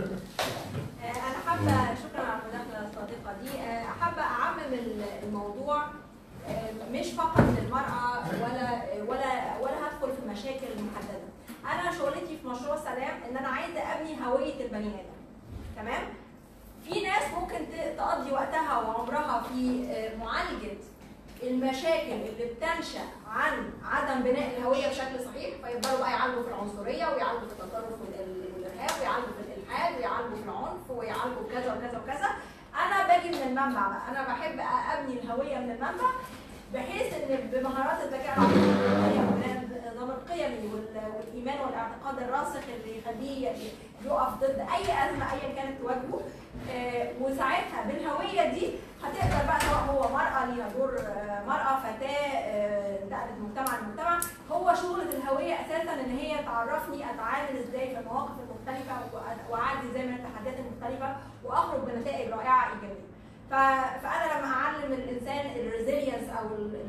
حابه شكرا على المداخله الصديقه دي آه، حابه اعمم الموضوع مش فقط للمرأة ولا ولا ولا هدخل في مشاكل محددة. أنا شغلتي في مشروع سلام إن أنا عايزة أبني هوية البني آدم. تمام؟ في ناس ممكن تقضي وقتها وعمرها في آه، معالجة المشاكل اللي بتنشأ عن عدم بناء الهوية بشكل صحيح فيفضلوا بقى يعالجوا في العنصرية ويعالجوا في التطرف والإرهاب ويعالجوا في الإلحاد ويعالجوا في العنف ويعالجوا بكذا وكذا وكذا انا باجي من المنبع بقى انا بحب ابني الهويه من المنبع بحيث ان بمهارات الذكاء العاطفي النظام القيمي والايمان والاعتقاد الراسخ اللي يخليه يقف ضد اي ازمه ايا كانت تواجهه آه، وساعتها بالهويه دي هتقدر بقى سواء هو مراه ليها دور آه، مراه فتاه نقلت آه، مجتمع لمجتمع هو شغله الهويه اساسا ان هي تعرفني اتعامل ازاي في المواقف المختلفه واعدي ازاي من التحديات المختلفه واخرج بنتائج رائعه ايجابيه. فانا لما اعلم الانسان الريزيلينس او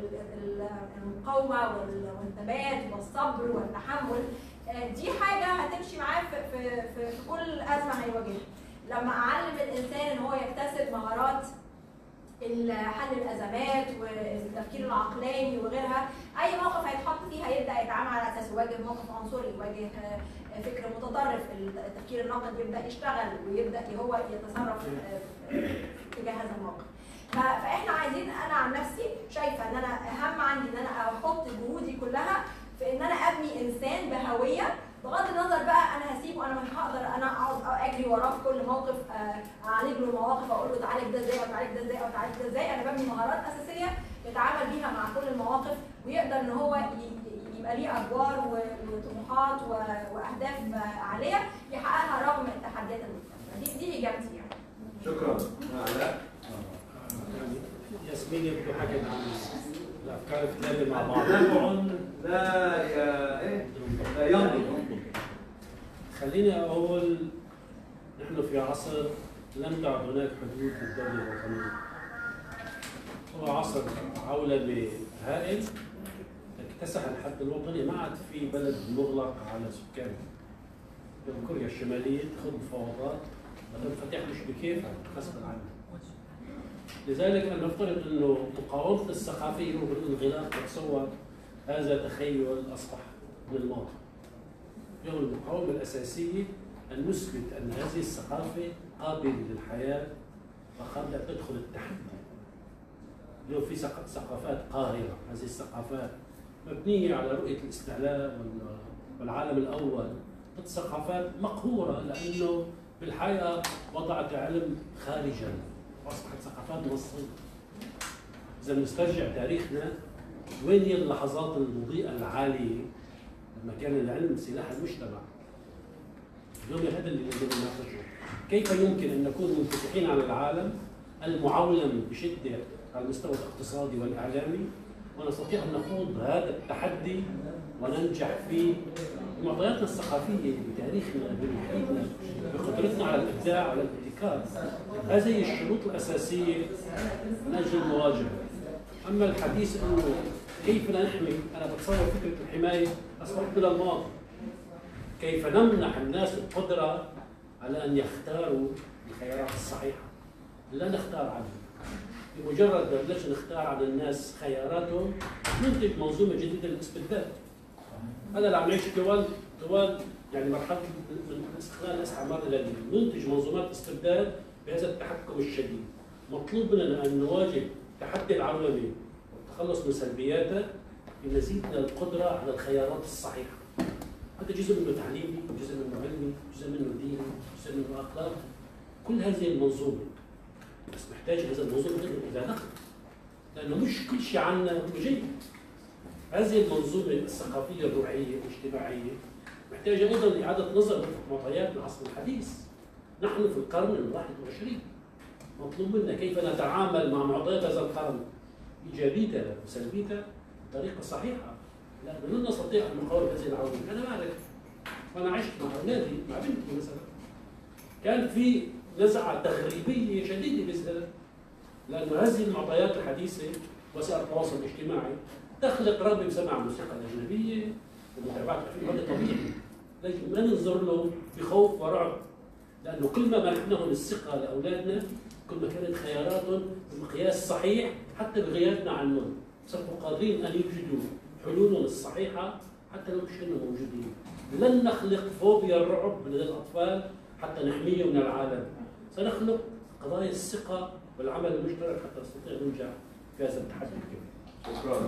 المقاومه والثبات والصبر والتحمل دي حاجه هتمشي معاه في, في, في كل ازمه هيواجهها. لما اعلم الانسان ان هو يكتسب مهارات حل الازمات والتفكير العقلاني وغيرها اي موقف هيتحط فيه هيبدا يتعامل على اساس يواجه موقف عنصري يواجه فكر متطرف التفكير الناقد يبدا يشتغل ويبدا هو يتصرف تجاه هذا الموقف فاحنا عايزين انا عن نفسي شايفه ان انا اهم عندي ان انا احط جهودي كلها في ان انا ابني انسان بهويه بغض النظر بقى انا هسيبه انا مش هقدر انا اقعد اجري وراه في كل موقف آه، اعالج له المواقف اقول له تعالج ده ازاي وتعالج ده ازاي وتعالج ده ازاي انا ببني مهارات اساسيه يتعامل بيها مع كل المواقف ويقدر ان هو يبقى ليه ادوار وطموحات واهداف عاليه يحققها رغم التحديات المختلفه دي دي اجابتي يعني شكرا علاء ياسمين يبدو حكت عن الافكار الثلاثه مع بعض لا يا ايه لا ينضج خليني اقول نحن في عصر لم تعد هناك حدود للدوله الوطنيه هو عصر عولمه هائل اكتسح الحد الوطني ما عاد في بلد مغلق على سكانه كوريا الشماليه تخوض مفاوضات ما فتحتش بكيفها غصبا عنها لذلك انا نفترض انه مقاومه الثقافيه والانغلاق اتصور هذا تخيل اصبح من الماضي اليوم المقاومه الاساسيه ان نثبت ان هذه الثقافه قابله للحياه وقابله تدخل التحدي اليوم في ثق- ثقافات قاهره هذه الثقافات مبنيه على رؤيه الاستعلاء وال- والعالم الاول ضد ثقافات مقهوره لانه بالحقيقه وضعت علم خارجا واصبحت ثقافات مصريه اذا نسترجع تاريخنا وين هي اللحظات المضيئه العاليه لما كان العلم سلاح المجتمع اليوم هذا اللي لازم نناقشه كيف يمكن ان نكون منفتحين على العالم المعولم بشده على المستوى الاقتصادي والاعلامي ونستطيع ان نخوض هذا التحدي وننجح فيه بمعطياتنا الثقافيه بتاريخنا بمحيطنا بقدرتنا على الابداع على الابتكار هذه هي الشروط الاساسيه من اجل المواجهه اما الحديث انه كيف نحمي انا بتصور فكره الحمايه اصبحت من الماضي كيف نمنح الناس القدره على ان يختاروا الخيارات الصحيحه لا نختار عنهم بمجرد ما بلش نختار عن الناس خياراتهم ننتج منظومه جديده للاستبداد هذا اللي عم نعيش طوال طوال يعني مرحله من استقلال الاستعمار الى اليوم ننتج منظومات استبداد بهذا التحكم الشديد مطلوب مننا ان نواجه تحدي العولمه والتخلص من سلبياته بمزيد من القدره على الخيارات الصحيحه هذا جزء منه تعليمي جزء منه علمي جزء منه ديني جزء منه اخلاقي كل هذه المنظومه بس محتاج هذا المنظومه الى نقد لانه مش كل شيء عنا هو جيد هذه المنظومه الثقافيه الروحيه الاجتماعيه محتاجه ايضا اعاده نظر في معطيات العصر الحديث نحن في القرن الواحد والعشرين مطلوب منا كيف نتعامل مع معطيات هذا القرن ايجابيتها وسلبيتها بطريقه صحيحه لانه لن نستطيع ان نقاوم هذه العوامل انا بعرف وانا عشت مع اولادي مع بنتي مثلا كان في نزعه تخريبيه شديده بالزلم لانه هذه المعطيات الحديثه وسائل التواصل الاجتماعي تخلق رغبه بسماع الموسيقى الاجنبيه ومتابعه الافلام هذا طبيعي لكن ما ننظر له بخوف ورعب لانه كل ما منحناهم الثقه لاولادنا كل ما كانت خياراتهم بمقياس صحيح حتى بغيابنا عنهم صاروا قادرين ان يوجدوا حلولهم الصحيحه حتى لو مش هن موجودين لن نخلق فوبيا الرعب من الاطفال حتى نحميهم من العالم سنخلق قضايا الثقه والعمل المشترك حتى نستطيع ننجح في هذا التحدي الكبير شكرا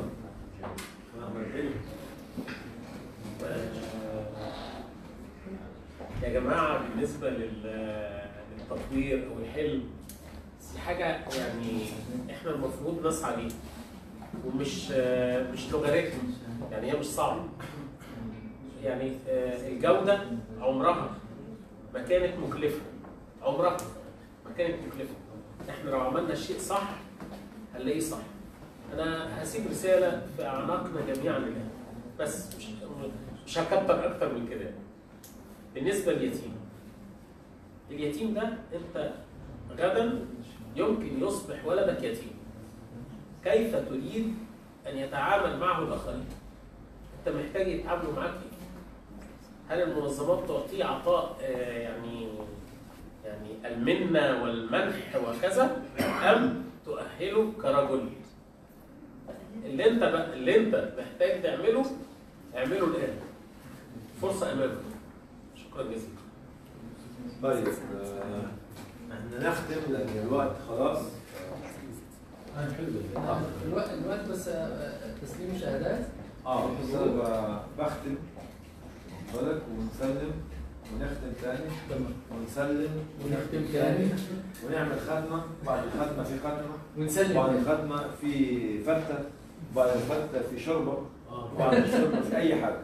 يا جماعه بالنسبه لل- للتطوير او الحلم دي حاجه يعني احنا المفروض نسعى ليها ومش مش لوغاريتم يعني هي مش صعبه يعني آه، الجوده عمرها ما كانت مكلفه عمرها ما كانت مكلفه احنا لو عملنا الشيء صح هنلاقيه صح انا هسيب رساله في اعناقنا جميعا الان بس مش مش هكتر اكتر من كده بالنسبه لليتيم اليتيم ده انت غدا يمكن يصبح ولدك يتيم كيف تريد ان يتعامل معه الاخرين انت محتاج يتعاملوا معاك كيف هل المنظمات تعطيه عطاء آه، يعني يعني المنه والمنح وكذا ام تؤهله كرجل اللي انت بقى اللي انت محتاج تعمله اعمله الان فرصه امامك شكرا جزيلا طيب آه، احنا نختم لان الوقت خلاص الوقت الوقت بس آه، تسليم شهادات اه بس انا ب- بختم بالك ونسلم ونختم تاني ونسلم ونختم تاني. ونعمل ختمه بعد الختمه في ختمه ونسلم بعد تاني. الختمه في فته بعد الفته في شوربه بعد الشوربه في اي حاجه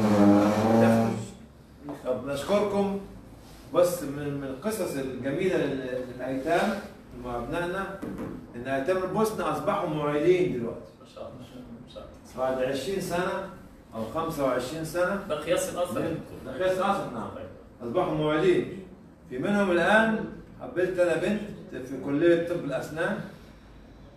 طب نشكركم بس من من القصص الجميله لل- للايتام مع ابنائنا ان ايتام البوسنه اصبحوا معيدين دلوقتي ما شاء الله ما شاء الله بعد 20 سنه او 25 سنه ده قياس الاثر ده قياس الاثر نعم اصبحوا مواليد في منهم الان قابلت انا بنت في كليه طب الاسنان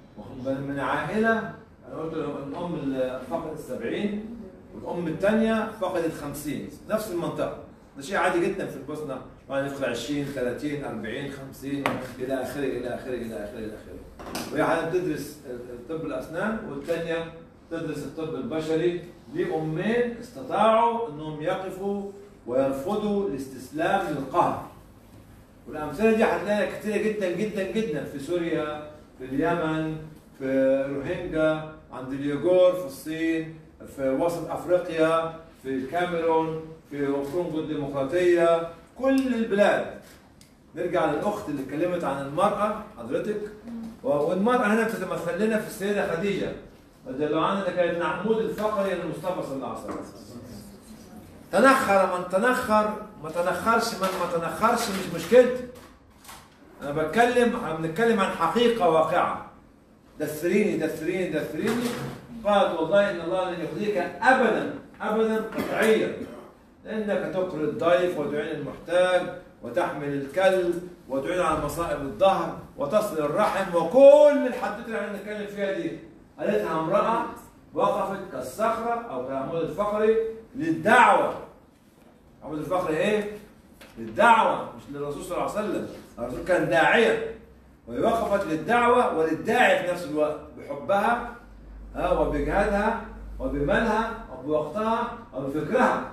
من عائله انا قلت له الام اللي فقدت 70 والام الثانيه فقدت 50 نفس المنطقه ده شيء عادي جدا في البوسنه يعني يدخل 20 30 40 50 الى اخره الى اخره الى اخره الى اخره وهي حاليا بتدرس طب الاسنان والثانيه تدرس الطب البشري دي امين استطاعوا انهم يقفوا ويرفضوا الاستسلام للقهر والامثله دي هتلاقيها كتيره جدا جدا جدا في سوريا في اليمن في روهينجا عند اليوغور في الصين في وسط افريقيا في الكاميرون في كونغو الديمقراطيه كل البلاد نرجع للاخت اللي اتكلمت عن المراه حضرتك والمراه هنا بتتمثل لنا في السيده خديجه رضي الله عنها اللي كانت العمود الفقري للمصطفى صلى الله عليه وسلم تنخر من تنخر ما تنخرش من ما تنخرش مش مشكلتي انا بتكلم بنتكلم عن حقيقه واقعه دثريني دثريني دثريني قالت والله ان الله لن يخزيك ابدا ابدا قطعيا لانك تقري الضيف وتعين المحتاج وتحمل الكل وتعين على مصائب الظهر وتصل الرحم وكل الحدوته اللي احنا بنتكلم فيها دي قالتها امراه وقفت كالصخره او كالعمود الفقري للدعوه العمود الفقري ايه؟ للدعوه مش للرسول صلى الله عليه وسلم الرسول كان داعيا وهي وقفت للدعوه وللداعي في نفس الوقت بحبها ها وبجهادها وبمالها وبوقتها وبفكرها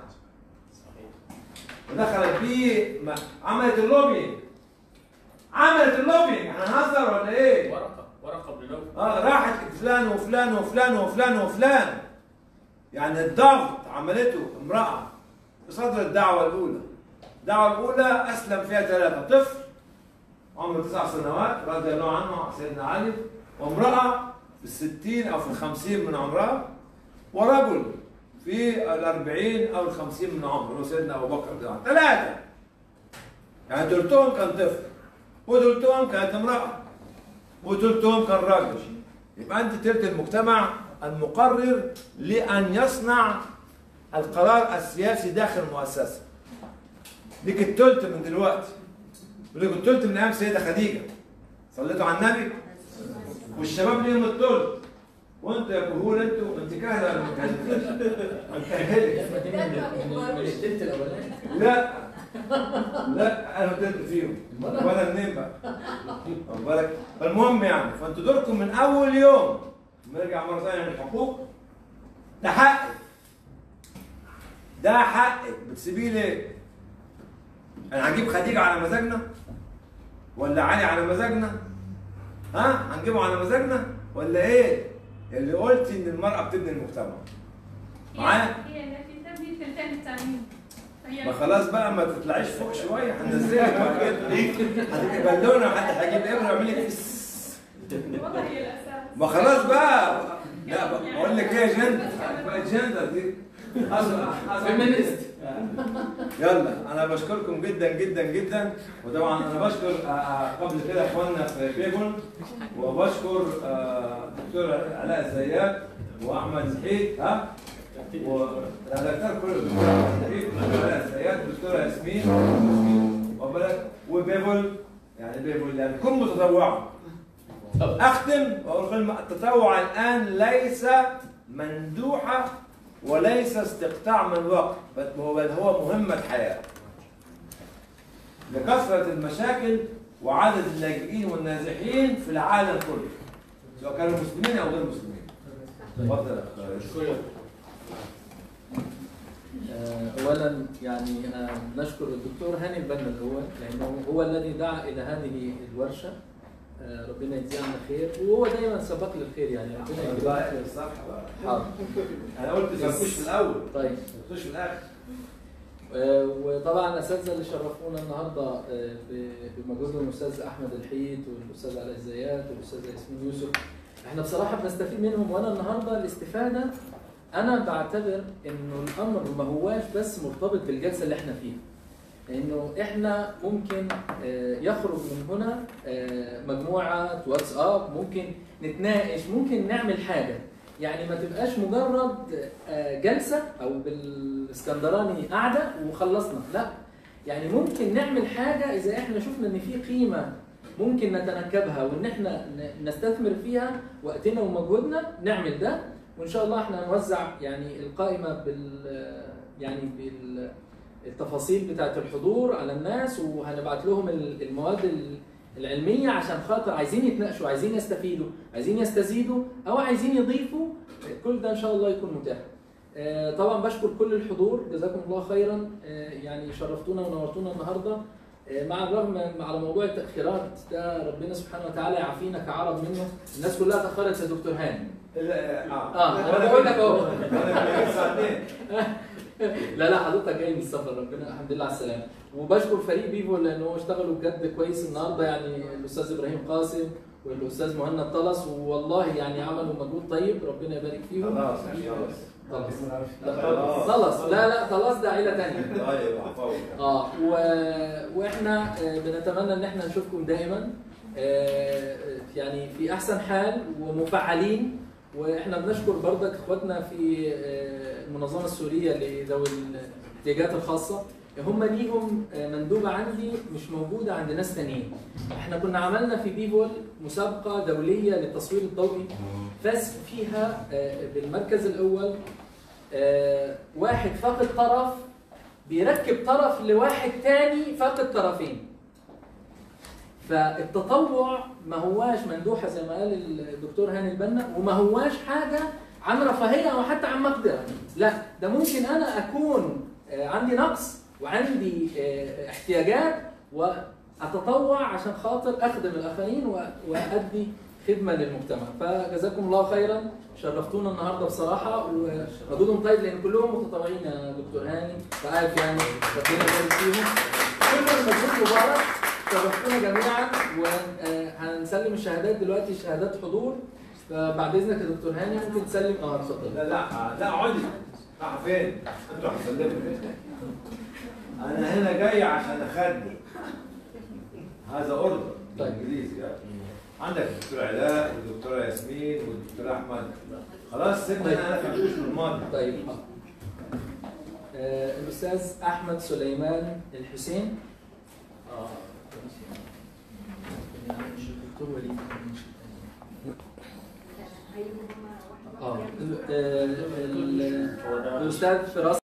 ودخلت فيه عملت اللوبينج عملت اللوبينج احنا هنهزر ولا ايه؟ ورقه ورقه بن نوفل اه راحت فلان وفلان وفلان وفلان وفلان يعني الضغط عملته امرأة في صدر الدعوة الأولى الدعوة الأولى أسلم فيها ثلاثة طفل عمره تسع سنوات رضي الله عنه سيدنا علي وامرأة في الستين أو في الخمسين من عمرها ورجل في الأربعين أو الخمسين من عمره سيدنا أبو بكر رضي الله عنه ثلاثة يعني ثلثهم كان طفل وثلثهم كانت امرأة وثلثهم كان راجل يبقى أنت تلت المجتمع المقرر لأن يصنع القرار السياسي داخل المؤسسة ليك التلت من دلوقتي وليك التلت من أيام سيدة خديجة صليتوا على النبي والشباب ليهم التلت وانت يا كهول انت انت كهله ولا مكهله؟ مكهله من التلت الاولاني لا لا انا تلت فيهم ولا منين بقى واخد بالك فالمهم يعني فانتوا دوركم من اول يوم نرجع مره ثانيه للحقوق ده حقك ده حقك بتسيبيه ليه؟ انا هنجيب خديجه على مزاجنا؟ ولا علي على مزاجنا؟ ها؟ هنجيبه على مزاجنا؟ ولا ايه؟ اللي قلت ان المراه بتبني المجتمع معايا؟ هي التي تبني الثلثين الثانيين فهي ما خلاص بقى ما تطلعيش فوق شويه هننزلك بقى كده هتبقي بالونه وحد هيجيب ابره ويعمل لك فس. والله هي الاساس ما خلاص بقى لا بقى بقول لك ايه يا جندر بقى جندر دي فيمينيست يلا انا بشكركم جدا جدا جدا وطبعا انا بشكر آه، آه، قبل كده اخواننا في بيبون وبشكر آه، دكتور علاء الزيات واحمد زحيد ها والدكتور كله دكتور احمد زحيد ودكتور علاء الزيات ودكتوره ياسمين ياسمين واخد بالك وبيبول يعني بيبول يعني كن متطوعا اختم واقول كلمه التطوع الان ليس مندوحه وليس استقطاع من الوقت بل هو بل هو مهمة حياة لكثرة المشاكل وعدد اللاجئين والنازحين في العالم كله سواء كانوا مسلمين أو غير مسلمين اتفضل يا أخ شكرا آه، اولا يعني آه، نشكر الدكتور هاني البنا الاول لانه هو الذي دعا الى هذه الورشه آه، ربنا يجزيه عنا خير وهو دايما سبق للخير يعني ربنا يجزيه بقى خير الصح بقى حاضر أنا قلت فركوش في الأول طيب فركوش في الآخر آه، وطبعا الاساتذه اللي شرفونا النهارده آه، ب- بمجهودهم الاستاذ احمد الحيد والاستاذ علاء الزيات والاستاذ ياسمين يوسف احنا بصراحه بنستفيد منهم وانا النهارده الاستفاده انا بعتبر انه الامر ما هواش بس مرتبط بالجلسه اللي احنا فيها انه احنا ممكن آه، يخرج من هنا آه، مجموعه واتساب ممكن نتناقش ممكن نعمل حاجه يعني ما تبقاش مجرد آه، جلسه او بالاسكندراني قعده وخلصنا لا يعني ممكن نعمل حاجه اذا احنا شفنا ان في قيمه ممكن نتنكبها وان احنا ن- نستثمر فيها وقتنا ومجهودنا نعمل ده وان شاء الله احنا نوزع يعني القائمه بال يعني بال التفاصيل بتاعت الحضور على الناس وهنبعت لهم ال- المواد ال- العلميه عشان خاطر عايزين يتناقشوا عايزين يستفيدوا عايزين يستزيدوا او عايزين يضيفوا كل ده ان شاء الله يكون متاح آه، طبعا بشكر كل الحضور جزاكم الله خيرا آه، يعني شرفتونا ونورتونا النهارده آه، مع الرغم من- على موضوع التاخيرات ده ربنا سبحانه وتعالى يعافينا كعرب منه الناس كلها تاخرت يا دكتور هاني اه اه انا بقول لك اهو انا الساعه 2 لا لا حضرتك جاي من السفر ربنا الحمد لله على السلامه وبشكر فريق بيفو لانه اشتغلوا بجد كويس النهارده يعني الاستاذ ابراهيم قاسم والاستاذ مهند طلس والله يعني عملوا مجهود طيب ربنا يبارك فيهم خلاص يعني خلاص خلاص لا، لا، خلاص لا لا خلاص ده عيله ثانيه طيب عفوا اه و... واحنا آه، بنتمنى ان احنا نشوفكم دائما آه، يعني في احسن حال ومفعلين واحنا بنشكر برضك اخواتنا في آه، المنظمه السوريه لذوي الاحتياجات الخاصه هم ليهم آه، مندوبه عندي مش موجوده عند ناس تانيين احنا كنا عملنا في بيفول مسابقه دوليه للتصوير الضوئي فاز فيها آه، بالمركز الاول آه، واحد فاقد طرف بيركب طرف لواحد تاني فاقد طرفين فالتطوع ما هواش مندوحه زي ما قال الدكتور هاني البنا وما هواش حاجه عن رفاهيه او حتى عن مقدره لا ده ممكن انا اكون آه، عندي نقص وعندي آه، احتياجات واتطوع عشان خاطر اخدم الاخرين و- وادي خدمه للمجتمع فجزاكم الله خيرا شرفتونا النهارده بصراحه ومجهودهم طيب لان كلهم متطوعين يا دكتور هاني فعارف يعني ربنا يبارك فيهم كل المجهود مبارك شرفتونا جميعا وهنسلم الشهادات دلوقتي شهادات حضور فبعد اذنك يا دكتور هاني ممكن تسلم اه اتفضل لا لا لا اقعدي راح فين؟ انتوا هتسلموا انا هنا جاي عشان اخدم هذا اوردر بالانجليزي يعني. عندك الدكتور علاء والدكتوره ياسمين والدكتور احمد خلاص سيبني انا انا خدوش من الماضي طيب آه، الاستاذ احمد سليمان الحسين اه مش الدكتور وليد اه ال- ال- ال- الاستاذ فراس